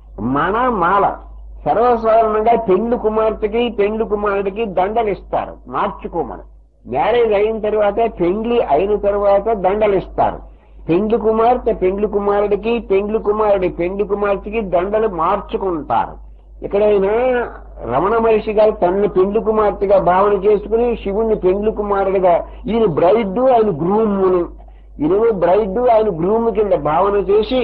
మణ మాల సర్వసాధారణంగా పెండ్లు కుమార్తెకి పెండ్లు కుమారుడికి దండలు ఇస్తారు మార్చుకోమని మ్యారేజ్ అయిన తర్వాత పెండ్లి అయిన తర్వాత దండలు ఇస్తారు పెండ్లి కుమార్తె పెండ్లి కుమారుడికి పెండ్లి కుమారుడి పెండ్లి కుమార్తెకి దండలు మార్చుకుంటారు ఇక్కడైనా రమణ మహర్షి గారు తనని పెండ్లి కుమార్తెగా భావన చేసుకుని శివుణ్ణి పెండ్లి కుమారుడిగా ఈయన బ్రైడ్ ఆయన గ్రూమును ఈయన బ్రైడ్ ఆయన గ్రూమ్ కింద భావన చేసి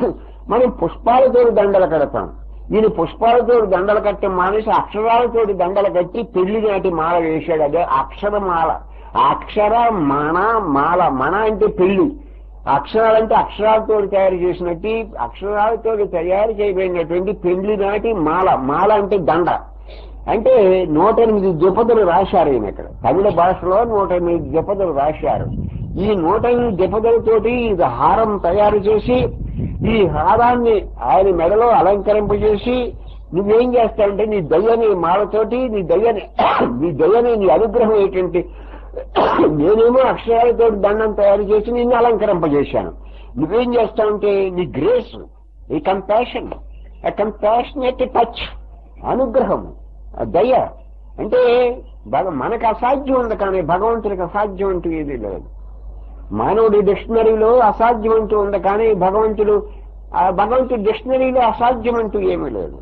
మనం పుష్పాలతో దండలు కడతాం ఈయన పుష్పాలతో దండలు కట్టి మానేసి అక్షరాలతో దండలు కట్టి పెళ్లి నాటి మాల వేశాడు అదే అక్షరమాల అక్షర మణ మాల మణ అంటే పెళ్లి అక్షరాలంటే అక్షరాలతో తయారు చేసినట్టు అక్షరాలతో తయారు చేయబడినటువంటి పెండ్లి నాటి మాల మాల అంటే దండ అంటే నూట ఎనిమిది జపదులు రాశారు ఈయన ఇక్కడ తమిళ భాషలో నూట ఎనిమిది జపదులు రాశారు ఈ నూట ఎనిమిది జపదులతోటి ఇది హారం తయారు చేసి ఈ హారాన్ని ఆయన మెడలో అలంకరింపజేసి నువ్వేం చేస్తావంటే నీ దయ్యని మాలతోటి నీ దయ్యని నీ దయ్యని నీ అనుగ్రహం ఏంటంటే నేనేమో అక్షరాలతో దండం తయారు చేసి నిన్ను అలంకరింపజేశాను నువ్వేం చేస్తావంటే నీ గ్రేస్ ఈ కంపాషన్ కంపాషనేట్ టచ్ అనుగ్రహం ఆ దయ అంటే భగ మనకు అసాధ్యం ఉంది కానీ భగవంతుడికి అసాధ్యం అంటూ ఏది లేదు మానవుడి డిక్షనరీలో అసాధ్యం అంటూ ఉంది కానీ భగవంతుడు ఆ భగవంతుడి డిక్షనరీలో అసాధ్యం అంటూ ఏమీ లేదు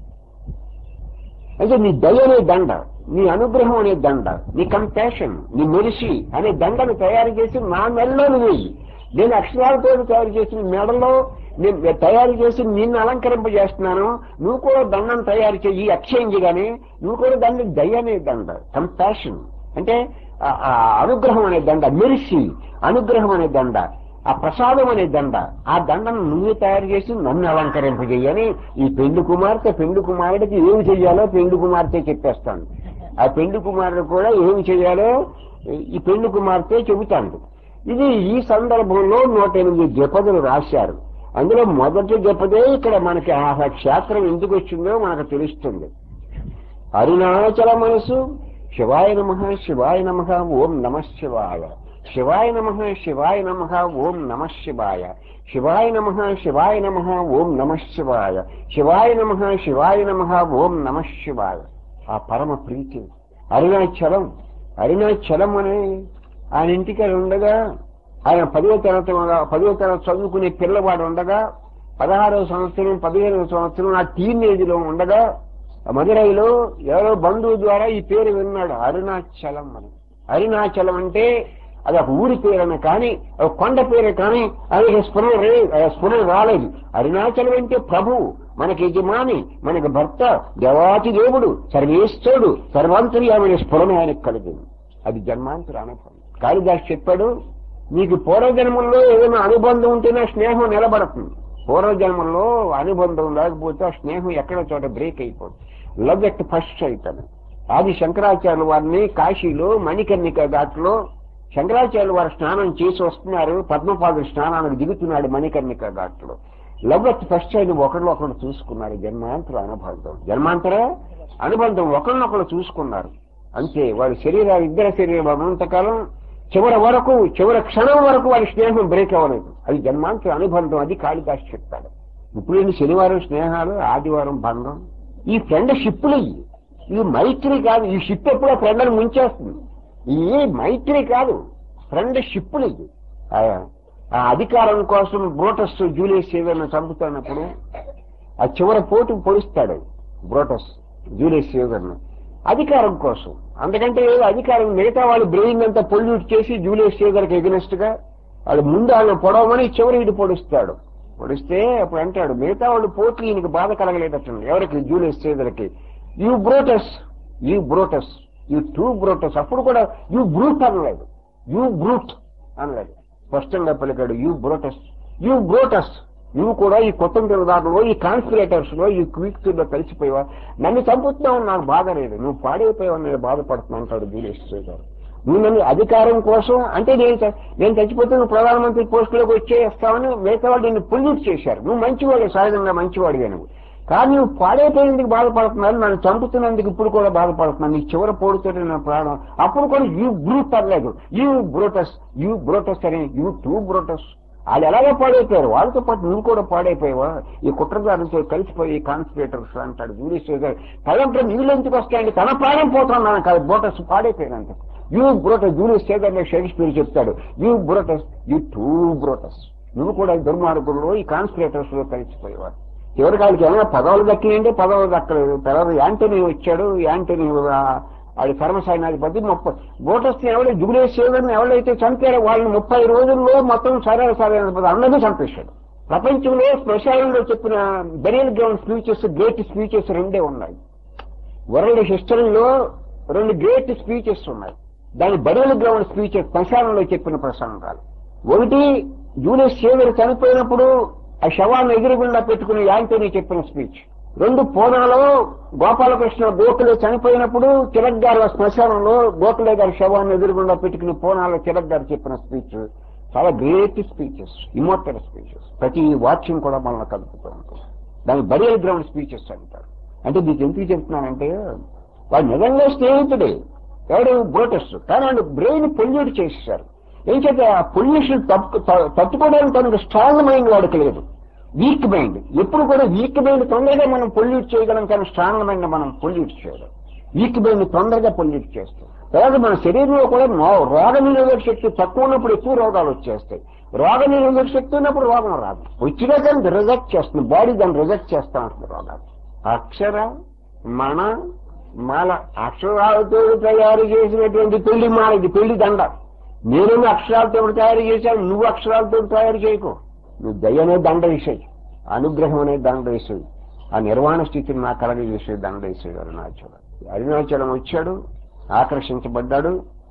అయితే నీ దయ అనే దండ నీ అనుగ్రహం అనే దండ నీ కంపాషన్ నీ మెరిసి అనే దండను తయారు చేసి నా మెడలో నువ్వు వెయ్యి నేను అక్షరాలతో తయారు చేసిన మెడలో నేను తయారు చేసి నిన్ను అలంకరింపజేస్తున్నాను నువ్వు కూడా దండం తయారు చేయి ఎక్స్చేంజ్ గాని నువ్వు కూడా దాన్ని దయ అనే దండ కంపాషన్ అంటే ఆ- ఆ అనుగ్రహం అనే దండ మెరిసి అనుగ్రహం అనే దండ ఆ ప్రసాదం అనే దండ ఆ దండను నువ్వే తయారు చేసి నన్ను అలంకరింపజేయని ఈ పెండు కుమార్తె పెండు కుమారుడికి ఏమి చెయ్యాలో పెండు కుమార్తె చెప్పేస్తాను ఆ పెండు కుమారుడు కూడా ఏమి చెయ్యాలో ఈ పెండు కుమార్తె చెబుతాడు ఇది ఈ సందర్భంలో నూట ఎనిమిది జపదులు రాశారు అందులో మొదటి జపదే ఇక్కడ మనకి ఆ క్షేత్రం ఎందుకు వచ్చిందో మనకు తెలుస్తుంది అరుణాచల మనసు శివాయ నమ శివాయ నమ ఓం నమ శివాయ శివాయ నమ శివాయ నమ ఓం నమ శివాయ శివాయ నమ శివాయ నమ ఓం నమ శివాయ శివాయ నమ శివాయ నమ ఓం నమ శివాయ ఆ పరమ ప్రీతి అరుణాచలం అరుణాచలం అనే ఆయన ఇంటికి ఉండగా ఆయన పదో తరగతి పదో తరగతి చదువుకునే పిల్లవాడు ఉండగా పదహారవ సంవత్సరం పదిహేనవ సంవత్సరం ఆ టీనేజ్ లో ఉండగా మదురైలో ఎవరో బంధువు ద్వారా ఈ పేరు విన్నాడు అరుణాచలం అని అరుణాచలం అంటే అది ఒక ఊరి పేరని కానీ ఒక కొండ పేరే కానీ అది స్ఫురణ రే స్ఫురణ రాలేదు అరుణాచలం అంటే ప్రభువు మనకి యజమాని మనకి భర్త దేవాతి దేవుడు సర్వేశ్వరుడు సర్వాంతర్యామైన స్ఫురణ ఆయనకు కలిగింది అది జన్మాంతర అనుభవం కాళిదాస్ చెప్పాడు నీకు పూర్వజన్మల్లో ఏదైనా అనుబంధం ఉంటేనే స్నేహం నిలబడుతుంది పూర్వజన్మల్లో అనుబంధం లేకపోతే ఆ స్నేహం ఎక్కడ చోట బ్రేక్ అయిపోతుంది లవ్ ఎట్ ఫస్ట్ అయితాను ఆది శంకరాచార్యుల వారిని కాశీలో మణికర్ణిక ఘాట్లో శంకరాచార్యుల వారు స్నానం చేసి వస్తున్నారు పద్మపాదుడు స్నానానికి దిగుతున్నాడు మణికర్ణిక ఘాట్లో లవ్ ఎట్ ఫస్ట్ అయిన ఒకళ్ళు ఒకళ్ళు చూసుకున్నారు జన్మాంతర అనుబంధం జన్మాంతర అనుబంధం ఒకరినొకరు చూసుకున్నారు అంతే వాడి శరీరాలు ఇద్దరు శరీరం ఉన్నంతకాలం చివరి వరకు చివరి క్షణం వరకు వాడి స్నేహం బ్రేక్ అవ్వలేదు అది జన్మాంతర అనుబంధం అది కాళిదాస్ చెప్తాడు ఇప్పుడు ఏంటి శనివారం స్నేహాలు ఆదివారం బంధం ఈ ఫ్రెండ్ షిప్పులు ఇవి. ఇది మైత్రి కాదు ఈ షిప్ ఎప్పుడో ఫ్రెండ్ని ముంచేస్తుంది ఈ మైత్రి కాదు ఫ్రెండ్షిప్ లేదు ఆ ఆ అధికారం కోసం బ్రోటస్ జూలియస్ సీజర్ను చంపుతున్నప్పుడు ఆ చివరి పోటు పొడుస్తాడు బ్రోటస్ జూలియస్ సీజర్ను అధికారం కోసం అందుకంటే ఏదో అధికారం మిగతా వాళ్ళు బ్రెయిన్ అంతా పొల్యూట్ చేసి జూలియస్ సీజర్కి ఎగనెస్ట్ గా వాళ్ళు ముందు ఆయన పొడవమని చివరి ఇటు పొడుస్తాడు పొడిస్తే అప్పుడు అంటాడు మిగతా వాళ్ళు పోటీ ఈయనకి బాధ కలగలేదటండి ఎవరికి జూలియస్ సీజర్కి you Brutus you Brutus you too Brutus అప్పుడు కూడా యూ బ్రూట్ అనలేదు యూ బ్రూట్ అనలేదు స్పష్టంగా పలికాడు యూ బ్రోటస్ యూ బ్రోటస్ నువ్వు కూడా ఈ కొత్త దారిలో ఈ కాన్స్పిరేటర్స్ లో ఈ క్విక్స్ లో కలిసిపోయావా నన్ను చంపుతున్నావు నాకు బాధ లేదు నువ్వు పాడైపోయావు నేను బాధపడుతున్నా అంటాడు జూలియస్ సీజర్ నువ్వు నన్ను అధికారం కోసం అంటే నేను చ- నేను చచ్చిపోతే నువ్వు ప్రధానమంత్రి పోస్టులోకి వచ్చేస్తావని మిగతా వాళ్ళు నిన్ను పొల్యూట్ చేశారు నువ్వు మంచివాడు సహజంగా మంచివాడిగా నువ్వు కానీ నువ్వు పాడైపోయినందుకు బాధపడుతున్నాను నన్ను చంపుతున్నందుకు ఇప్పుడు కూడా బాధపడుతున్నాను నీ చివరి పోడుతో నా ప్రాణం అప్పుడు కూడా యూ బ్రూట్ అనలేదు యూ బ్రోటస్ యూ బ్రోటస్ అని యూ టూ బ్రోటస్ వాళ్ళు ఎలాగో పాడైపోయారు వాళ్ళతో పాటు నువ్వు కూడా పాడైపోయావా ఈ కుట్రదారులతో కలిసిపోయి కాన్స్పిరేటర్స్ అంటాడు జూలియస్ సీజర్ తలంటే నీళ్ళు ఎందుకు వస్తాయండి తన ప్రాణం పోతున్నాను కాదు బ్రోటస్ పాడైపోయినంత you Brutus Julius Caesar Shakespeare చెప్తాడు you Brutus you too Brutus నువ్వు కూడా దుర్మార్గుల్లో ఈ కాన్స్పిరేటర్స్ లో కలిసిపోయేవా చివరికి వాళ్ళకి ఏమైనా పదవులు దక్కినాయంటే పదవులు దక్కలేదు తర్వాత యాంటనీ వచ్చాడు యాంటనీ వాడి సర్వసైనాధిపతి ముప్పై బోటస్ ఎవడో జూలియస్ సీజర్ని ఎవరైతే చంపాడో వాళ్ళని ముప్పై రోజుల్లో మొత్తం సరైన సరైన అందరినీ చంపేశాడు ప్రపంచంలో శ్మశానంలో చెప్పిన burial ground speeches great speeches రెండే ఉన్నాయి వరల్డ్ హిస్టరీలో రెండు గ్రేట్ స్పీచెస్ ఉన్నాయి దాని బరియల్ గ్రౌండ్ స్పీచెస్ శ్మశానంలో చెప్పిన ప్రసంగాలు ఒకటి జూలియస్ సీజర్ చనిపోయినప్పుడు ఆ శవాన్ని ఎదురుగుండా పెట్టుకుని యాంటనీ చెప్పిన స్పీచ్ రెండు పూనాలో గోపాలకృష్ణ గోఖలే చనిపోయినప్పుడు తిలక్ గారు శ్మశానంలో గోఖలే గారి శవాన్ని ఎదురుగుండా పెట్టుకుని పూనాలో తిలక్ గారు చెప్పిన స్పీచ్ చాలా గ్రేట్ స్పీచెస్ ఇమోర్టల్ స్పీచెస్ ప్రతి వాక్యం కూడా మనల్ని కలుపుతూ ఉంటుంది దాని బరియల్ గ్రౌండ్ స్పీచెస్ అంటారు అంటే మీకు ఎందుకు చెప్తున్నానంటే వాడు నిజంగా స్నేహితుడే ఎవడు బ్రోటెస్ట్ కానీ వాళ్ళు బ్రెయిన్ పొల్యూట్ చేసేసారు ఏం చేత ఆ పొల్యూషన్ తప్పు త- తట్టుకోవడానికి తనకు స్ట్రాంగ్ మైండ్ వాడికి లేదు వీక్ మైండ్ ఎప్పుడు కూడా వీక్ మైండ్ తొందరగా మనం పొల్యూట్ చేయగలం కానీ స్ట్రాంగ్ మైండ్ మనం పొల్యూట్ చేయడం వీక్ మైండ్ తొందరగా పొల్యూట్ చేస్తాం తర్వాత మన శరీరంలో కూడా నో- రోగ నిరోధక శక్తి తక్కువ ఉన్నప్పుడు ఎక్కువ రోగాలు వచ్చేస్తాయి రోగ నిరోధక శక్తి ఉన్నప్పుడు రోగం రాదు వచ్చినా కానీ రిజెక్ట్ చేస్తుంది బాడీ దాన్ని రిజెక్ట్ చేస్తా ఉంటుంది రోగాలు అక్షర మన మాల అక్షరాలతో తయారు చేసినటువంటి పెళ్లి మాల ఇది పెళ్లి దండ నేను అక్షరాలతో తయారు చేశాను నువ్వు అక్షరాలతో తయారు చేయకు నువ్వు దయ అనే దండ వేసాయి అనుగ్రహం అనే దండ వేసాయి ఆ నిర్వాణ స్థితిని నా కలగ చేసే దండ వేసాడు అరుణాచలం అరుణాచలం వచ్చాడు ఆకర్షించబడ్డాడు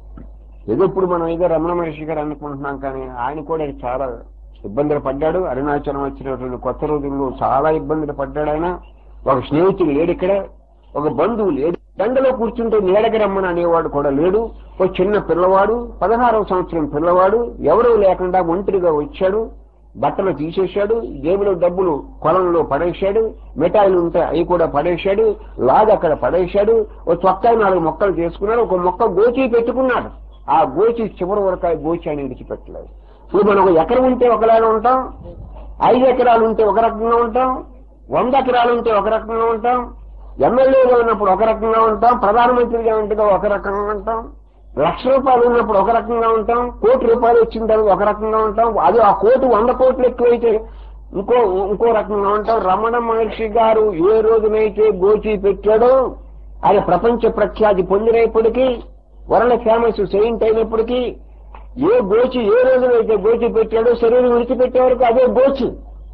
ఏదో ఇప్పుడు మనం ఏదో రమణ మహర్షి గారు అనుకుంటున్నాం కానీ ఆయన కూడా చాలా ఇబ్బందులు పడ్డాడు అరుణాచలం వచ్చినటువంటి కొత్త రోజుల్లో చాలా ఇబ్బందులు పడ్డాడు ఆయన ఒక స్నేహితుడు లేడు ఇక్కడ ఒక బంధువు లేడు దండలో కూర్చుంటే నీడకి రమ్మని అనేవాడు కూడా లేడు ఒక చిన్న పిల్లవాడు పదహారవ సంవత్సరం పిల్లవాడు ఎవరూ లేకుండా ఒంటరిగా వచ్చాడు బట్టలు తీసేశాడు జేబులో డబ్బులు కొలంలో పడేశాడు మిఠాయిలు ఉంటే అవి కూడా పడేశాడు లాగ్ అక్కడ పడేశాడు ఓ చొక్కా నాలుగు మొక్కలు చేసుకున్నాడు ఒక మొక్క గోచి పెట్టుకున్నాడు ఆ గోచి చివరి వరకు ఆ గోచి అని విడిచిపెట్టలేదు ఇప్పుడు మనం ఒక ఎకరం ఉంటే ఒకలాగా ఉంటాం ఐదు ఎకరాలు ఉంటే ఒక రకంగా ఉంటాం వంద ఎకరాలు ఉంటే ఒక రకంగా ఉంటాం ఎమ్మెల్యేగా ఉన్నప్పుడు ఒక రకంగా ఉంటాం ప్రధానమంత్రిగా ఉంటే ఒక రకంగా ఉంటాం లక్ష రూపాయలు ఉన్నప్పుడు ఒక రకంగా ఉంటాం కోటి రూపాయలు వచ్చిన తర్వాత ఒక రకంగా ఉంటాం అది ఆ కోటి వంద కోట్లు ఎక్కువైతే ఇంకో ఇంకో రకంగా ఉంటాం రమణ మహర్షి గారు ఏ రోజునైతే గోచి పెట్టాడో ఆయన ప్రపంచ ప్రఖ్యాతి పొందినప్పటికీ వరల్డ్ ఫేమస్ సెయింట్ అయినప్పటికీ ఏ గోచి ఏ రోజునైతే గోచి పెట్టాడో శరీరం విడిచిపెట్టే వరకు అదే గోచి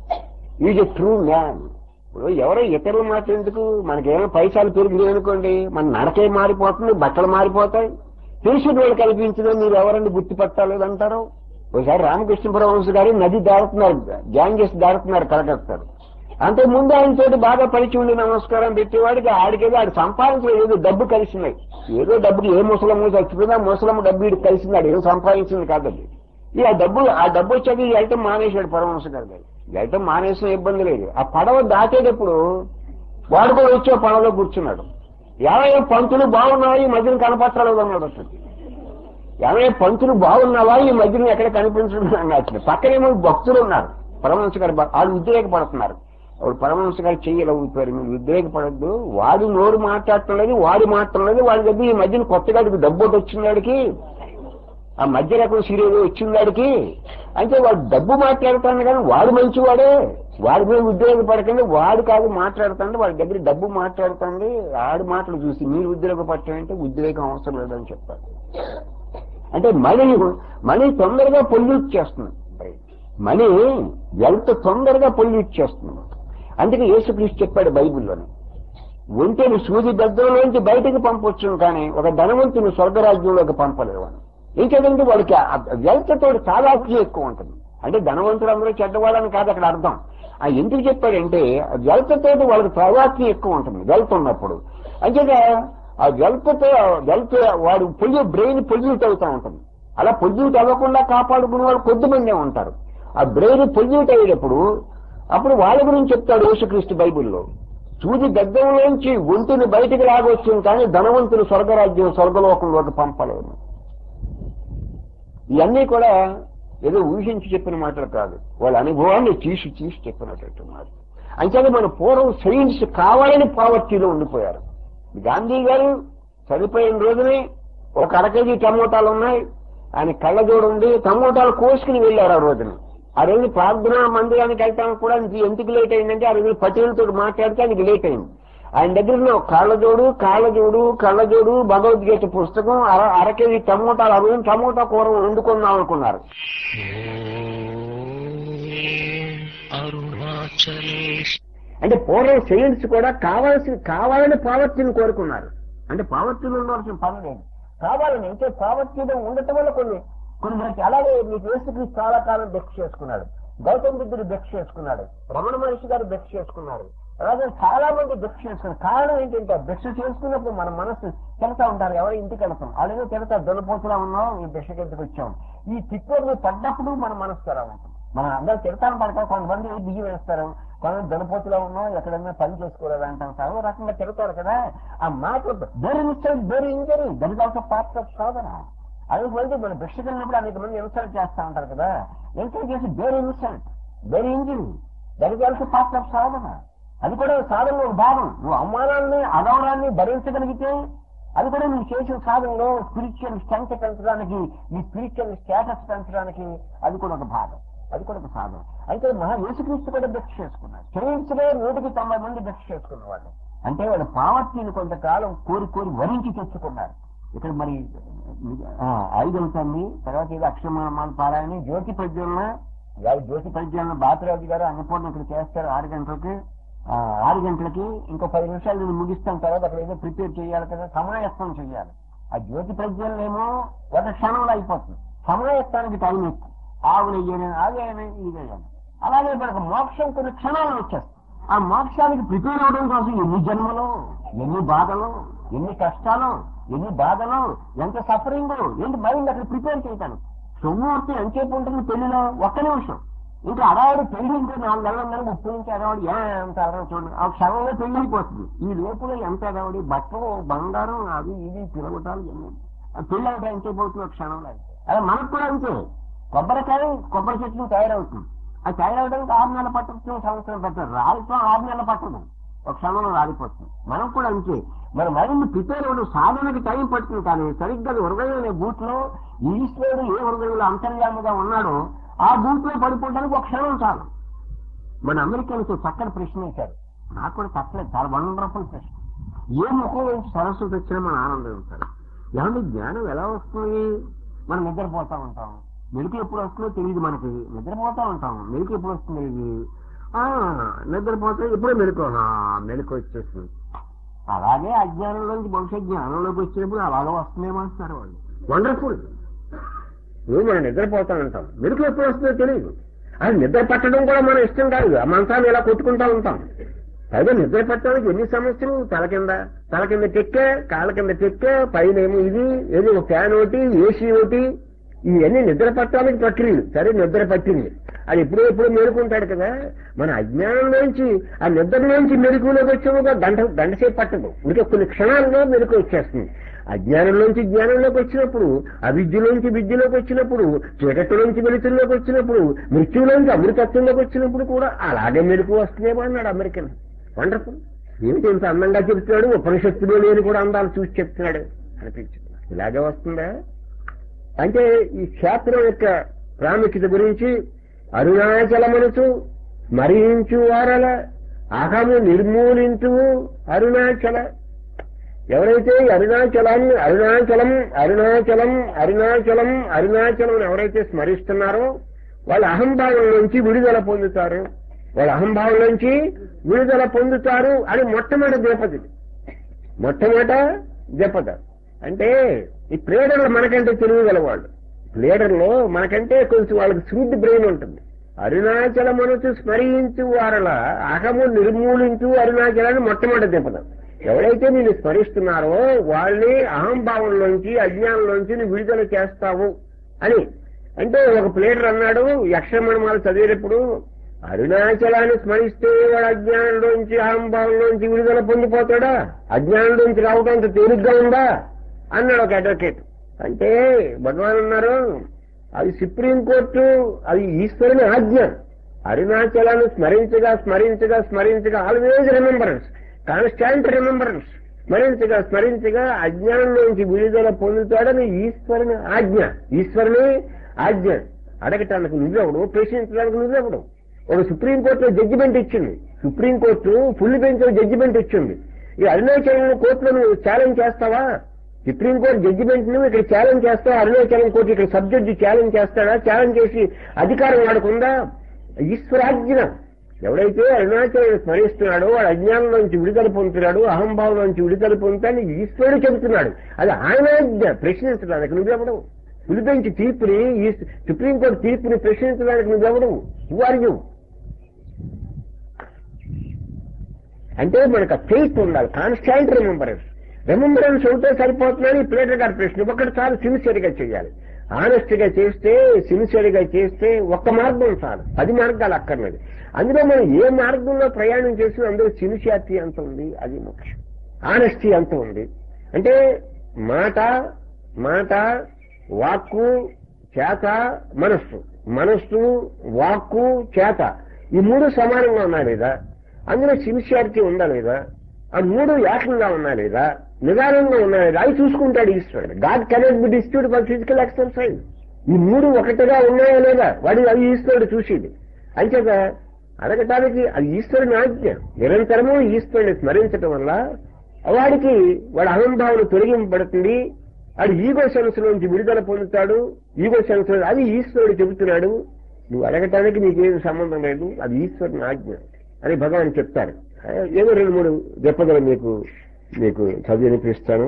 ఈజ్ ఎ ట్రూ మ్యాన్ ఇప్పుడు ఎవరో ఇతరుల మాట ఎందుకు మనకేమైనా పైసలు పెరిగినాయి అనుకోండి మన నడకే మారిపోతుంది బట్టలు మారిపోతాయి తెలిసిన వాళ్ళు కల్పించడం మీరు ఎవరండి గుర్తుపట్టాలేదంటారు ఒకసారి రామకృష్ణ పరమహంస గారు నది దాడుతున్నారు గ్యాంగెస్ దాడుతున్నారు కలకత్తారు అంటే ముందు ఆయన తోటి బాగా పరిచి ఉండి నమస్కారం పెట్టేవాడికి ఆడికేదో ఆడు సంపాదించలేదు ఏదో డబ్బు కలిసినాయి ఏదో డబ్బుకి ఏ ముసలమ్మ చచ్చిపోయిందా ముసలమ్మ డబ్బు ఇటు కలిసింది ఏం సంపాదించింది కాదండి ఈ ఆ డబ్బు ఆ డబ్బు వచ్చాక ఈ వెళ్ళటం మానేశాడు పరమహంస గారు వెళ్ళటం మానేసిన ఇబ్బంది లేదు ఆ పడవ దాటేటప్పుడు వాడు కూడా వచ్చి ఆ పడవలో కూర్చున్నాడు యాభై పంతులు బాగున్నావా ఈ మధ్యన కనపట్టలేదు అన్నాడు అసలు యాభై పంతులు బాగున్నావా ఈ మధ్యన ఎక్కడ కనిపించడం అన్నట్లు పక్కనేమో భక్తులు ఉన్నారు పరమహంస గారు భ- వాళ్ళు ఉద్రేకపడుతున్నారు అప్పుడు పరమహంస గారు చెయ్యలు ఊపారు మీరు ఉద్రేకపడద్దు వాడి నోరు మాట్లాడటం లేదు వాడి మాట్లాడటం లేదు వాడి దగ్గర ఈ మధ్యన కొత్తగా డబ్బు ఒకటి వచ్చిన వాడికి ఆ మధ్య రకం సీరియల్ వచ్చిన వాడికి అంటే వాడు డబ్బు మాట్లాడుతాను కానీ వాడు మంచివాడే వాడి మీద ఉద్యోగపడకండి వాడు కాదు మాట్లాడుతాండి వాడి దగ్గర డబ్బు మాట్లాడుతుంది ఆడి మాటలు చూసి మీరు ఉద్యోగపడటం ఉద్రేకం అవసరం లేదని చెప్పారు అంటే మనీ మనీ తొందరగా పొల్యూట్ చేస్తుంది మనీ వెల్త్ తొందరగా పొల్యూట్ చేస్తుంది అందుకే యేసుక్రీస్తు చెప్పాడు బైబిల్లోని ఒంటేని సూది దగ్గరలోంచి బయటకు పంపొచ్చు కానీ ఒక ధనవంతుని స్వర్గరాజ్యంలోకి పంపలేవు అని ఇంకేదంటే వాడికి వెల్త్ తోటి చాలాక్తి ఎక్కువ ఉంటుంది అంటే ధనవంతులు అందరూ చెడ్డవాళ్ళని కాదు అక్కడ అర్థం ఆ ఎందుకు చెప్పాడంటే వెల్త్ తోటి వాళ్ళకి ప్రవాక్తి ఎక్కువ ఉంటుంది వెల్త్ ఉన్నప్పుడు అంతేగా ఆ వెల్త్ తో వెల్త్ వాడు పొల్యూ బ్రెయిన్ పొల్యూట్ అవుతూ ఉంటుంది అలా పొల్యూట్ అవ్వకుండా కాపాడుకునే వాళ్ళు కొద్దిమందే ఉంటారు ఆ బ్రెయిన్ పొల్యూట్ అయ్యేటప్పుడు అప్పుడు వాళ్ళ గురించి చెప్తాడు యేసుక్రీస్తు బైబిల్లో సూది దగ్గరలోంచి ఒంటిని బయటికి రాగొచ్చు కానీ ధనవంతులు స్వర్గరాజ్యం స్వర్గలోకంలోకి పంపలేరు ఇవన్నీ కూడా ఏదో ఊహించి చెప్పిన మాటలు కాదు వాళ్ళ అనుభవాన్ని తీసి తీసి చెప్పినట్టు మాట అంచేది మన పూర్వం సైన్స్ కావాలని పావర్టీలో ఉండిపోయారు గాంధీ గారు చనిపోయిన రోజునే ఒక అరకేజీ టమోటాలు ఉన్నాయి ఆయన కళ్ళజోడు ఉంది టమోటాలు కోసుకుని వెళ్ళారు ఆ రోజున ఆ రోజు ప్రార్థనా మందిరానికి వెళ్తానికి కూడా ఆయనకి ఎందుకు లేట్ అయిందంటే ఆ రోజు పటేల్తో మాట్లాడితే ఆయనకి లేట్ అయింది ఆయన దగ్గర ఉన్న కాళ్ళజోడు కాళ్ళజోడు కళ్ళజోడు భగవద్గీత పుస్తకం అర అరకేజీ టమోటాలు ఆ రోజు టమోటా కూర వండుకుందాం అనుకున్నారు అరుణాచలేశ్ అంటే పూర్వం సైన్స్ కూడా కావాల్సిన కావాలని పావర్టీని కోరుకున్నారు అంటే పావర్టీలో ఉండవలసిన పని లేదు కావాలని అంటే పావర్టీలో ఉండటం వల్ల కొన్ని కొన్ని మనకి అలాగే మీకు యేసుక్రీస్తు చాలా కాలం బెక్స్ చేసుకున్నాడు గౌతమ బుద్ధుడు బెక్స్ చేసుకున్నాడు రమణ మహర్షి గారు బెక్స్ చేసుకున్నారు అలాగే చాలా మంది బెక్స్ చేసుకున్నారు కారణం ఏంటంటే బెక్స్ చేసుకున్నప్పుడు మన మనసు తిడతా ఉంటారు ఎవరు ఇంటికి వెళ్తాం అలాగే తిడతా దొలపోతులా ఉన్నాం ఈ బెక్స్కి ఎందుకు వచ్చాం ఈ తిక్కుడు పడ్డప్పుడు మన మనసు ఎలా ఉంటుంది మనం అందరూ తిడతాం పడక కొంతమంది బియ్యం వేస్తారు కొంతమంది దొలపోతులో ఉన్నాం ఎక్కడైనా పని చేసుకోలేదు అంటాం చాలా రకంగా తిడతారు కదా ఆ మాట bear mistake bear injury that also part of సాధన అది పోతే మన భిక్ష వెళ్ళినప్పుడు అనేక మంది ఇన్సల్ట్ చేస్తా ఉంటారు కదా ఇన్సల్ట్ చేసి bear insult bear injury that also part of సాధన అది కూడా సాధనలో ఒక భాగం నువ్వు అవమానాన్ని అగౌరవాన్ని భరించగలిగితే అది కూడా నువ్వు చేసిన సాధనలో స్పిరిచువల్ స్ట్రెంత్ పెంచడానికి నీ స్పిరిచువల్ స్టేటస్ పెంచడానికి అది కూడా ఒక భాగం అది కూడా ఒక సాధన అయితే మహా యేసుక్రీస్తు కూడా భిక్ష చేసుకున్నాడు చరిత్రలో నూటికి తొంభై మంది భిక్ష చేసుకున్నవాళ్ళు అంటే వాళ్ళ పావర్టీని కొంతకాలం కోరి కోరి వరించి తెచ్చుకున్నారు ఇక్కడ మరి ఆ, ఐదు అవుతుంది తర్వాత ఏదో అక్షరమాల పారాయణ జ్యోతి ప్రజ్వలన ఇవాళ జ్యోతి ప్రజ్వలన బాతురాజు గారు అన్నపూర్ణ ఇక్కడ చేస్తారు ఆరు గంటలకి ఆ, ఆరు గంటలకి ఇంకో పది నిమిషాలు నేను ముగిస్తాను తర్వాత అక్కడ ఏదో ప్రిపేర్ చేయాలి కదా సమాయత్నం చేయాలి ఆ జ్యోతి ప్రజ్వలన ఏమో ఒక క్షణంలో అయిపోతుంది సమాయత్తానికి టైం ఎక్కువ ఆవులు అయ్యాను ఆగాయని ఇదేయాను అలాగే మనకు మోక్షం కొన్ని క్షణాలు వచ్చేస్తుంది ఆ మోక్షానికి ప్రిపేర్ అవడం కోసం ఎన్ని జన్మలు ఎన్ని బాధలు ఎన్ని కష్టాలు ఎన్ని బాధలు ఎంత సఫరింగ్ ఏంటి మైండ్ అక్కడ ప్రిపేర్ చేయటానికి సొమ్మూర్తి ఎంతసేపు ఉంటుంది పెళ్లిలో ఒక్క నిమిషం ఇంకా అడవాడు పెళ్లి ఉంటే నాలుగు నెలలు ఉందని ముప్పై నుంచి అడవాడు ఎంత అడవ చూడండి ఆ క్షణంలో పెళ్లి అయిపోతుంది ఈ లోపల ఎంత అడవాడి బట్టలు బంగారం అది ఇది తిరగటాలు ఎన్ని ఆ పెళ్లి అంటే ఎంతసేపు అవుతుంది ఒక క్షణంలో అదే మనకు కూడా అంతే కొబ్బరికాయ కొబ్బరి చెట్లు తయారవుతుంది అది తయారవడానికి ఆరు నెలలు పట్టచ్చు సంవత్సరం పట్టదు రాలిపోవడం ఆరు నెలలు పట్టదు ఒక క్షణంలో రాలిపోతుంది మనం కూడా అంతే మన మైండ్ ప్రిపేర్ అవ్వడం సాధనకి టైం పడుతుంది కానీ సరిగ్గా అది హృదయం అనే బూత్ లో ఈశ్వరుడు ఏ హృదయంలో అంతర్యాముగా ఉన్నాడో ఆ బూత్ లో పడిపోవడానికి ఒక క్షణం చాలు మన అమెరికన్స్ చక్కని ప్రశ్న వేశారు నాకు కూడా తప్పలేదు చాలా వండర్ఫుల్ ప్రశ్న ఏ ముఖం నుంచి సరస్వతి వచ్చినా మన ఆనందం ఉంటారు ఏమంటే జ్ఞానం ఎలా వస్తుంది మనం నిద్రపోతా ఉంటాం మెలకు ఎప్పుడు వస్తుందో తెలియదు మనకి నిద్రపోతా ఉంటాం మెలకు ఎప్పుడు వస్తుంది ఇది ఆ, నిద్రపోతే ఎప్పుడో మెలకు ఆ, మెలకు వచ్చేస్తుంది అలాగే అజ్ఞానంలోంచి భవిష్యత్ జ్ఞానంలోకి వచ్చినప్పుడు అలాగే వస్తుందేమో అంటున్నారు వాళ్ళు వండర్ఫుల్ నువ్వు మనం నిద్రపోతా ఉంటాం మెలకు ఎప్పుడు వస్తుందో తెలియదు అది నిద్ర పట్టడం కూడా మన ఇష్టం కాదు ఆ మంచాన్ని ఇలా కొట్టుకుంటా ఉంటాం పైగా నిద్ర పట్టడానికి ఎన్ని సమస్యలు తల కింద తల కింద టెక్కే కాళ్ళ కింద టెక్కే పైన ఏమో ఇది ఏదో ఒక ఫ్యాన్ ఒకటి ఏసీ ఒకటి ఇవన్నీ నిద్ర పట్టడానికి ప్రక్రియలు సరే నిద్ర పట్టింది అది ఎప్పుడో ఎప్పుడో మేలుకుంటాడు కదా మన అజ్ఞానంలోంచి ఆ నిద్రలోంచి మెరుకులోకి వచ్చేందుకు గంట గంట సేపు పట్టదు ఇంకా కొన్ని క్షణాల్లో మెరుకు వచ్చేస్తుంది అజ్ఞానంలోంచి జ్ఞానంలోకి వచ్చినప్పుడు అవిద్యలోంచి విద్యలోకి వచ్చినప్పుడు చీకటిలోంచి వెలుతుల్లోకి వచ్చినప్పుడు మృత్యులోంచి అమృతత్వంలోకి వచ్చినప్పుడు కూడా అలాగే మెరుకు వస్తుందేమో అన్నాడు అమెరికన్ వండర్ఫుల్ ఏమిటి ఇంత అందంగా చెప్తున్నాడు ఉపనిషత్తులో లేని కూడా అందాలు చూసి చెప్తున్నాడు అనిపించింది ఇలాగే వస్తుందా అంటే ఈ క్షేత్రం యొక్క ప్రాముఖ్యత గురించి అరుణాచలమనుచు స్మరించు వారల అహము నిర్మూలించు అరుణాచల ఎవరైతే ఈ అరుణాచలాన్ని అరుణాచలం అరుణాచలం అరుణాచలం అరుణాచలం అని ఎవరైతే స్మరిస్తున్నారో వాళ్ళ అహంభావం నుంచి విడుదల పొందుతారు వాళ్ళ అహంభావం నుంచి విడుదల పొందుతారు అని మొట్టమొదటి దేపతి మొట్టమొదట దెబ్బత అంటే ఈ ప్లేడర్లు మనకంటే తెలియగల వాళ్ళు ప్లేడర్లో మనకంటే కొంచెం వాళ్ళకి స్వీట్ బ్రెయిన్ ఉంటుంది అరుణాచల మనసు స్మరించు వారల అహము నిర్మూలించు అరుణాచలాన్ని మొట్టమొదటి దెబ్బత ఎవరైతే నేను స్మరిస్తున్నారో వాళ్ళని అహంభావంలోంచి అజ్ఞానంలోంచి నువ్వు విడుదల చేస్తావు అని అంటే ఒక ప్లేడర్ అన్నాడు యక్షమణమాలు చదివేటప్పుడు అరుణాచలాన్ని స్మరిస్తే వాడు అజ్ఞానంలోంచి అహంభావంలోంచి విడుదల పొందిపోతాడా అజ్ఞానంలోంచి రావడం అంత తేలిగ్గా ఉందా అన్నాడు ఒక అడ్వకేట్ అంటే భగవాన్ అన్నారు అది సుప్రీం కోర్టు అది ఈశ్వరుని ఆజ్ఞ అరుణాచలాన్ని స్మరించగా స్మరించగా స్మరించగా ఆల్వేజ్ రిమెంబరెన్స్ కాన్స్టాంట్ రిమెంబరెన్స్ స్మరించగా స్మరించగా అజ్ఞానంలోంచి విడుదల పొందుతాడని ఈశ్వరుని ఆజ్ఞ ఈశ్వరుని ఆజ్ఞ అడగటానికి నువ్వెవడు ప్రశ్నించడానికి నువ్వెవడు ఒక సుప్రీం కోర్టులో జడ్జిమెంట్ ఇచ్చింది supreme court full bench judgment ఇచ్చింది ఈ అరుణాచలం కోర్టులో నువ్వు ఛాలెంజ్ చేస్తావా సుప్రీం కోర్టు జడ్జిమెంట్ ను ఇక్కడ ఛాలెంజ్ చేస్తావా అరుణాచలం కోర్టు ఇక్కడ సబ్జెక్ట్ ఛాలెంజ్ చేస్తాడా ఛాలెంజ్ చేసి అధికారం వాడుకుందా ఈశ్వరాజ్ఞ ఎవడైతే అరుణాచలం స్మరిస్తున్నాడో వాడు అజ్ఞానంలోంచి విడుదల పొందుతున్నాడు అహంభావంలోంచి విడుదల పొందుతాడని ఈశ్వరుడు చెబుతున్నాడు అది ఆయన ఆజ్ఞ ప్రశ్నించడానికి నువ్వెవడు పిలిపించి తీర్పుని ఈ సుప్రీంకోర్టు తీర్పుని ప్రశ్నించడానికి నువ్వెవడు వారు అంటే మనకు ఫెయిత్ ఉండాలి కాన్స్టాంట్ రిమెంబరెన్స్ రిమెంబరెన్స్ ఉంటే సరిపోతుందని ప్లేటర్ గారి ప్రశ్న ఒకటి చాలు సిన్సియర్ గా చేయాలి ఆనెస్ట్ గా చేస్తే సిన్సియర్ గా చేస్తే ఒక్క మార్గం చాలు పది మార్గాలు అక్కర్లేదు అందులో మనం ఏ మార్గంలో ప్రయాణం చేసినా అందులో సిన్సియారిటీ ఎంత ఉంది అది ముఖ్యం ఆనెస్టీ ఎంత ఉంది అంటే మాట మాట వాక్కు చేత మనస్సు మనస్సు వాక్కు చేత ఈ మూడు సమానంగా ఉన్నా లేదా అందులో సిన్సియారిటీ ఉందా లేదా ఆ మూడు ఏకంగా ఉన్నా లేదా నిదానంగా ఉన్నా లేదా అవి చూసుకుంటాడు ఈశ్వరుడు God cannot be destitute for physical exercise ఈ మూడు ఒకటిగా ఉన్నాయా లేదా వాడి అవి ఈశ్వరుడు చూసేది అంచేత అడగటానికి అది ఈశ్వరుని ఆజ్ఞ నిరంతరము ఈశ్వరుని స్మరించటం వల్ల వాడికి వాడి అహంభావన తొలగింపబడుతుంది వాడు ఈగో సెన్స్ నుంచి విడుదల పొందుతాడు ఈగో సెన్స్ అది ఈశ్వరుడు చెబుతున్నాడు నువ్వు అడగటానికి నీకేం సంబంధం లేదు అది ఈశ్వరుని ఆజ్ఞ అని భగవాన్ చెప్తారు ఏదో రెండు మూడు దెబ్బలు మీకు మీకు చదివినిపిస్తాను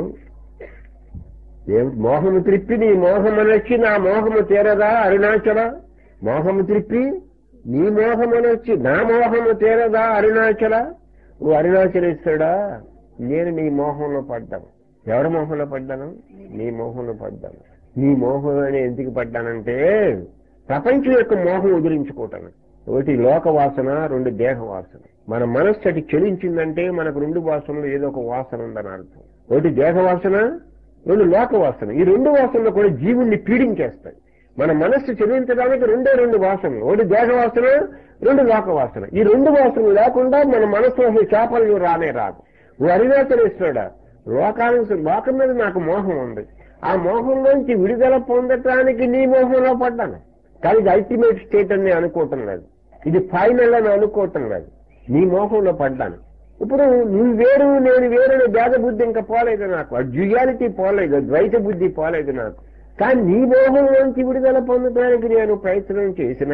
ఏమిటి మోహము త్రిప్పి నీ మోహమనొచ్చి నా మోహము తీరదా అరుణాచల మోహము త్రిప్పి నీ మోహమనొచ్చి నా మోహము తీరదా అరుణాచల ఓ అరుణాచలేశ్వరుడా నేను నీ మోహంలో పడ్డాను ఎవరి మోహంలో పడ్డాను నీ మోహంలో పడ్డాను నీ మోహంలోనే ఎందుకు పడ్డానంటే ప్రపంచం యొక్క మోహం వదిలించుకోవటాను ఒకటి లోక వాసన రెండు దేహ వాసన మన మనస్సు అటు చెలించిందంటే మనకు రెండు వాసనలు ఏదో ఒక వాసన ఉందని అర్థం ఒకటి దేహ వాసన రెండు లోక వాసన ఈ రెండు వాసనలు కూడా జీవుణ్ణి పీడించేస్తాయి మన మనస్సు చెలించడానికి రెండే రెండు వాసనలు ఒకటి దేహ వాసన రెండు లోక వాసన ఈ రెండు వాసనలు లేకుండా మన మనస్సు అసలు చేపలు రానే రాదు ఓ అరుణాచలేశ్వరుడా లోకానికి లోకం మీద నాకు మోహం ఉంది ఆ మోహంలోంచి విడుదల పొందటానికి నీ మోహంలో పడ్డాను కానీ ఇది అల్టిమేట్ స్టేట్ అని నేను అనుకోవటం లేదు ఇది ఫైనల్ అని అనుకోవటం లేదు నీ మోహంలో పడ్డాను ఇప్పుడు నువ్వు వేరు నేను వేరు అనే భేద బుద్ధి ఇంకా పోలేదు నాకు ఆ డ్యుయాలిటీ పోలేదు ద్వైత బుద్ధి పోలేదు నాకు కానీ నీ మోహంలోంచి విడుదల పొందడానికి నేను ప్రయత్నం చేసినా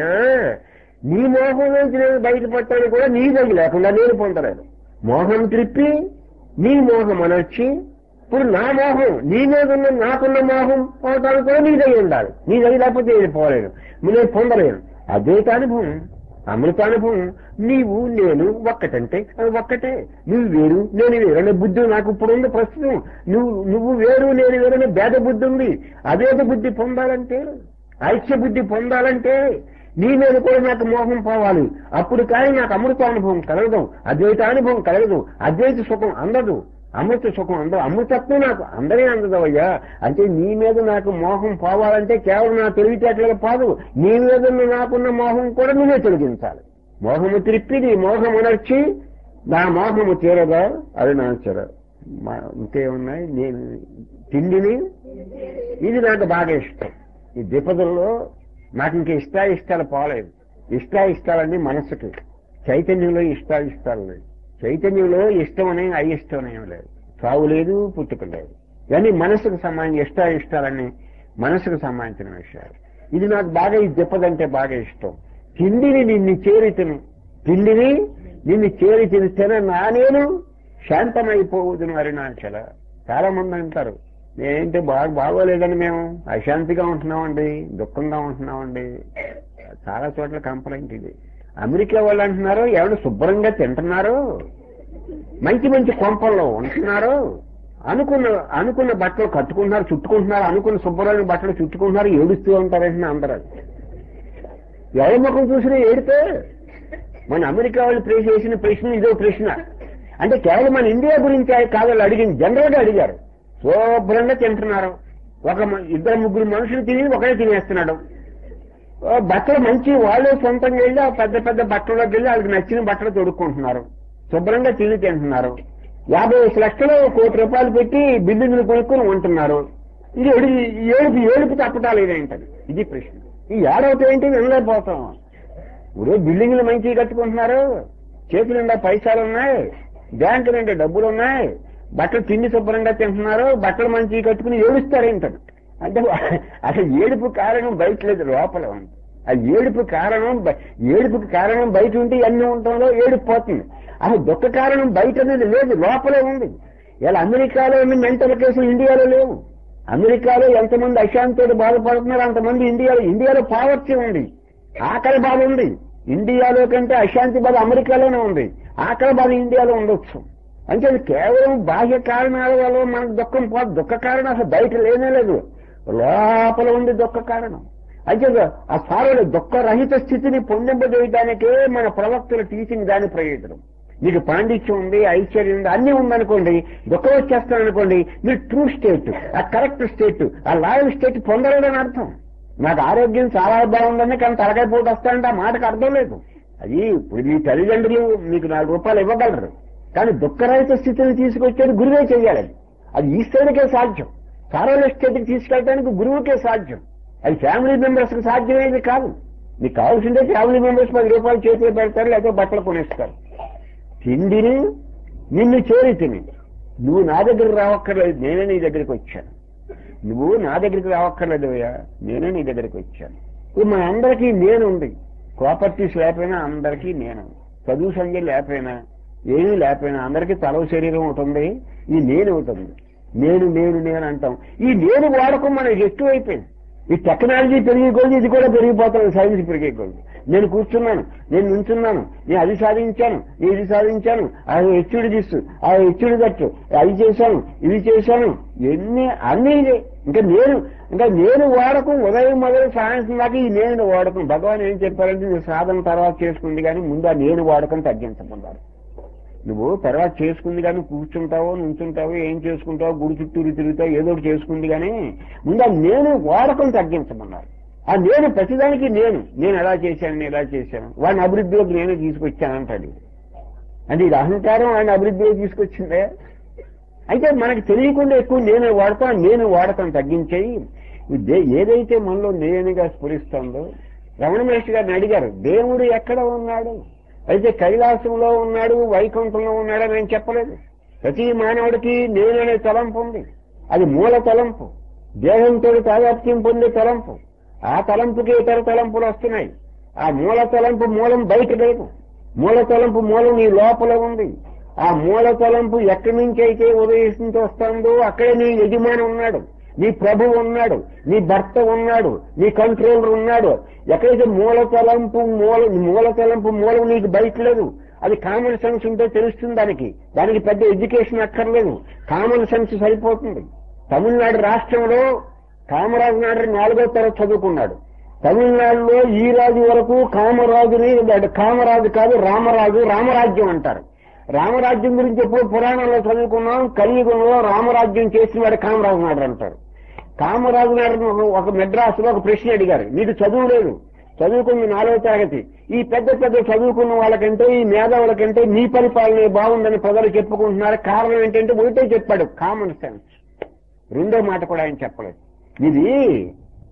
నీ మోహంలోంచి నేను బయటపడటానికి కూడా నీ దగ్గర లేకుండా నేను పొందలేను మోహం త్రిప్పి నీ మోహం అనొచ్చి ఇప్పుడు నా మోహం నీ మీద ఉన్న నాకున్న మోహం పోవటానికి కూడా నీ దగ్గర ఉండాలి నీ దగ్గర లేకపోతే నేను పోలేను నేను పొందలేను అద్వైతానుభవం అమృతానుభవం నీవు నేను ఒక్కటంటే అది ఒక్కటే నువ్వు వేరు నేను వేరు అనే బుద్ధి నాకు ఇప్పుడు ఉంది ప్రస్తుతం నువ్వు నువ్వు వేరు నేను వేరు అనే భేద బుద్ధి ఉంది అభేద బుద్ధి పొందాలంటే ఐక్య బుద్ధి పొందాలంటే నీ మీద కూడా నాకు మోహం పోవాలి అప్పుడు కానీ నాకు అమృతానుభవం కలగదు అద్వైతానుభవం కలగదు అద్వైత సుఖం అందదు అమృత సుఖం అందదు అమృతత్వం నాకు అందరే అందదవయ్యా అంటే నీ మీద నాకు మోహం పోవాలంటే కేవలం నా తెలివితేటలుగా పోదు నీ మీద నాకున్న మోహం కూడా నువ్వే తొలగించాలి మోహము త్రిప్పి నీ మోహం ఉనర్చి నా మోహము తీరదా అరుణాచర ఇంకేమున్నాయి నేను తిండిని ఇది నాకు బాగా ఇష్టం ఈ ద్విపదుల్లో నాకు ఇంక ఇష్టాయిష్టాలు పోలేదు ఇష్టాయిష్టాలన్నీ మనసుకి చైతన్యంలో ఇష్టాయిష్టాలు లేదు చైతన్యంలో ఇష్టం అనే అయిష్టం అనేం లేదు చావు లేదు పుట్టుక లేదు ఇవన్నీ మనసుకు సంబంధించిన ఇష్టాయిష్టాలన్నీ మనసుకు సంబంధించిన విషయాలు ఇది నాకు బాగా ఈ దెబ్బదంటే బాగా ఇష్టం తిండిని నిన్ను చేరి తిను తిండిని నిన్ను చేరి తినిస్తేనే నా నేను శాంతమైపోవద్దు అరుణాచల చాలా మంది అంటారు ఏంటి బాగా బాగోలేదని మేము అశాంతిగా ఉంటున్నామండి దుఃఖంగా ఉంటున్నామండి చాలా చోట్ల కంప్లైంట్ ఇది అమెరికా వాళ్ళు అంటున్నారు ఎవరు శుభ్రంగా తింటున్నారు మంచి మంచి కొంపల్లో ఉంటున్నారు అనుకున్న అనుకున్న బట్టలు కట్టుకుంటున్నారు చుట్టుకుంటున్నారు అనుకున్న శుభ్రమైన బట్టలు చుట్టుకుంటున్నారు ఏడుస్తూ ఉంటారంటే అందరూ ఎవరి ముఖం చూసినా ఏడితే మన అమెరికా వాళ్ళు ప్రే చేసిన ప్రశ్న ఇదో ప్రశ్న అంటే కేవలం మన ఇండియా గురించి కాదు వాళ్ళు అడిగింది జనరల్ గా అడిగారు శుభ్రంగా తింటున్నారు ఒక మ- ఇద్దరు ముగ్గురు మనుషులు తిని ఒకడే తినేస్తున్నాడు ఓ బట్టలు మంచి వాళ్ళే సొంతంగా వెళ్ళి ఆ పెద్ద పెద్ద బట్టల్లోకి వెళ్ళి వాళ్ళకి నచ్చిన బట్టలు తొడుక్కుంటున్నారు శుభ్రంగా తిని తింటున్నారు యాభై లక్షలు కోటి రూపాయలు పెట్టి బిల్డింగ్లు కొనుక్కొని ఉంటున్నారు ఇది ఏడు ఏడుపు ఏడుపు తప్పటాలు ఇదేంటది ఇది ప్రశ్న ఈ ఏడవతో ఏంటి వినలేకపోతాం ఇప్పుడు బిల్డింగ్లు మంచిగా కట్టుకుంటున్నారు చేతుల నిండా పైసలు ఉన్నాయి బ్యాంకు నిండా డబ్బులు ఉన్నాయి బట్టలు తిండి శుభ్రంగా తింటున్నారు బట్టలు మంచిగా కట్టుకుని ఏడుస్తారేంటది అంటే వా- అసలు ఏడుపు కారణం బయట లేదు లోపల ఉంది ఆ ఏడుపు కారణం బ- ఏడుపుకి కారణం బయట ఉంటే అన్ని ఉండటంలో ఏడుపు పోతుంది అసలు దుఃఖ కారణం బయట అనేది లేదు లోపలే ఉంది ఇలా అమెరికాలో ఎన్ని మెంటల్ కేసులు ఇండియాలో లేవు అమెరికాలో ఎంతమంది అశాంతితో బాధపడుతున్నారు అంతమంది ఇండియాలో ఇండియాలో పావర్టీ ఉంది ఆకలి బాధ ఉంది ఇండియాలో కంటే అశాంతి బాధ అమెరికాలోనే ఉంది ఆకలి బాధ ఇండియాలో ఉండొచ్చు అంటే అది కేవలం బాహ్య కారణాల వల్ల మనకు దుఃఖం పోదు దుఃఖ కారణం అసలు బయట లేనే లేదు లోపల ఉంది దుఃఖ కారణం అయితే ఆ సారుడు దుఃఖరహిత స్థితిని పొందింపజేయడానికే మన ప్రవక్తల టీచింగ్ దాని ప్రయోజనం మీకు పాండిత్యం ఉంది ఐశ్వర్యం ఉంది అన్ని ఉందనుకోండి దుఃఖం వచ్చేస్తాను అనుకోండి మీరు ట్రూ స్టేట్ ఆ కరెక్ట్ స్టేట్ ఆ లాయల్ స్టేట్ పొందలేదని అర్థం నాకు ఆరోగ్యం చాలా బాగుందని కానీ తలకాయ పోటు వస్తానంటే ఆ మాటకు అర్థం లేదు అది ఇప్పుడు మీ తల్లిదండ్రులు మీకు నాలుగు రూపాయలు ఇవ్వగలరు కానీ దుఃఖరహిత స్థితిని తీసుకొచ్చేది గురువే చేయాలి అది ఈశ్వరుడికే సాధ్యం సారల స్థితికి తీసుకెళ్ళడానికి గురువుకే సాధ్యం అది ఫ్యామిలీ మెంబర్స్ కి సాధ్యమేది కాదు మీకు కావాల్సిందే ఫ్యామిలీ మెంబర్స్ పది రూపాయలు చేతిలో పెడతారు లేకపోతే బట్టలు కొనేస్తారు తిండిని నిన్ను చేరి తిని నువ్వు నా దగ్గరికి రావక్కర్లేదు నేనే నీ దగ్గరికి వచ్చాను నువ్వు నా దగ్గరికి రావక్కర్లేదు అయ్యా నేనే నీ దగ్గరికి వచ్చాను ఇప్పుడు మన అందరికీ నేను ఉంది ప్రాపర్టీస్ లేకపోయినా అందరికీ నేను చదువు సంఖ్య లేకపోయినా ఏమీ లేకపోయినా అందరికీ తలవ శరీరం ఉంటుంది ఈ నేను ఉంటుంది నేను నేను నేను అంటాం ఈ నేను వాడకం మనకి ఎక్కువైపోయింది ఈ టెక్నాలజీ పెరిగే కొద్ది ఇది కూడా పెరిగిపోతుంది సైన్స్ పెరిగే కొద్ది నేను కూర్చున్నాను నేను నుంచున్నాను నేను అది సాధించాను నేను ఇది సాధించాను అది హెచ్చుడి తీస్తూ ఆ హెచ్చుడి తట్టు అది చేశాను ఇది చేశాను ఎన్ని అన్ని ఇదే ఇంకా నేను ఇంకా నేను వాడకం ఉదయం మొదలు సాయంత్రం దాకా ఈ నేను వాడకం భగవాన్ ఏం చెప్పారంటే నువ్వు సాధన తర్వాత చేసుకుంది కానీ ముందు ఆ నేను వాడకం తగ్గించమన్నారు నువ్వు తర్వాత చేసుకుంది కానీ కూర్చుంటావో నుంచుంటావో ఏం చేసుకుంటావో గుడి చుట్టూరు తిరుగుతావు ఏదో ఒకటి చేసుకుంది కానీ ముందు ఆ నేను వాడకం తగ్గించమన్నారు ఆ నేను ప్రతిదానికి నేను నేను ఎలా చేశాను నేను ఎలా చేశాను వాడిని అభివృద్ధిలోకి నేనే తీసుకొచ్చానంటాడు అంటే ఇది అహంకారం ఆయన అభివృద్ధిలో తీసుకొచ్చిందే అయితే మనకి తెలియకుండా ఎక్కువ నేను వాడతాం నేను వాడతాం తగ్గించేయి ఇదే- ఏదైతే మనలో నేనుగా స్ఫురిస్తుందో రమణ మహర్షి గారిని అడిగారు దేవుడు ఎక్కడ ఉన్నాడు అయితే కైలాసంలో ఉన్నాడు వైకుంఠంలో ఉన్నాడు అని నేను చెప్పలేదు ప్రతి మానవుడికి నేననే తలంపు ఉంది అది మూల తలంపు దేహంతో తాదాత్మ్యం పొందే తలంపు ఆ తలంపుకి ఇతర తలంపులు వస్తున్నాయి ఆ మూల తలంపు మూలం బయట లేదు మూల తలంపు మూలం నీ లోపల ఉంది ఆ మూల తలంపు ఎక్కడి నుంచి అయితే ఉదయిస్తుంటూ వస్తుందో అక్కడే నీ యజమాని ఉన్నాడు నీ ప్రభు ఉన్నాడు నీ భర్త ఉన్నాడు నీ కంట్రోలర్ ఉన్నాడు ఎక్కడైతే మూల తలంపు మూల మూల తలంపు మూలం నీకు బయట లేదు అది కామన్ సెన్స్ ఉంటే తెలుస్తుంది దానికి దానికి పెద్ద ఎడ్యుకేషన్ అక్కర్లేదు కామన్ సెన్స్ సరిపోతుంది తమిళనాడు రాష్ట్రంలో కామరాజు నాయుడు నాలుగో తరగతి చదువుకున్నాడు తమిళనాడులో ఈ రాజు వరకు కామరాజుని అంటే కామరాజు కాదు రామరాజు రామరాజ్యం అంటారు రామరాజ్యం గురించి ఎప్పుడు పురాణంలో చదువుకున్నాం కలియుగంలో రామరాజ్యం చేసిన వాడు కామరాజు నాయుడు అంటారు కామరాజు నాయుడు ఒక మెడ్రాసులో ఒక ప్రశ్న అడిగారు నీకు చదువు లేదు చదువుకుంది నాలుగో తరగతి ఈ పెద్ద పెద్ద చదువుకున్న వాళ్ళకంటే ఈ మేధావులకంటే నీ పరిపాలనే బాగుందని ప్రజలు చెప్పుకుంటున్నారు కారణం ఏంటంటే ఒకటే చెప్పాడు కామన్ సెన్స్ రెండో మాట కూడా ఆయన చెప్పలేదు ఇది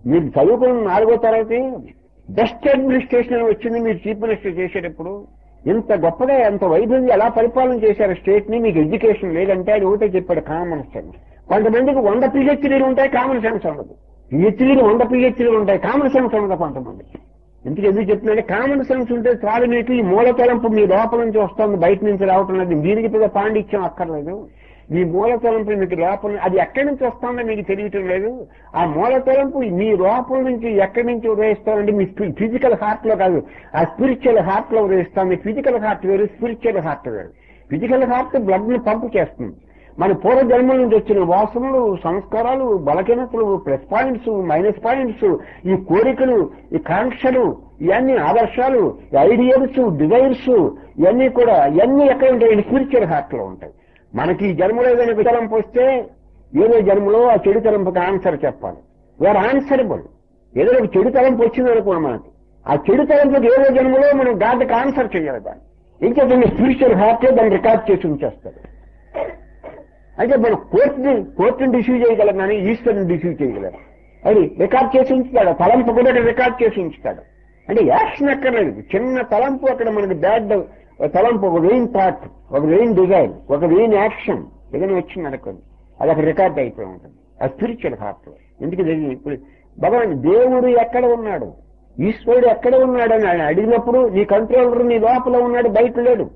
మీరు చదువుకున్న నాలుగో తరగతి బెస్ట్ అడ్మినిస్ట్రేషన్ అని వచ్చింది మీరు చీఫ్ మినిస్టర్ చేసేటప్పుడు ఇంత గొప్పగా ఎంత వైభవం ఎలా పరిపాలన చేశారు స్టేట్ ని మీకు ఎడ్యుకేషన్ లేదంటే అది ఒకటే చెప్పాడు కామన్ సెన్స్ కొంతమందికి వంద పిహెచ్డీలు ఉంటాయి కామన్ సెన్స్ ఉండదు పిహెచ్డీలు వంద పిహెచ్డీలు ఉంటాయి కామన్ సెన్స్ ఉండదు కొంతమందికి ఎందుకు ఎందుకు చెప్తున్నానంటే కామన్ సెన్స్ ఉంటే చాలు మీకు ఈ మూల తలంపు మీ లోపల నుంచి వస్తుంది బయట నుంచి రావటం లేదు దీనికి పెద్ద పాండిత్యం అక్కర్లేదు మీ మూల తలంపు మీకు లోపల అది ఎక్కడి నుంచి వస్తుందో మీకు తెలియటం లేదు ఆ మూల తలంపు మీ లోపల నుంచి ఎక్కడి నుంచి ఉదయిస్తామంటే మీ ఫిజికల్ హార్ట్ లో కాదు ఆ స్పిరిచువల్ హార్ట్ లో ఉదయిస్తాం మీ ఫిజికల్ హార్ట్ వేరు స్పిరిచువల్ హార్ట్ వేరు ఫిజికల్ హార్ట్ బ్లడ్ ని పంపు చేస్తుంది మన పూర్వ జన్మల నుంచి వచ్చిన వాసనలు సంస్కారాలు బలహీనతలు ప్లస్ పాయింట్స్ మైనస్ పాయింట్స్ ఈ కోరికలు ఈ కాంక్షలు ఇవన్నీ ఆదర్శాలు ఐడియల్స్ డిజైర్స్ ఇవన్నీ కూడా ఇవన్నీ ఎక్కడ ఉంటాయి స్పిరిచువల్ హార్ట్ లో ఉంటాయి మనకి ఈ జన్మలో ఏదైనా వితలంపు వస్తే ఏదో జన్మలో ఆ చెడు తలంపుకి ఆన్సర్ చెప్పాలి వేర్ ఆన్సరబుల్ ఏదో ఒక చెడు తలంపు వచ్చింది అనుకోండి మనకి ఆ చెడు తలంపుకి ఏదో జన్మలో మనం గాడ్కి ఆన్సర్ చేయాలి దాన్ని ఇంకేదండి స్పిరిచువల్ హార్ట్ దాన్ని రికార్డ్ చేసి ఉంచేస్తారు అయితే మనం కోర్టుని కోర్టుని రిసీవ్ చేయగలం కానీ ఈశ్వరుని రిసీవ్ చేయగలం అది రికార్డ్ చేసి ఉంచుతాడు ఆ తలంపు కూడా రికార్డ్ చేసి ఉంచుతాడు అంటే యాక్షన్ అక్కర్లేదు చిన్న తలంపు అక్కడ మనకి బ్యాడ్ తలంపు ఒక వెయిన్ థాట్ ఒక వెయిన్ డిజైన్ ఒక వెయిన్ యాక్షన్ ఏదైనా వచ్చింది అనుకోండి అది అక్కడ రికార్డ్ అయిపోయి ఉంటుంది ఆ స్పిరిచువల్ హార్ట్ ఎందుకు తెలియదు ఇప్పుడు భగవాన్ దేవుడు ఎక్కడ ఉన్నాడు ఈశ్వరుడు ఎక్కడ ఉన్నాడు అని ఆయన అడిగినప్పుడు నీ కంట్రోలర్ నీ లోపల ఉన్నాడు బయట లేడు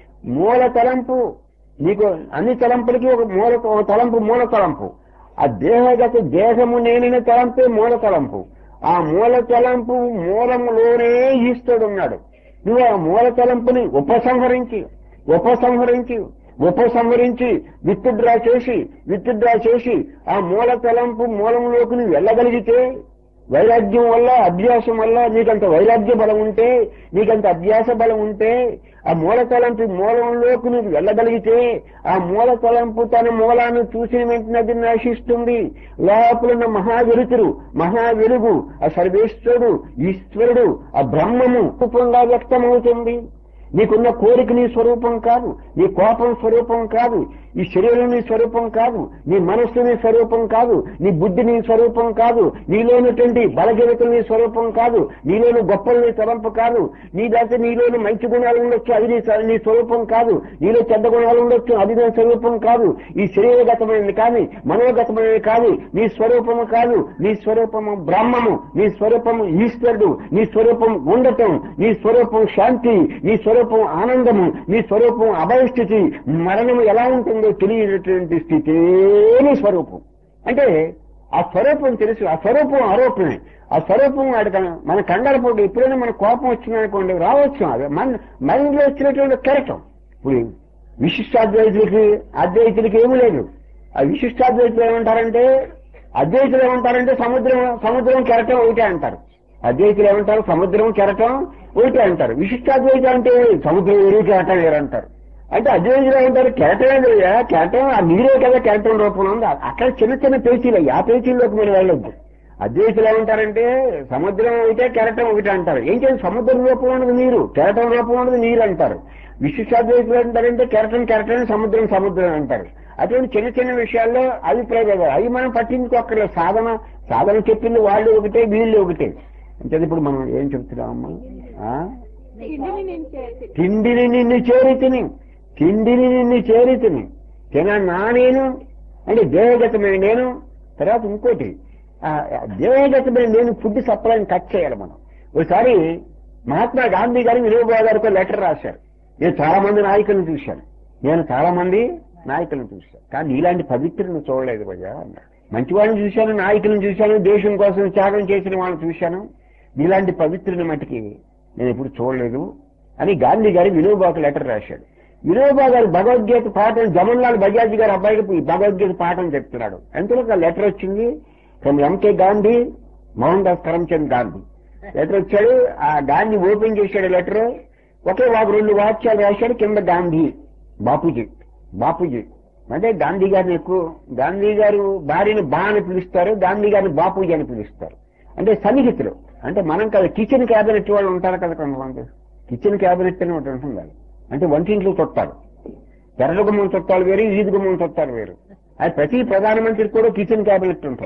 మూల తలంపు నీకు అన్ని తలంపులకి ఒక మూల ఒక తలంపు మూల తలంపు ఆ దేహగత దేహము నేనైన తలంపే మూల తలంపు ఆ మూల తలంపు మూలములోనే ఈశ్వరుడు ఉన్నాడు నువ్వు ఆ మూల తలంపుని ఉపసంహరించి ఉపసంహరించి ఉపసంహరించి విత్డ్రా చేసి విత్డ్రా చేసి ఆ మూల తలంపు మూలంలోకి నువ్వు వెళ్ళగలిగితే వైరాగ్యం వల్ల అభ్యాసం వల్ల నీకంత వైరాగ్య బలం ఉంటే నీకంత అభ్యాస బలం ఉంటే ఆ మూల తలంపు మూలంలోకి నువ్వు వెళ్ళగలిగితే ఆ మూల తలంపు తన మూలాన్ని చూసిన వెంటనే అది నశిస్తుంది లోపలున్న మహావెలుతురు మహావెలుగు ఆ సర్వేశ్వరుడు ఈశ్వరుడు ఆ బ్రహ్మము రూపంగా వ్యక్తమవుతుంది నీకున్న కోరిక నీ స్వరూపం కాదు నీ కోపం స్వరూపం కాదు ఈ శరీరం నీ స్వరూపం కాదు నీ మనస్సు నీ స్వరూపం కాదు నీ బుద్ధి నీ స్వరూపం కాదు నీలోనటువంటి బలహీనతలు నీ స్వరూపం కాదు నీలోని గొప్పలు నీ తలంపు కాదు నీ దాకా నీలోని మంచి గుణాలు ఉండొచ్చు అది నీ స- నీ స్వరూపం కాదు నీలో చెడ్డ గుణాలు ఉండొచ్చు అది నీ స్వరూపం కాదు ఈ శరీరగతమైనది కానీ మనోగతమైనది కాదు నీ స్వరూపము కాదు నీ స్వరూపము బ్రహ్మము నీ స్వరూపము ఈశ్వరుడు నీ స్వరూపం ఉండటం నీ స్వరూపం శాంతి నీ స్వరూపం ఆనందము నీ స్వరూపం అభయస్థితి మరణము ఎలా ఉంటుందో తెలియనటువంటి స్థితే నీ స్వరూపం అంటే ఆ స్వరూపం తెలుసు ఆ స్వరూపం ఆరోపణే ఆ స్వరూపం వాడి కన- మన కంగారు పోటీ ఎప్పుడైనా మన కోపం వచ్చిందనుకోండి రావచ్చు అది మన మైండ్ లో వచ్చినటువంటి కెరటం ఇప్పుడు విశిష్టాద్వైతులకి అద్వైతులకి ఏమీ లేదు ఆ విశిష్టాద్వైతులు ఏమంటారంటే అద్వైతులు ఏమంటారంటే సముద్రం సముద్రం కెరటం ఒకటే అంటారు అద్వైతులు ఏమంటారు సముద్రం కెరటం ఒకటే అంటారు విశిష్టాద్వైతం అంటే సముద్రం వేరు కెరటం వేరు అంటారు అంటే అద్వైతులు ఏమంటారు కెరటమే లేదా కెరటం ఆ నీరే కదా కెరటం రూపంలో ఉంది అక్కడ చిన్న చిన్న పేచీలు అయ్యి ఆ పేచీల్లోకి మనం వెళ్ళొద్దు అద్వైతులు ఏమంటారంటే సముద్రం ఒకటే కెరటం ఒకటే అంటారు ఏం చేయాలి సముద్రం రూపంలో ఉన్నది నీరు కెరటం రూపంలో ఉన్నది నీరు అంటారు విశిష్టాద్వైతులు అంటారంటే కెరటం కెరటం సముద్రం సముద్రం అంటారు అటువంటి చిన్న చిన్న విషయాల్లో అభిప్రాయాలు అవి మనం పట్టించుకోక్కర్లేదు సాధన సాధన చెప్పింది వాళ్ళు ఒకటే వీళ్ళు ఒకటే అంటే ఇప్పుడు మనం ఏం చెప్తున్నామమ్మా ఆ? తిండిని నేను చేసి తిండిని నిన్ను చేరి తిని తిండిని నిన్ను చేరి తిని తిన నా నేను అంటే దేహగతమైన నేను తర్వాత ఇంకోటి ఆ, దేహగతమైన నేను ఫుడ్ సప్లైని కట్ చేయాలి మనం ఒకసారి మహాత్మా గాంధీ గారు వినోబా గారికి లెటర్ రాశారు నేను చాలా మంది నాయకులను చూశాను నేను చాలా మంది నాయకులను చూశాను కానీ ఇలాంటి పవిత్రను చూడలేదు భయ్యా అన్నాడు మంచి వాళ్ళని చూశాను నాయకులను చూశాను దేశం కోసం త్యాగం చేసిన వాళ్ళని చూశాను ఇలాంటి పవిత్రుని మట్టికి నేను ఎప్పుడు చూడలేదు అని గాంధీ గారి వినోబాకు లెటర్ రాశాడు వినోబా గారు భగవద్గీత పాఠం జమన్లాల్ బజాజ్ గారి అబ్బాయికి ఈ భగవద్గీత పాఠం చెప్తున్నాడు ఎంతలో ఒక లెటర్ వచ్చింది from M K Gandhi Mohandas Karamchand Gandhi letter వచ్చాడు ఆ గాంధీ ఓపెన్ చేశాడు లెటర్ ఒకే ఒక రెండు వాక్యాలు రాశాడు కింద గాంధీ బాపూజీ బాపూజీ అంటే గాంధీ గారిని ఎక్కువ గాంధీ గారు భార్యని బా అని పిలుస్తారు గాంధీ గారిని బాపూజీ అని పిలుస్తారు అంటే సన్నిహితులు అంటే మనం కదా కిచెన్ క్యాబినెట్ వాళ్ళు ఉంటారు కదా కొంతమంది కిచెన్ క్యాబినెట్ అని ఒకటి ఉంటుంది అది. అంటే వంటింట్లో చుట్టాలు తెరల గుమ్మం చుట్టాలు వేరు ఈది గుమ్మం చుట్టాలు వేరు అది ప్రతి ప్రధానమంత్రికి కూడా కిచెన్ క్యాబినెట్ ఉంటుంది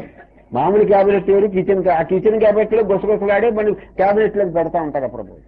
మామూలు క్యాబినెట్ వేరు కిచెన్ ఆ కిచెన్ క్యాబినెట్ లో గుసగుసలాడే మన క్యాబినెట్ లోకి పెడతా ఉంటారు అప్పుడు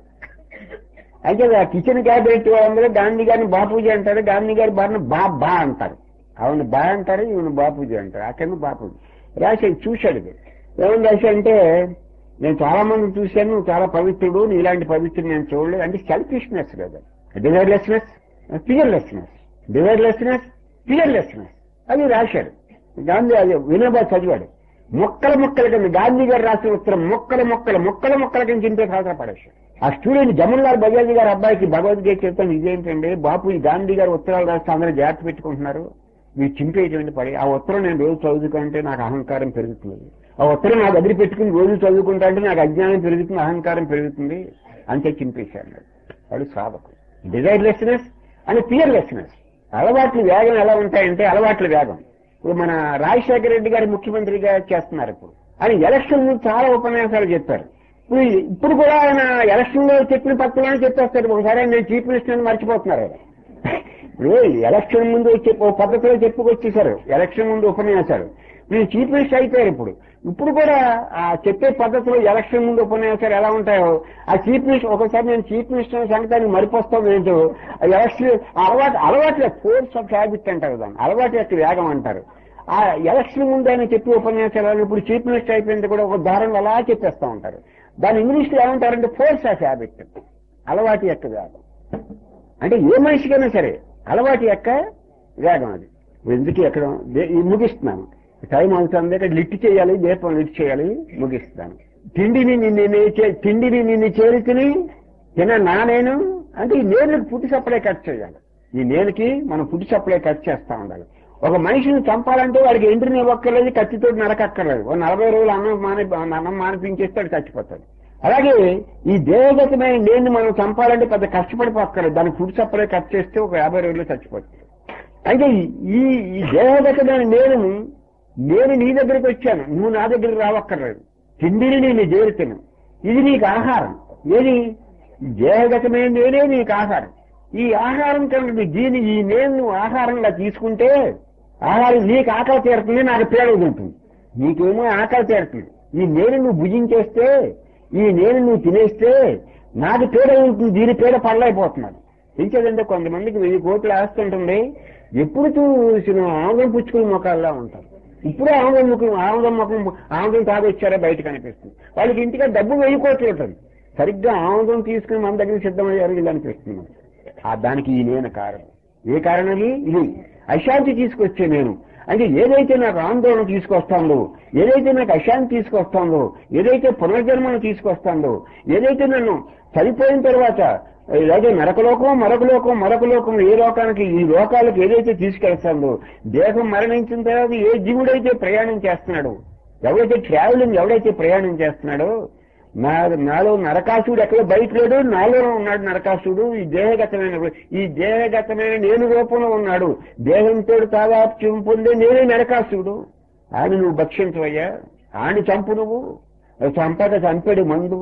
అయితే ఆ కిచెన్ క్యాబినెట్ వాళ్ళందరూ గాంధీ గారిని బాపూజీ అంటారు గాంధీ గారి బారిని బా బా అంటారు అవును బా అంటారు ఈయన బాపూజీ అంటారు అక్కడ బాపూజీ రాశాడు చూశాడు ఇది. ఏమని రాశాడంటే నేను చాలా మంది చూశాను నువ్వు చాలా పవిత్రుడు నీలాంటి పవిత్రుడు నేను చూడలేదు అంటే సెల్ఫిష్నెస్ కదా డివైర్లెస్నెస్ ఫియర్లెస్నెస్ డివైర్లెస్నెస్ ఫియర్లెస్నెస్ అది రాశాడు గాంధీ అది వినోబా చదివాడు మొక్కల మొక్కల కింద గాంధీ గారు రాసిన ఉత్తరం మొక్కల మొక్కల మొక్కల మొక్కల కింద చింపే ఖాతా పడేశాడు ఆ స్టూడెంట్ జమన్లాల్ బజాజీ గారి అబ్బాయికి భగవద్గీత చెప్తాను ఇదేంటండి బాపు ఈ గాంధీ గారు ఉత్తరాలు రాస్తే అందరూ జాగ్రత్త పెట్టుకుంటున్నారు మీరు చింపేటువంటి పడి ఆ ఉత్తరం నేను రోజు చదువుకుంటే నాకు అహంకారం పెరుగుతుంది ఆ ఉత్తరం నా దగ్గర పెట్టుకుని రోజు చదువుకుంటా అంటే నాకు అజ్ఞానం పెరుగుతుంది అహంకారం పెరుగుతుంది అంతే చింపేశాడు వాడు సాధకు డిజైర్లెస్నెస్ అండ్ ఫియర్లెస్నెస్ అలవాట్లు వేగం ఎలా ఉంటాయంటే అలవాట్ల వేగం ఇప్పుడు మన రాజశేఖర రెడ్డి గారు ముఖ్యమంత్రిగా చేస్తున్నారు ఇప్పుడు ఆయన ఎలక్షన్ ముందు చాలా ఉపన్యాసాలు చెప్పారు ఇప్పుడు ఇప్పుడు కూడా ఆయన ఎలక్షన్ లో చెప్పిన పక్కనే చెప్పేస్తారు ఒకసారి ఆయన నేను చీఫ్ మినిస్టర్ అని మర్చిపోతున్నారు ఆయన. ఇప్పుడు ఎలక్షన్ ముందు చెప్పి ఓ పద్ధతిలో చెప్పుకొచ్చేసారు ఎలక్షన్ ముందు ఉపన్యాసాలు నేను చీఫ్ మినిస్టర్ అయిపోయారు ఇప్పుడు ఇప్పుడు కూడా ఆ చెప్పే పద్ధతిలో ఎలక్షన్ ముందు ఉపన్యాసాలు ఎలా ఉంటాయో ఆ చీఫ్ మినిస్టర్ ఒకసారి నేను చీఫ్ మినిస్టర్ సంగతాన్ని మరిపోస్తాను ఏంటో ఆ ఎలక్షన్ ఆ అలవాటు అలవాట్ల ఫోర్స్ ఆఫ్ హ్యాబిట్ అంటారు దాన్ని అలవాటు యొక్క వేగం అంటారు ఆ ఎలక్షన్ ముందు ఆయన చెప్పే ఉపన్యాసాలు ఇప్పుడు చీఫ్ మినిస్టర్ అయిపోయింది కూడా ఒక దారుణం అలా చెప్పేస్తా ఉంటారు దాని ఇంగ్లీష్ లో ఏమంటారంటే ఫోర్స్ ఆఫ్ హ్యాబిట్ అలవాటు యొక్క వేగం అంటే ఏ మనిషికైనా సరే అలవాటు యొక్క వేగం అది ఎందుకు ఎక్కడ దే- ఈ ముగిస్తున్నాను టైం అవుతుంది ఇక్కడ లిట్ చేయాలి దీపం లిట్ చేయాలి ముగిస్తాను తిండిని నిన్ను చే- తిండిని నిన్ను చేరితిని తిన నా నేను అంటే ఈ నేనుకి ఫుడ్ సప్లై కట్ చేయాలి ఈ నేనుకి మనం ఫుడ్ సప్లై కట్ చేస్తా ఉండాలి ఒక మనిషిని చంపాలంటే వాడికి ఎంట్రీని ఇవ్వక్కర్లేదు కత్తితో నరకక్కర్లేదు ఓ నలభై రోజులు అన్నం మాని అన్నం మానిపించేస్తే వాడు చచ్చిపోతాడు అలాగే ఈ దేవగతమైన నేను మనం చంపాలంటే పెద్ద కష్టపడిపోక్కర్లేదు దానికి ఫుడ్ సప్లై కట్ చేస్తే ఒక యాభై రోజుల్లో చచ్చిపోతుంది అయితే ఈ ఈ దేవగతమైన నేను నేను నీ దగ్గరికి వచ్చాను నువ్వు నా దగ్గరికి రావక్కర్లేదు తిండిని నేను చేరుతాను ఇది నీకు ఆహారం ఏది ఈ దేహగతమైన నేనే నీకు ఆహారం ఈ ఆహారం కనుక నీ దీని ఈ నేను నువ్వు ఆహారంగా తీసుకుంటే ఆహారం నీకు ఆకలి తీరుతుంది నాకు పేడ ఉంటుంది నీకేమో ఆకలి తీరుతుంది ఈ నేను నువ్వు భుజించేస్తే ఈ నేను నువ్వు తినేస్తే నాకు పేడ ఉంటుంది దీని పేడ పడలేకపోతున్నాడు పెంచేదంటే కొంతమందికి వెయ్యి కోట్లు ఆస్తుంటుంది ఎప్పుడు చూసిన ఆముదం పుచ్చుకుని మొక్కల్లా ఉంటారు ఇప్పుడే ఆముదం ముఖం ఆముదం ముఖం ఆముదం తాగొచ్చారా బయట కనిపిస్తుంది వాళ్ళకి ఇంటిగా డబ్బు వెయ్యి కోట్లు ఉంటుంది సరిగ్గా ఆముదం తీసుకుని మన దగ్గర సిద్ధమయ్యారు వీళ్ళు అనిపిస్తుంది మనకి. ఆ దానికి ఈ నేను కారణం ఏ కారణం ఇది అశాంతి తీసుకొచ్చే నేను అంటే ఏదైతే నాకు ఆందోళన తీసుకొస్తాందో ఏదైతే నాకు అశాంతి తీసుకొస్తాందో ఏదైతే పునర్జన్మను తీసుకొస్తాందో ఏదైతే నన్ను చనిపోయిన తర్వాత లేదా నరకలోకం మరొక లోకం మరొక లోకం ఏ లోకానికి ఈ లోకాలకు ఏదైతే తీసుకెళ్తాందో దేహం మరణించిన తర్వాత ఏ జీవుడైతే ప్రయాణం చేస్తున్నాడో ఎవడైతే ట్రావెలింగ్ ఎవడైతే ప్రయాణం చేస్తున్నాడో నా నాలో నరకాసుడు ఎక్కడ బయట లేడు నాలోనే ఉన్నాడు నరకాసుడు ఈ దేహగతమైన ఈ దేహగతమైన నేను రూపంలో ఉన్నాడు దేహంతో తాదాప్యం పొందే నేనే నరకాసుడు ఆయన నువ్వు భక్షించవయ్యా ఆయన చంపు నువ్వు చంపక చంపేడు మందు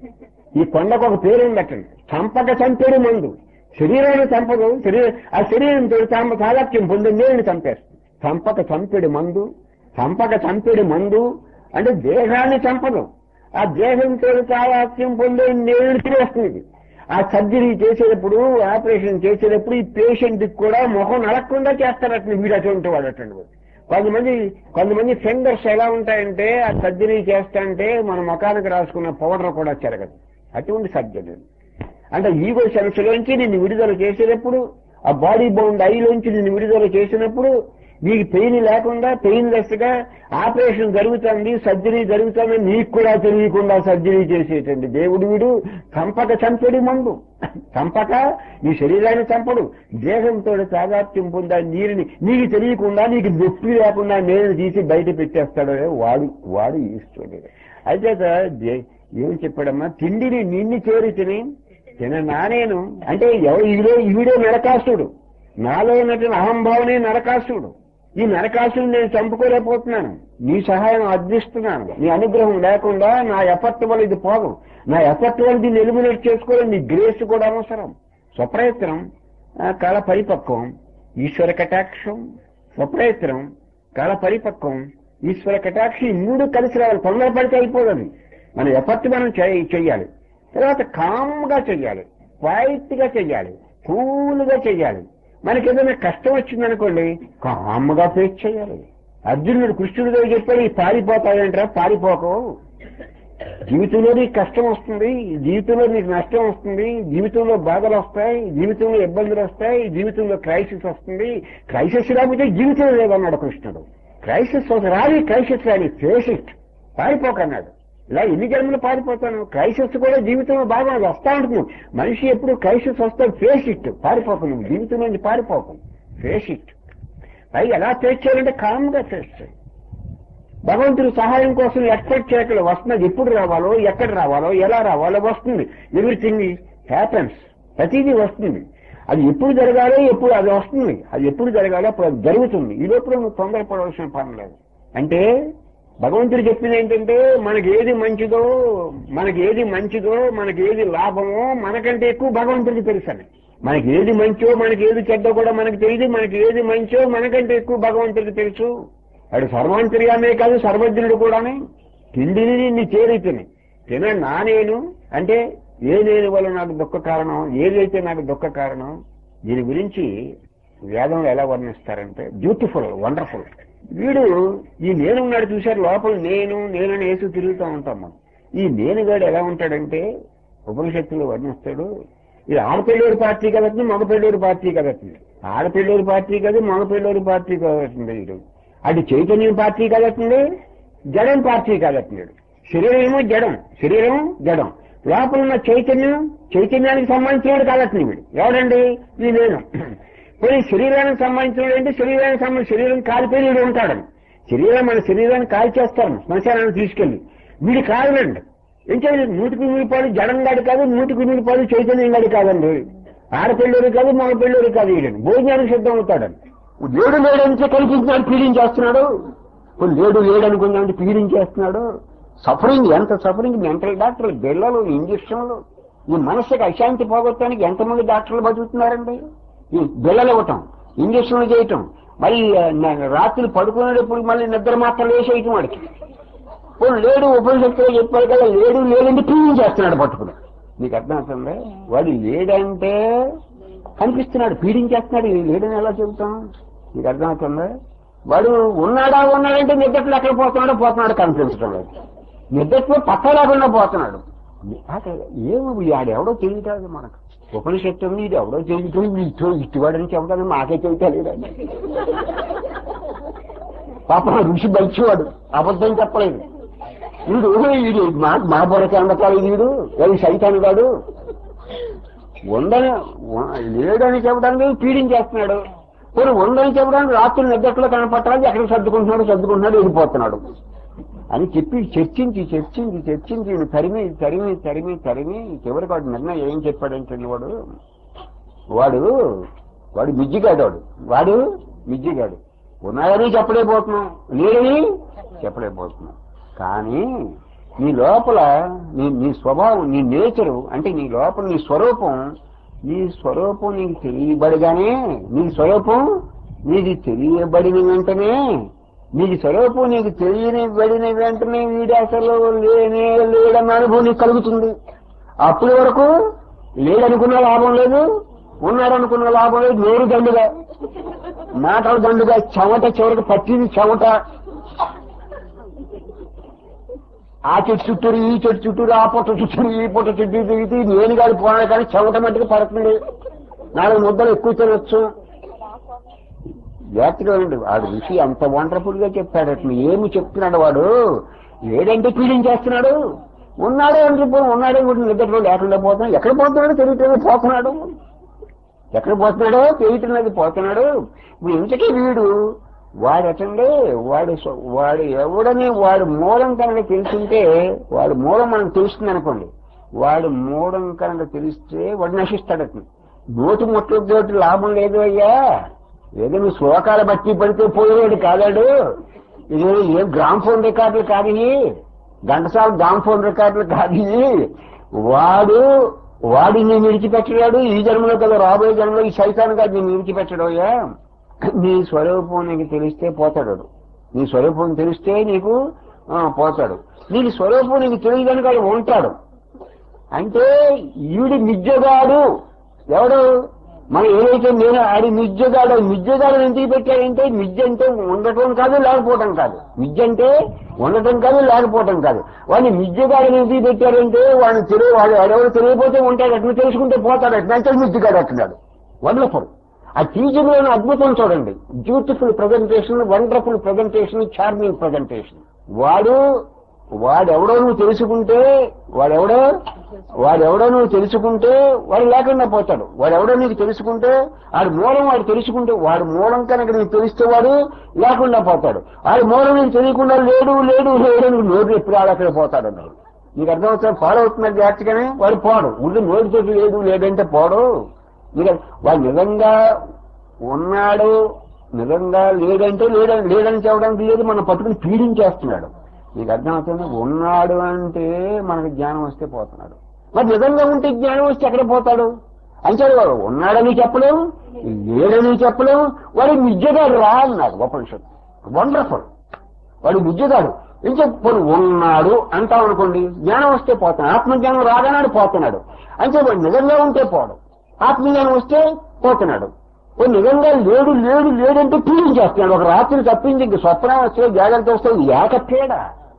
ఈ కొండకు ఒక పేరు ఉందటండి చంపక చంపేడు మందు శరీరాన్ని చంపదు శరీరం ఆ శరీరంతో చంప తాదాప్యం పొందే నేను చంపేస్తుంది చంపక చంపేడు మందు చంపక చంపేడు మందు అంటే దేహాన్ని చంపదు ఆ దేహంతో తాదాత్యం పొందే నేను తినేస్తుంది ఆ సర్జరీ చేసేటప్పుడు ఆపరేషన్ చేసేటప్పుడు ఈ పేషెంట్ కూడా ముఖం నలగకుండా చేస్తారట వీడు అటువంటి వాడు అటువంటి వాడు. కొంతమంది కొంతమంది ఫింగర్స్ ఎలా ఉంటాయంటే ఆ సర్జరీ చేస్తాంటే మన ముఖానికి రాసుకున్న పౌడర్ కూడా చెరగదు అటువంటి సర్జరీ అంటే ఈగో సెన్స్ లోంచి నిన్ను విడుదల చేసేటప్పుడు ఆ బాడీ బౌండ్ ఐలోంచి నిన్ను విడుదల చేసినప్పుడు నీకు పెయిన్ లేకుండా పెయిన్ లెస్ గా ఆపరేషన్ జరుగుతుంది సర్జరీ జరుగుతుంది నీకు కూడా తెలియకుండా సర్జరీ చేసేటండి దేవుడు వీడు చంపక చంపడి మందు చంపక నీ శరీరాన్ని చంపడు దేహంతో తాదాత్యం పొందా నీరుని నీకు తెలియకుండా నీకు నొప్పి లేకుండా నేను తీసి బయట పెట్టేస్తాడు వాడు వాడు ఈశ్వరుడు అయితే సార్ దే- ఏం చెప్పాడమ్మా తిండిని నిన్ను చేరి తిని తిన నానేను అంటే ఎవరు ఈడే ఈడే నరకాసుడు నాలో ఉన్నటువంటి అహంభావనే నరకాసుడు ఈ నరకాసుని నేను చంపుకోలేకపోతున్నాను నీ సహాయం అర్థిస్తున్నాను నీ అనుగ్రహం లేకుండా నా ఎఫర్ట్ వల్ల ఇది పోదు నా ఎఫర్ట్ వల్ల దీన్ని ఎలిమినేట్ చేసుకోవాలి నీ గ్రేస్ కూడా అవసరం స్వప్రయత్నం ఆ, కళ పరిపక్వం ఈశ్వర కటాక్షం స్వప్రయత్నం కళ పరిపక్వం ఈశ్వర కటాక్షి ఈ మూడు కలిసి రావాలి తొందరపడితే అయిపోదు మన ఎఫర్ట్ మనం చేయ- చెయ్యాలి తర్వాత కామ్గా చెయ్యాలి క్వైట్ గా చెయ్యాలి కూల్ గా చెయ్యాలి మనకి ఏదైనా కష్టం వచ్చిందనుకోండి కామ్గా ఫేస్ చేయాలి అర్జునుడు కృష్ణుడు గారు చెప్పాడు ఈ పారిపోతాయంటారా పారిపోకవు జీవితంలో నీకు కష్టం వస్తుంది జీవితంలో నీకు నష్టం వస్తుంది జీవితంలో బాధలు వస్తాయి జీవితంలో ఇబ్బందులు వస్తాయి జీవితంలో క్రైసిస్ వస్తుంది క్రైసిస్ రాకపోతే జీవితం లేదన్నాడు కృష్ణుడు క్రైసిస్ రాలి క్రైసిస్ రాలి ఫేస్ ఇట్ పారిపోకన్నాడు ఇలా ఎన్ని జన్మలు పారిపోతాను క్రైసిస్ కూడా జీవితంలో బాగా వస్తా ఉంటుంది మనిషి ఎప్పుడు క్రైసిస్ వస్తాడు ఫేస్ ఇట్ పారిపోకు నువ్వు జీవితం నుంచి పారిపోకు ఫేస్ ఇట్ పై ఎలా ఫేస్ చేయాలంటే కామ్గా ఫేస్ చేయి భగవంతుడి సహాయం కోసం ఎక్స్పెక్ట్ చేయకలు వస్తున్నది ఎప్పుడు రావాలో ఎక్కడ రావాలో ఎలా రావాలో వస్తుంది ఎవ్రీథింగ్ హ్యాపెన్స్ ప్రతిదీ వస్తుంది అది ఎప్పుడు జరగాలో ఎప్పుడు అది వస్తుంది అది ఎప్పుడు జరగాలో అప్పుడు అది జరుగుతుంది ఈ లోపల నువ్వు తొందరపడవలసిన పని లేదు అంటే భగవంతుడు చెప్పింది ఏంటంటే మనకి ఏది మంచిదో మనకి ఏది మంచిదో మనకి ఏది లాభమో మనకంటే ఎక్కువ భగవంతుడికి తెలుసని మనకి ఏది మంచో మనకి ఏది చెడ్డో కూడా మనకి తెలియదు మనకి ఏది మంచో మనకంటే ఎక్కువ భగవంతుడికి తెలుసు వాడు సర్వాంతర్యామే కాదు సర్వజ్ఞుడు కూడానే తిండిని నీ చేరితిని తిన నా నేను అంటే ఏ నేను వల్ల నాకు దుఃఖ కారణం ఏదైతే నాకు దుఃఖ కారణం దీని గురించి వేదంలో ఎలా వర్ణిస్తారంటే బ్యూటిఫుల్ వండర్ఫుల్ వీడు ఈ నేను ఉన్నాడు చూశారు లోపల నేను నేనని వేసి తిరుగుతూ ఉంటాం మనం ఈ నేనుగాడు ఎలా ఉంటాడంటే ఉపనిషత్తులు వర్ణిస్తాడు ఇది ఆడపిల్లోడి పార్టీ కదట్టింది మగపిల్లోడి పార్టీ కదట్టింది ఆడపిల్లోడి పార్టీ కదా మగపిల్లోడి పార్టీ కదట్టింది వీడు అది చైతన్యం పార్టీ కదట్టింది జడం పార్టీ కదట్టినాడు శరీరం ఏమో జడం శరీరం జడం లోపల ఉన్న చైతన్యం చైతన్యానికి సంబంధించినవాడు కదట్టిన వీడు ఎవడండి ఈ నేను పోయి శరీరానికి సంబంధించిన అంటే శరీరానికి సంబంధించి శరీరం కాలిపోయి వీడు ఉంటాడు శరీరం మన శరీరాన్ని కాల్ చేస్తాను శ్మశానాన్ని తీసుకెళ్లి వీడు కాదులండి ఏం చేయాలి నూటికి నూరు పాలు జడం గాడి కాదు నూటికి నూరు పాలు చైతన్యం గాడి కాదండి ఆడపిల్లడు కాదు మగ పిల్లడు కాదు వీడని భోజనానికి సిద్ధం అవుతాడని లేడు లేడంటే కల్పించినాడు పీడించేస్తున్నాడు ఇప్పుడు లేడు లేడనుకున్నాడు పీడించేస్తున్నాడు సఫరింగ్ ఎంత సఫరింగ్ మెంటల్ డాక్టర్లు బిళ్ళలు ఇంజక్షన్లు ఈ మనసుకి అశాంతి పోగొట్టడానికి ఎంతమంది డాక్టర్లు బతుకుతున్నారండి ఈ బిళ్ళలు ఇవ్వటం ఇంజక్షన్లు చేయటం మరి న- రాత్రి పడుకునేటప్పుడు మళ్ళీ నిద్ర మాత్రం వేసేయటం వాడికి పోనీ లేడు ఉపనిషత్తులో చెప్పారు కదా లేడు లేదంటే పీడించేస్తున్నాడు పట్టుకుని నీకు అర్థం అవుతుంది వాడు లేడంటే కనిపిస్తున్నాడు పీడించేస్తున్నాడు ఈ లేడని ఎలా చెబుతాం నీకు అర్థం అవుతుంది వాడు ఉన్నాడా ఉన్నాడంటే నిద్రలో ఎక్కడ పోతున్నాడో పోతున్నాడో కనిపించడం లేదు నిద్రలో పక్క లేకుండా పోతున్నాడు ఏమి ఆడెవడో తెలియదు మనకు ఉపనిషత్తు ఉంది ఇది ఎవడో తెలియదు ఇటు ఇటువాడని చెబుతాను మాకే తెలియలేదండి పాప ఋషి బలిచేవాడు అబద్ధం చెప్పలేదు వీడు వీడు మా మా బుర్రకి అందకాలి వీడు ఏది సైతాన్ గాడు ఉందని ఉ- లేడని చెప్పడానికి పీడించేస్తున్నాడు పోనీ ఉందని చెప్పడానికి రాత్రులు నిద్రలో కనపట్టడానికి ఎక్కడ సర్దుకుంటున్నాడు సర్దుకుంటున్నాడు వెళ్ళిపోతున్నాడు అని చెప్పి చర్చించి చర్చించి చర్చించి వీడు తరిమి తరిమి తరిమి తరిమి చివరికి వాడు నిర్ణయం ఏం చెప్పాడంటే వాడు వాడు వాడు మిజ్జిగాడు వాడు వాడు మిజ్జిగాడు ఉన్నాడని చెప్పలేకపోతున్నాం లేడని చెప్పలేకపోతున్నాం కానీ నీ లోపల నీ నీ స్వభావం నీ నేచరు అంటే నీ లోపల నీ స్వరూపం నీ స్వరూపం నీకు తెలియబడగానే నీ స్వరూపం నీది తెలియబడిన వెంటనే నీకు స్వరూపం నీకు తెలియబడిన వెంటనే వీడు అసలు లేనే లేడన్న అనుభవం నీకు కలుగుతుంది అప్పటి వరకు లేడనుకున్న లాభం లేదు ఉన్నాడనుకున్న లాభం లేదు నోరు దండుగా మాటలు దండుగా చెమట చివరికి పట్టింది చెమట ఆ చెట్టు చుట్టూరు ఈ చెట్టు చుట్టూరు ఆ పొట్ట చుట్టూరు ఈ పొట్ట చుట్టూ తిరిగితే నేను కాదు పోనా కానీ చెమట మట్టుకు పడుతుంది నాలుగు ముద్దలు ఎక్కువ తినొచ్చు జాగ్రత్తగా ఉండు వాడు ఋషి అంత వండర్ఫుల్ గా చెప్పాడు అట్లా ఏమి చెప్తున్నాడు వాడు ఏదంటే పీడించేస్తున్నాడు ఉన్నాడే అంటే పో- ఉన్నాడే కూడా నిద్రలో లేకుండా పోతున్నాడు ఎక్కడ పోతున్నాడో తెలియట్లేదు పోతున్నాడు ఎక్కడ పోతున్నాడో తెలియట్లేదు పోతున్నాడు ఇప్పుడు ఇంతకీ వీడు వాడు అటండి వాడు స్వ- వాడు ఎవడని వాడు మూలం కనుక తెలుసుంటే వాడు మూలం మనకు తెలుస్తుంది అనుకోండి వాడు మూలం కనుక తెలిస్తే వాడు నశిస్తాడట నోటి ముట్టలతోటి లాభం లేదు అయ్యా ఏదో నువ్వు శ్లోకాల బట్టి పడితే పోయేవాడు కాదాడు ఇది ఏం గ్రామ్ ఫోన్ రికార్డులు కాదు ఇవి. ఘంటసాల గ్రామ్ ఫోన్ రికార్డులు కాదు ఇవి. వాడు వాడి నేను విడిచిపెట్టడాడు ఈ జన్మలో కదా రాబోయే జన్మలో ఈ సైతాన్ గారు నేను విడిచిపెట్టడు అయ్యా నీ స్వరూపం నీకు తెలిస్తే పోతాడు వాడు. నీ స్వరూపం తెలిస్తే నీకు ఆ, పోతాడు నీకు స్వరూపం నీకు తెలియదని వాడు ఉంటాడు అంటే ఈవిడి నిజగాడు ఎవడు మనం ఏదైతే నేను ఆడి నిజగాడు నిజగాడు ఎందుకు పెట్టాడంటే నిజ అంటే ఉండటం కాదు లేకపోవటం కాదు నిజ అంటే ఉండటం కాదు లేకపోవటం కాదు వాడిని నిజగాడు ఎందుకు పెట్టారంటే వాడిని తెలియ వాడు ఎవరెవరు తెలియకపోతే ఉంటాడు అట్లా తెలుసుకుంటే పోతాడు అట్లా అంటే నిజగాడు అంటున్నాడు వండర్ఫుల్ ఆ టీచర్లోని అద్భుతం చూడండి beautiful presentation wonderful presentation charming presentation వాడు వాడెవడో నువ్వు తెలుసుకుంటే వాడెవడో వాడెవడో నువ్వు తెలుసుకుంటే వాడు లేకుండా పోతాడు వాడెవడో నీకు తెలుసుకుంటే వాడి మూలం వాడు తెలుసుకుంటే వాడి మూలం కనుక నీకు తెలిస్తే వాడు లేకుండా పోతాడు వాడి మూలం నీకు తెలియకుండా లేడు లేడు లేడు నువ్వు నోరు ఎప్పుడు అక్కడ పోతాడు అన్నాడు నీకు అర్థమవుతుంది ఫాలో అవుతున్నది జాగ్రత్తగానే వాడు పోడు ఉండి నోటితో లేదు లేదంటే పోడు మీరు వాడు నిజంగా ఉన్నాడు నిజంగా లేదంటే లేదని లేదని చెప్పడానికి లేదు మనం పట్టుకుని పీడించేస్తున్నాడు నీకు అర్థమవుతుంది ఉన్నాడు అంటే మనకు జ్ఞానం వస్తే పోతున్నాడు మరి నిజంగా ఉంటే జ్ఞానం వస్తే ఎక్కడ పోతాడు అంటే వాడు ఉన్నాడని చెప్పలేము లేడని చెప్పలేము వాడు నిజగాడు రా అన్నాడు ఉపనిషత్తు వండర్ఫుల్ వాడు విద్యగాడు ఏం చెప్పు ఉన్నాడు అంటాం అనుకోండి జ్ఞానం వస్తే పోతాడు ఆత్మజ్ఞానం రాగానాడు పోతున్నాడు అంటే వాడు నిజంగా ఉంటే పోడు ఆత్మజ్ఞానం వస్తే పోతున్నాడు వాడు నిజంగా లేడు లేడు లేడంటే ఫీలింగ్ చేస్తున్నాడు ఒక రాత్రి తప్పించి ఇంక స్వప్నం వస్తే జాగ్రత్త వస్తే ఏకపేడ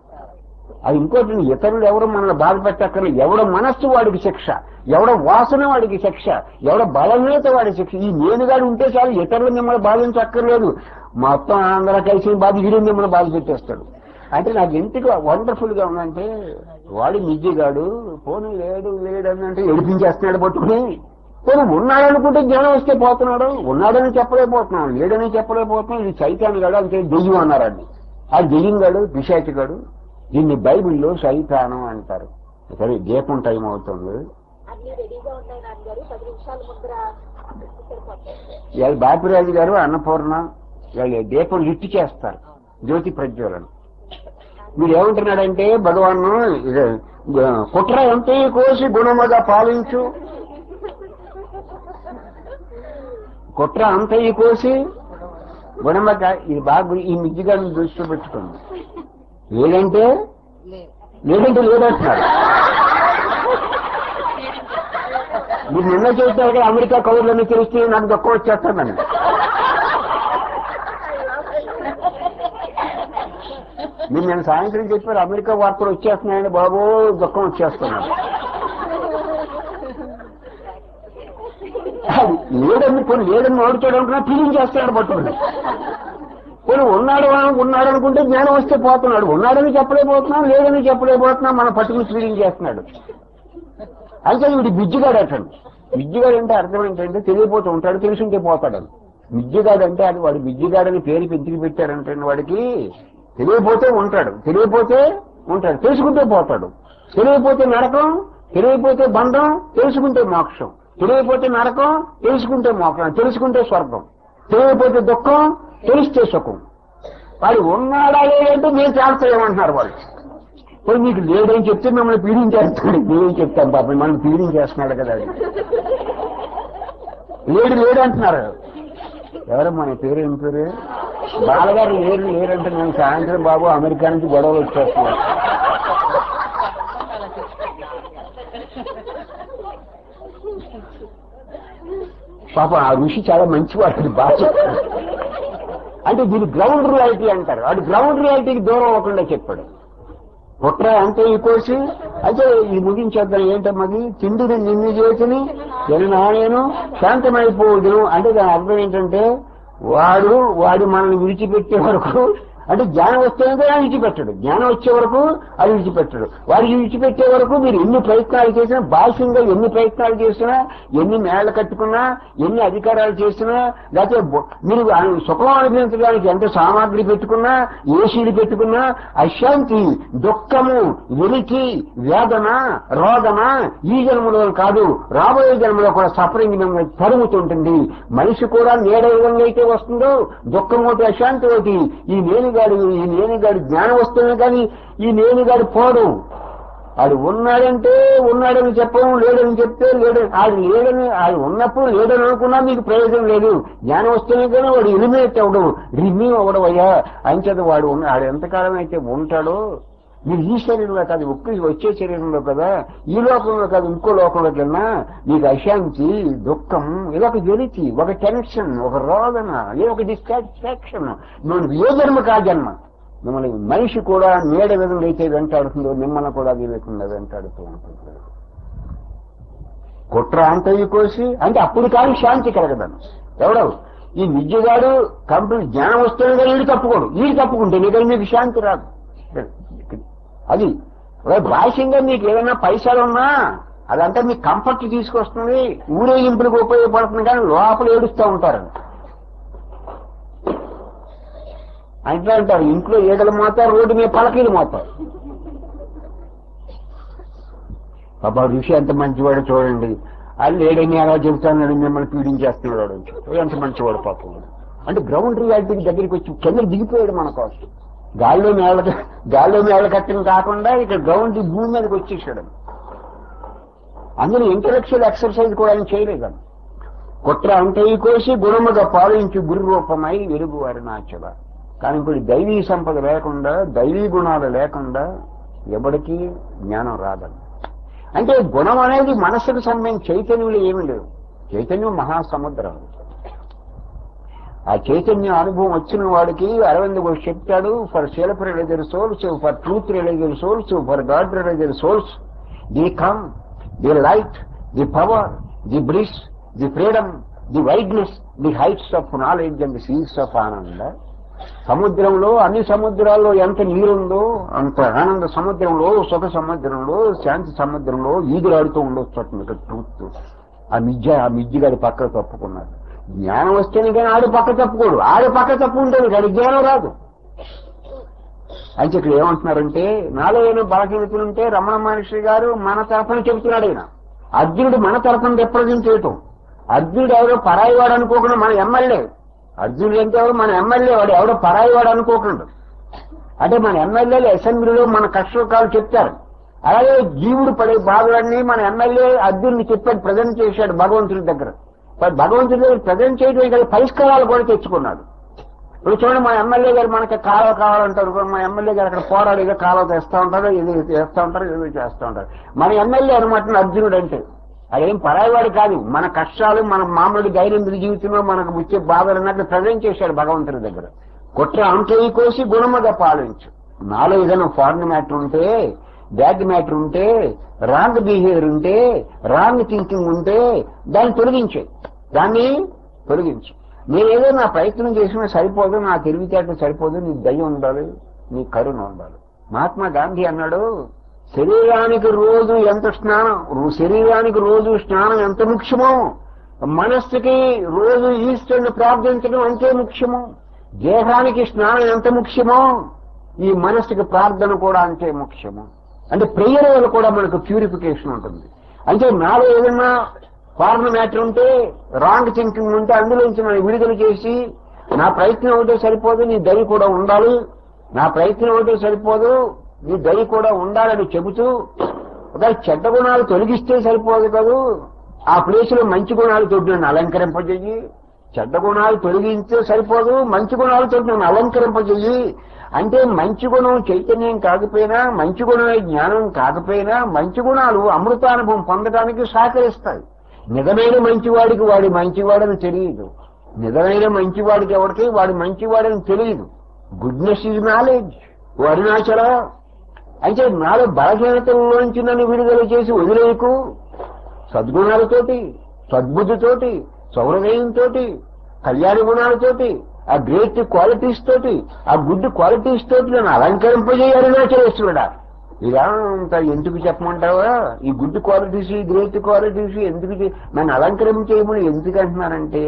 అది ఇంకోటి ఇతరులు ఎవరు మనల్ని బాధ పెట్టక్కర్లేదు ఎవడ మనస్సు వాడికి శిక్ష ఎవడ వాసన వాడికి శిక్ష ఎవడ బలమేత వాడి శిక్ష ఈ నేనుగాడు ఉంటే చాలు ఇతరులు మిమ్మల్ని బాధించక్కర్లేదు మొత్తం అందరూ కలిసి బాధ వీడు మిమ్మల్ని బాధ పెట్టేస్తాడు అంటే నాకు ఎందుకు వండర్ఫుల్ గా ఉందంటే వాడు నిజ్జిగాడు పోనీ లేడు లేడు అని అంటే ఏడిపించేస్తున్నాడు పట్టుకుని పోనీ ఉన్నాడనుకుంటే జ్ఞానం వస్తే పోతున్నాడు ఉన్నాడని చెప్పలేకపోతున్నాడు లేడని చెప్పలేకపోతున్నాడు ఇది చైతాన్ని గాడు అంటే దెయ్యం అన్నారండి ఆ దెయ్యం గాడు పిశాచిగాడు దీన్ని బైబిల్లో సైతానం అంటారు సరే దీపం టైం అవుతుంది అన్ని రెడీగా ఉన్నాయి నాన్నగారు పది నిమిషాల ముందర సరిపోతాయి ఇవాళ బాపిరాజు గారు అన్నపూర్ణ వాళ్ళు దీపం లిఫ్ట్ చేస్తారు జ్యోతి ప్రజ్వలన మీరు ఏమంటున్నాడంటే భగవాన్ కుట్ర ఎంత కోసి గుణముగా పాలించు కుట్ర అంతయి కోసి గుణముగా ఇది బాగా ఈ మిజ్జిగాన్ని దృష్టిలో పెట్టుకుంది లేదంటే లేదంటే లేదంటున్నారు మీరు నిన్న చేస్తారు కదా అమెరికా కౌరులన్నీ తెలిస్తే నాకు దుఃఖం వచ్చేస్తానండి మీరు నేను సాయంత్రం చెప్పారు అమెరికా వార్తలు వచ్చేస్తున్నాయని బాబు దుఃఖం వచ్చేస్తున్నాడు అది లేదని కొన్ని లేదని ఓడిచాడు అనుకున్నా ఫీలింగ్ చేస్తున్నాడు పట్టుకుని కొన్ని ఉన్నాడు అను- ఉన్నాడు అనుకుంటే జ్ఞానం వస్తే పోతున్నాడు ఉన్నాడని చెప్పలేకపోతున్నాం లేదని చెప్పలేకపోతున్నాం మనం పట్టుకుని ఫీలింగ్ చేస్తున్నాడు అయితే వీడి బిజ్జిగాడు అటండి బిజ్జిగాడు అంటే అర్థం ఏంటంటే తెలియపోతూ ఉంటాడు తెలుసుంటే పోతాడని బిజ్జిగాడు అంటే అది వాడు బిజ్జిగాడని పేరు పెంచుకు పెట్టారంటే వాడికి తెలియపోతే ఉంటాడు తెలియపోతే ఉంటాడు తెలుసుకుంటే పోతాడు తెలియపోతే నరకం తెలియపోతే బంధం తెలుసుకుంటే మోక్షం తెలియపోతే నరకం తెలుసుకుంటే మోక్షం తెలుసుకుంటే స్వర్గం తెలియపోతే దుఃఖం తెలిస్తే సుఖం వాడు ఉన్నాడా లేదంటే నేను చేస్తాయేమంటున్నారు వాళ్ళు పోయి మీకు లేడని చెప్తే మిమ్మల్ని పీడించేస్తాడు నేనేం చెప్తాను పాపం మనం పీడించేస్తున్నాడు కదా అది లేడు లేడు అంటున్నారు ఎవరు మన పేరు ఏం పేరు బాలగారు లేరు లేరంటే నేను సాయంత్రం బాబు అమెరికా నుంచి గొడవలు వచ్చేస్తున్నాను పాప ఆ ఋషి చాలా మంచివాడు బాగా చెప్పాడు. అంటే దీని గ్రౌండ్ రియాలిటీ అంటారు వాడు గ్రౌండ్ రియాలిటీకి దూరం అవ్వకుండా చెప్పాడు కుట్ర అంటే ఈ కోసి అయితే ఇది ముగించేద్దాం ఏంటమ్మది తిండిని నిన్ను చేతిని ఎన్న నేను శాంతమైపోదు అంటే దాని అర్థం ఏంటంటే వాడు వాడు మనల్ని విడిచిపెట్టే వరకు అంటే జ్ఞానం వస్తేనే ఆయన విడిచిపెట్టడు జ్ఞానం వచ్చే వరకు అది విడిచిపెట్టడు వాడికి విడిచిపెట్టే వరకు మీరు ఎన్ని ప్రయత్నాలు చేసినా బాహ్యంగా ఎన్ని ప్రయత్నాలు చేసినా ఎన్ని మేళ కట్టుకున్నా ఎన్ని అధికారాలు చేసినా లేకపోతే బొ- మీరు ఆయన సుఖం అనుభవించడానికి ఎంత సామాగ్రి పెట్టుకున్నా ఏసీలు పెట్టుకున్నా అశాంతి దుఃఖము వెలికి వేదన రోదన ఈ జన్మలో కాదు రాబోయే జన్మలో కూడా సఫరింగ్ మిమ్మల్ని తరుగుతుంటుంది మనిషి కూడా నీడ ఏ విధంగా అయితే వస్తుందో దుఃఖం ఒకటి అశాంతి ఒకటి ఈ నేనుగాడు ఈ నేనుగాడు జ్ఞానం వస్తుంది కానీ ఈ నేనుగాడు పోడు ఆడు ఉన్నాడంటే ఉన్నాడని చెప్పడం లేడని చెప్తే లేడని ఆడు లేడని ఆడు ఉన్నప్పుడు లేడని అనుకున్నా మీకు ప్రయోజనం లేదు జ్ఞానం వస్తేనే కానీ వాడు ఎలిమినేట్ అవ్వడం రిమూవ్ అవ్వడం అయ్యా అంచేత వాడు ఉన్న ఆడు ఎంతకాలం అయితే ఉంటాడో మీరు ఈ శరీరంలో కాదు ఒక్క వచ్చే శరీరంలో కదా ఈ లోకంలో కాదు ఇంకో లోకంలోకి వెళ్ళినా మీకు అశాంతి దుఃఖం ఏదో ఒక వెలితి ఒక టెన్షన్ ఒక రోదన ఏదో ఒక డిస్సాటిస్ఫాక్షన్ మనకు ఏ జన్మ కా జన్మ మిమ్మల్ని మనిషి కూడా నీడ విధంగా అయితే వెంటాడుతుందో మిమ్మల్ని కూడా అది లేకుండా వెంటాడుతూ ఉంటుంది కుట్ర అంతవి కోసి అంటే అప్పుడు కానీ శాంతి కలగదను ఎవడవు ఈ విద్యగాడు కంపెనీ జ్ఞానం వస్తేనే కానీ వీడు తప్పుకోడు వీడు తప్పుకుంటే నీకు మీకు శాంతి రాదు అది అదే బాహ్యంగా మీకు ఏదైనా పైసలు ఉన్నా అదంతా మీకు కంఫర్ట్ తీసుకొస్తుంది ఊరేగింపులకు ఉపయోగపడుతుంది కానీ లోపల ఏడుస్తూ ఉంటారు అంటే అంటారు ఇంట్లో ఏగలు మోతారు రోడ్డు మీద పలకీలు మోతారు పాప ఋషి ఎంత మంచివాడు చూడండి అది లేడని అలా చెబుతానని మిమ్మల్ని పీడించేస్తున్నాడు వాడు. ఎంత మంచివాడు పాపం వాడు. అంటే గ్రౌండ్ రియాలిటీకి దగ్గరికి వచ్చి కింద దిగిపోయాడు మన కోసం గాల్లో మేళ గాల్లో మేళ కట్టిన కాకుండా ఇక్కడ గ్రౌండ్ భూమి మీదకి వచ్చేసాడు అందులో ఇంటలెక్చువల్ ఎక్సర్సైజ్ కూడా ఆయన చేయలేదు కుట్ర అంతయి కోసి గుణముగా పాలించి గురు రూపమై వెలుగు అరుణాచల కానీ ఇప్పుడు దైవీ సంపద లేకుండా దైవీ గుణాలు లేకుండా ఎవడికి జ్ఞానం రాదని అంటే గుణం అనేది మనసుకు సంబంధించి చైతన్యంలో ఏమీ లేవు చైతన్యం మహాసముద్రం ఆ చైతన్య అనుభవం వచ్చిన వాడికి అరవింద్ ఘోష్ చెప్తాడు for self religious souls for truth religious souls for God religious souls the calm the light the power the bliss the freedom the wideness the heights of knowledge and seas of ఆనంద సముద్రంలో అన్ని సముద్రాల్లో ఎంత నీరుందో అంత ఆనంద సముద్రంలో సుఖ సముద్రంలో శాంతి సముద్రంలో ఈదులాడుతూ ఉండొచ్చు ఇక్కడ ట్రూత్ ఆ మిజ్జ ఆ మిజ్జిగాడి పక్కకు తప్పుకున్నాడు జ్ఞానం వస్తేనే కానీ ఆడు పక్క తప్పుకోడు ఆడు పక్క తప్పుకుంటేనే కానీ జ్ఞానం రాదు అయితే ఇక్కడ ఏమంటున్నారంటే నాలో ఏమైనా బలహీనతలుంటే రమణ మహర్షి గారు మన తరఫున చెబుతున్నాడు ఆయన అర్జునుడు మన తరఫున రిప్రజెంట్ చేయటం అర్జునుడు ఎవరో పరాయి వాడు అనుకోకుండా మన ఎమ్మెల్యే అర్జునుడు అంటే ఎవరు మన ఎమ్మెల్యే వాడు ఎవడో పరాయి వాడు అనుకోకుండా అంటే మన ఎమ్మెల్యేలు అసెంబ్లీలో మన కష్టకాలు చెప్తారు అలాగే జీవుడు పడే బాధలన్నీ మన ఎమ్మెల్యే అర్జునుడిని చెప్పాడు ప్రజెంట్ చేశాడు భగవంతుడి దగ్గర మరి భగవంతుడి దగ్గర ప్రజెంట్ చేయడం కదా పరిష్కారాలు కూడా తెచ్చుకున్నాడు ఇప్పుడు చూడండి మా ఎమ్మెల్యే గారు మనకి కాలువ కావాలంటారు కూడా మా ఎమ్మెల్యే గారు అక్కడ పోరాడు ఏదో కాలువ తెస్తా ఉంటారు ఏదో చేస్తా ఉంటారు ఏదో చేస్తా ఉంటారు మన ఎమ్మెల్యే అనమాట అర్జునుడు అంటే అదేం పరాయివాడు కాదు మన కష్టాలు మన మామూలు దైనందిన జీవితంలో మనకు వచ్చే బాధలు అన్నట్లు ప్రజెంట్ చేశాడు భగవంతుడి దగ్గర కుట్ర అంకెయి కోసి గుణముగా పాలించు నాలో ఏదైనా ఫారెన్ మ్యాటర్ ఉంటే బ్యాడ్ మ్యాటర్ ఉంటే రాంగ్ బిహేవియర్ ఉంటే రాంగ్ థింకింగ్ ఉంటే దాన్ని తొలగించే దాన్ని తొలగించు నేనేదో నా ప్రయత్నం చేసినా సరిపోదు నా తెలివితేటలు సరిపోదు నీ దయ ఉండాలి నీ కరుణ ఉండాలి మహాత్మా గాంధీ అన్నాడు శరీరానికి రోజు ఎంత స్నానం రో- శరీరానికి రోజు స్నానం ఎంత ముఖ్యమో మనస్సుకి రోజు ఈశ్వరుని ప్రార్థించడం అంతే ముఖ్యము దేహానికి స్నానం ఎంత ముఖ్యమో ఈ మనస్సుకి ప్రార్థన కూడా అంతే ముఖ్యము అంటే ప్రేయర్ వల్ల కూడా మనకు ప్యూరిఫికేషన్ ఉంటుంది అంటే నాలో ఏదైనా ఫారెన్ మ్యాటర్ ఉంటే రాంగ్ థింకింగ్ ఉంటే అందులోంచి మనం విడుదల చేసి నా ప్రయత్నం ఒకటే సరిపోదు నీ దయ కూడా ఉండాలి నా ప్రయత్నం ఒకటే సరిపోదు నీ దయ కూడా ఉండాలని చెబుతూ ఒక చెడ్డ గుణాలు తొలగిస్తే సరిపోదు కదూ ఆ ప్లేస్ లో మంచి గుణాలతో నన్ను అలంకరింపజేయి చెడ్డ గుణాలు తొలగించే సరిపోదు మంచి గుణాలతో నన్ను అలంకరింపజేయి అంటే మంచి గుణం చైతన్యం కాకపోయినా మంచి గుణమే జ్ఞానం కాకపోయినా మంచి గుణాలు అమృతానుభవం పొందడానికి సహకరిస్తాయి నిజమైన మంచివాడికి వాడి మంచివాడని తెలియదు నిజమైన మంచివాడికి ఎవరికి వాడి మంచివాడని తెలియదు గుడ్నెస్ ఈజ్ నాలెడ్జ్ ఓ అరుణాచల అయితే నాలో బలహీనతల్లోంచి నన్ను విడుదల చేసి వదిలేయకు సద్గుణాలతోటి సద్బుద్ధితోటి సౌరదయంతోటి కళ్యాణ గుణాలతోటి ఆ గ్రేట్ క్వాలిటీస్ తోటి ఆ గుడ్ క్వాలిటీస్ తోటి నన్ను అలంకరింపజేయ అరుణాచలేశ్వరుడా ఇదంతా ఎందుకు చెప్పమంటావా ఈ గుడ్ క్వాలిటీస్ ఈ గ్రేట్ క్వాలిటీస్ ఎందుకు చే- నన్ను అలంకరించేయమని ఎందుకు అంటున్నానంటే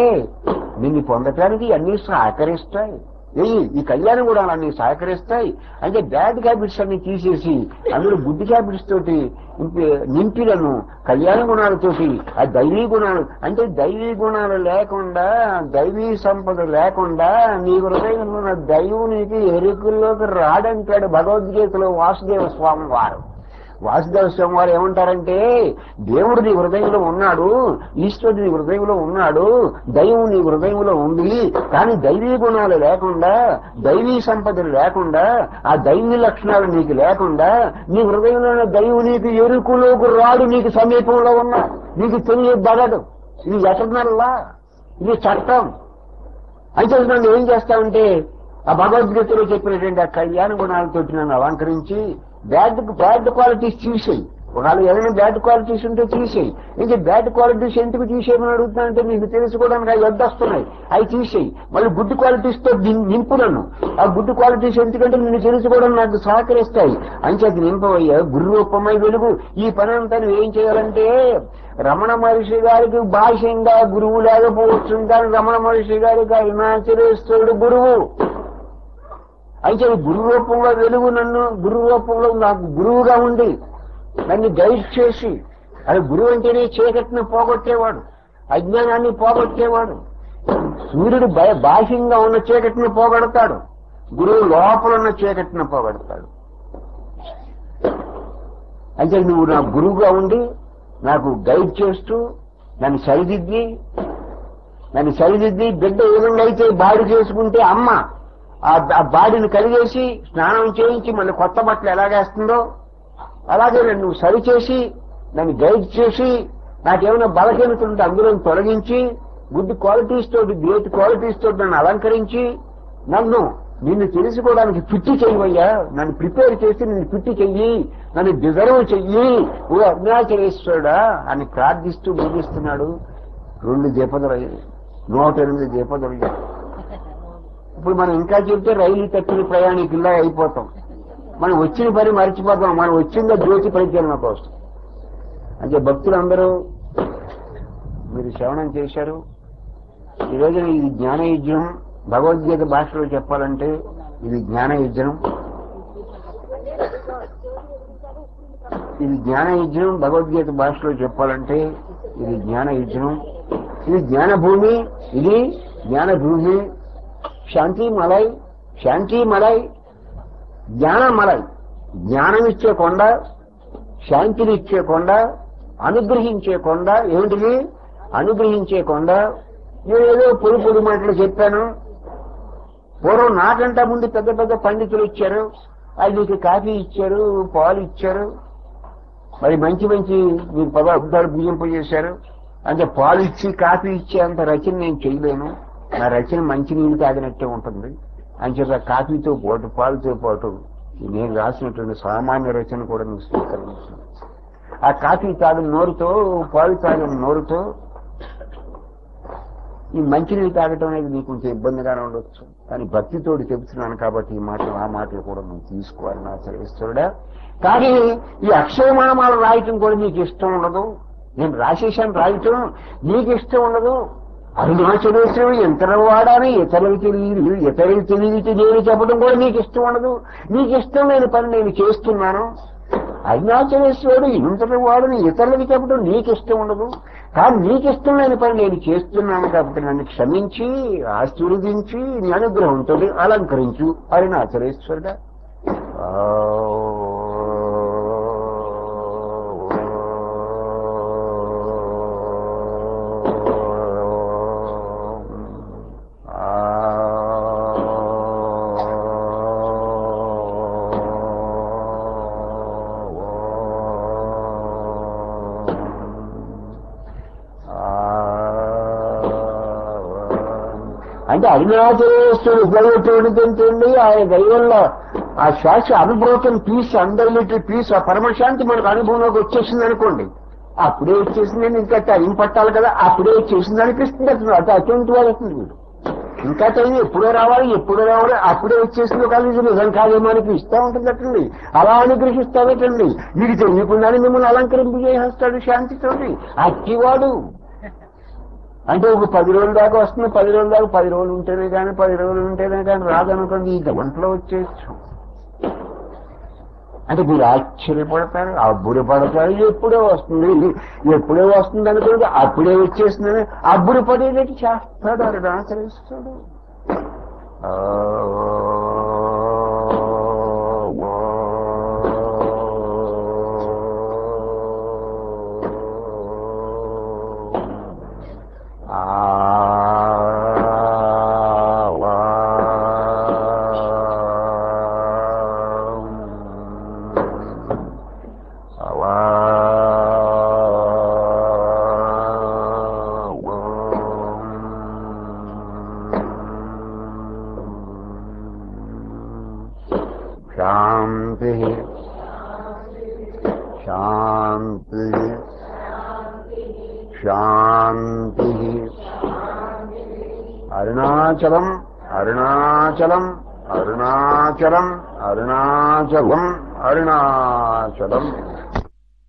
నిన్ను పొందటానికి అన్ని సహకరిస్తాయి ఏయ్ ఈ కళ్యాణం కూడా అన్ని సహకరిస్తాయి అంటే బ్యాడ్ హ్యాబిట్స్ అన్ని తీసేసి అందులో గుడ్ హ్యాబిట్స్ తోటి ఇంపి- నింపిలను కళ్యాణ గుణాలతోటి ఆ దైవీ గుణాలు అంటే దైవీ గుణాలు లేకుండా దైవీ సంపద లేకుండా నీ హృదయంలో ఉన్న దైవం నీకు ఎరుకుల్లోకి రాడంటాడు భగవద్గీతలో వాసుదేవ స్వామి వారు వాసుదేవ స్వామి వారు ఏమంటారంటే దేవుడు నీ హృదయంలో ఉన్నాడు ఈశ్వరుడు నీ హృదయంలో ఉన్నాడు దైవం నీ హృదయంలో ఉంది కానీ దైవీ గుణాలు లేకుండా దైవీ సంపదలు లేకుండా ఆ దైవీ లక్షణాలు నీకు లేకుండా నీ హృదయంలో ఉన్న దైవం నీకు ఎరుకులోకి రాడు నీకు సమీపంలో ఉన్నా నీకు తెలియబడదు ఇది ఎటర్నల్లా ఇది చట్టం అయితే నన్ను ఏం చేస్తామంటే ఆ భగవద్గీతలో చెప్పినటువంటి ఆ కళ్యాణ గుణాలతో నన్ను అలంకరించి బ్యాడ్ బ్యాడ్ క్వాలిటీస్ తీసేయి ఒకవేళ ఏదైనా బ్యాడ్ క్వాలిటీస్ ఉంటే తీసేయి ఇంకా బ్యాడ్ క్వాలిటీస్ ఎందుకు తీసేయమని అడుగుతున్నానంటే నీకు తెలుసుకోవడానికి అవి వస్తున్నాయి అవి తీసేయి మళ్ళీ గుడ్ క్వాలిటీస్ తో నిం- నింపు నన్ను ఆ గుడ్ క్వాలిటీస్ ఎందుకంటే నిన్ను తెలుసుకోవడం నాకు సహకరిస్తాయి అంచేది నింపవయ్యా గురు రూపమై వెలుగు ఈ పని అంతా నువ్వు ఏం చేయాలంటే రమణ మహర్షి గారికి భాష్యంగా గురువు లేకపోవచ్చు కానీ రమణ మహర్షి గారికి అరుణాచలేశ్వరుడు గురువు అయితే గురు రూపంలో వెలుగు నన్ను గురు రూపంలో నాకు గురువుగా ఉండి నన్ను గైడ్ చేసి అది గురువు అంటేనే చీకటిని పోగొట్టేవాడు అజ్ఞానాన్ని పోగొట్టేవాడు సూర్యుడు భయ బాహ్యంగా ఉన్న చీకటిని పోగొడతాడు గురువు లోపల ఉన్న చీకటిని పోగొడతాడు అయితే నువ్వు నా గురువుగా ఉండి నాకు గైడ్ చేస్తూ నన్ను సరిదిద్ది నన్ను సరిదిద్ది బిడ్డ ఏ విధంగా అయితే బాడీ చేసుకుంటే అమ్మ ఆ ఆ బాడీని కలిగేసి స్నానం చేయించి మళ్ళీ కొత్త బట్టలు ఎలాగేస్తుందో అలాగే నన్ను సరి చేసి నన్ను గైడ్ చేసి నాకేమైనా బలహీనత ఉంటే అందులో తొలగించి గుడ్ క్వాలిటీస్ తోటి గ్రేట్ క్వాలిటీస్ తోటి నన్ను అలంకరించి నన్ను నిన్ను తెలుసుకోవడానికి ఫిట్టి చెయ్యవయ్యా నన్ను ప్రిపేర్ చేసి నిన్ను ఫిట్టి చెయ్యి నన్ను డిజర్వ్ చెయ్యి ఓ అరుణాచలేశ్వరుడా అని ప్రార్థిస్తూ ముగిస్తున్నాడు రెండు దీపదలు నూట ఎనిమిది దీపదలు ఇప్పుడు మనం ఇంకా చెప్తే రైలు తప్పిన ప్రయాణికుల్లా అయిపోతాం మనం వచ్చిన పని మర్చిపోతాం మనం వచ్చిందో జ్యోతి పరిచయం కోసం అంటే భక్తులందరూ మీరు శ్రవణం చేశారు ఈ రోజున ఇది జ్ఞాన యజ్ఞం భగవద్గీత భాషలో చెప్పాలంటే ఇది జ్ఞాన యజ్ఞం ఇది జ్ఞాన యజ్ఞం భగవద్గీత భాషలో చెప్పాలంటే ఇది జ్ఞాన యజ్ఞం ఇది జ్ఞాన భూమి ఇది జ్ఞాన భూమి శాంతి మలై శాంతి మలై జ్ఞాన మలై జ్ఞానం ఇచ్చే కొండ శాంతిని ఇచ్చే కొండ అనుగ్రహించే కొండ ఏమిటిది అనుగ్రహించే కొండ నేనేదో పొడి పొడి మాటలు చెప్పాను పూర్వం నాకంటే ముందు పెద్ద పెద్ద పండితులు ఇచ్చారు వాళ్ళకి కాఫీ ఇచ్చారు పాలు ఇచ్చారు మరి మంచి మంచి మీరు పదార్థాలు బియ్యంపు చేశారు అంటే పాలు ఇచ్చి కాఫీ ఇచ్చే అంత రచన నేను చేయలేను నా రచన మంచి నీళ్ళు తాగినట్టే ఉంటుంది అంచేత కాఫీతో పాటు పాలుతో పాటు నేను రాసినటువంటి సామాన్య రచన కూడా నువ్వు స్వీకరించాను ఆ కాఫీ తాగిన నోరుతో పాలు తాగిన నోరుతో ఈ మంచినీళ్ళు తాగటం అనేది నీకు కొంచెం ఇబ్బందిగానే ఉండొచ్చు కానీ భక్తితోటి చెబుతున్నాను కాబట్టి ఈ మాటలు ఆ మాటలు కూడా నువ్వు తీసుకోవాలి నా చదివిస్తుడా కానీ ఈ అక్షయమామాలు రాయటం కూడా నీకు ఇష్టం ఉండదు నేను రాసేశాను రాయటం నీకు ఇష్టం ఉండదు అరుణాచలేశ్వరుడు ఎంతలో వాడాని ఇతరులకు తెలియదు ఇతరులకు తెలియదు నేను చెప్పడం కూడా నీకు ఇష్టం ఉండదు నీకు ఇష్టం లేని పని నేను చేస్తున్నాను అరుణాచలేశ్వరుడు ఇంతటి వాడుని ఇతరులకు చెప్పడం నీకు ఇష్టం ఉండదు కానీ నీకు ఇష్టం లేని పని నేను చేస్తున్నాను కాబట్టి నన్ను క్షమించి ఆశీర్వదించి నీ అనుగ్రహంతో అలంకరించు అరుణాచలేశ్వరుడా అంటే అరుణాచలేశ్వరుడు ఉపయోగపడేది ఏంటండి ఆయన దైవంలో ఆ శ్వాస అన్బ్రోకెన్ పీస్ అన్డైలేటెడ్ పీస్ ఆ పరమశాంతి మనకు అనుభవంలోకి వచ్చేసింది అనుకోండి అప్పుడే వచ్చేసిందని ఇంకా టైం పట్టాలి కదా అప్పుడే వచ్చేసింది అనిపిస్తుంది అతను అటు అటువంటి వాడు వస్తుంది వీడు ఇంకా టైం ఎప్పుడో రావాలి ఎప్పుడో రావాలి అప్పుడే వచ్చేసింది కానీ ఇది నిజం కాదేమో అనిపిస్తూ ఉంటుంది అటండి అలా అనుగ్రహిస్తాడటండి మీకు తెలియకుండానే మిమ్మల్ని అలంకరింపు చేసేస్తాడు శాంతితోటి అట్టివాడు అంటే ఒక పది రోజుల దాకా వస్తుంది పది రోజుల దాకా పది రోజులు ఉంటేనే కానీ పది రోజులు ఉంటేనే కానీ రాదనుకోండి ఈ గంటలో వచ్చేయచ్చు అంటే మీరు ఆశ్చర్యపడతారు అబ్బుడు పడతారు ఎప్పుడే వస్తుంది ఎప్పుడే వస్తుంది అనుకోండి అప్పుడే వచ్చేస్తుందని అబ్బుడు పడేటట్టు చేస్తాడు అది ఆచరిస్తాడు ఆ శాంతి శాంతి శాంతి అరుణాచలం అరుణాచలం అరుణాచలం అరుణాచలం అరుణాచలం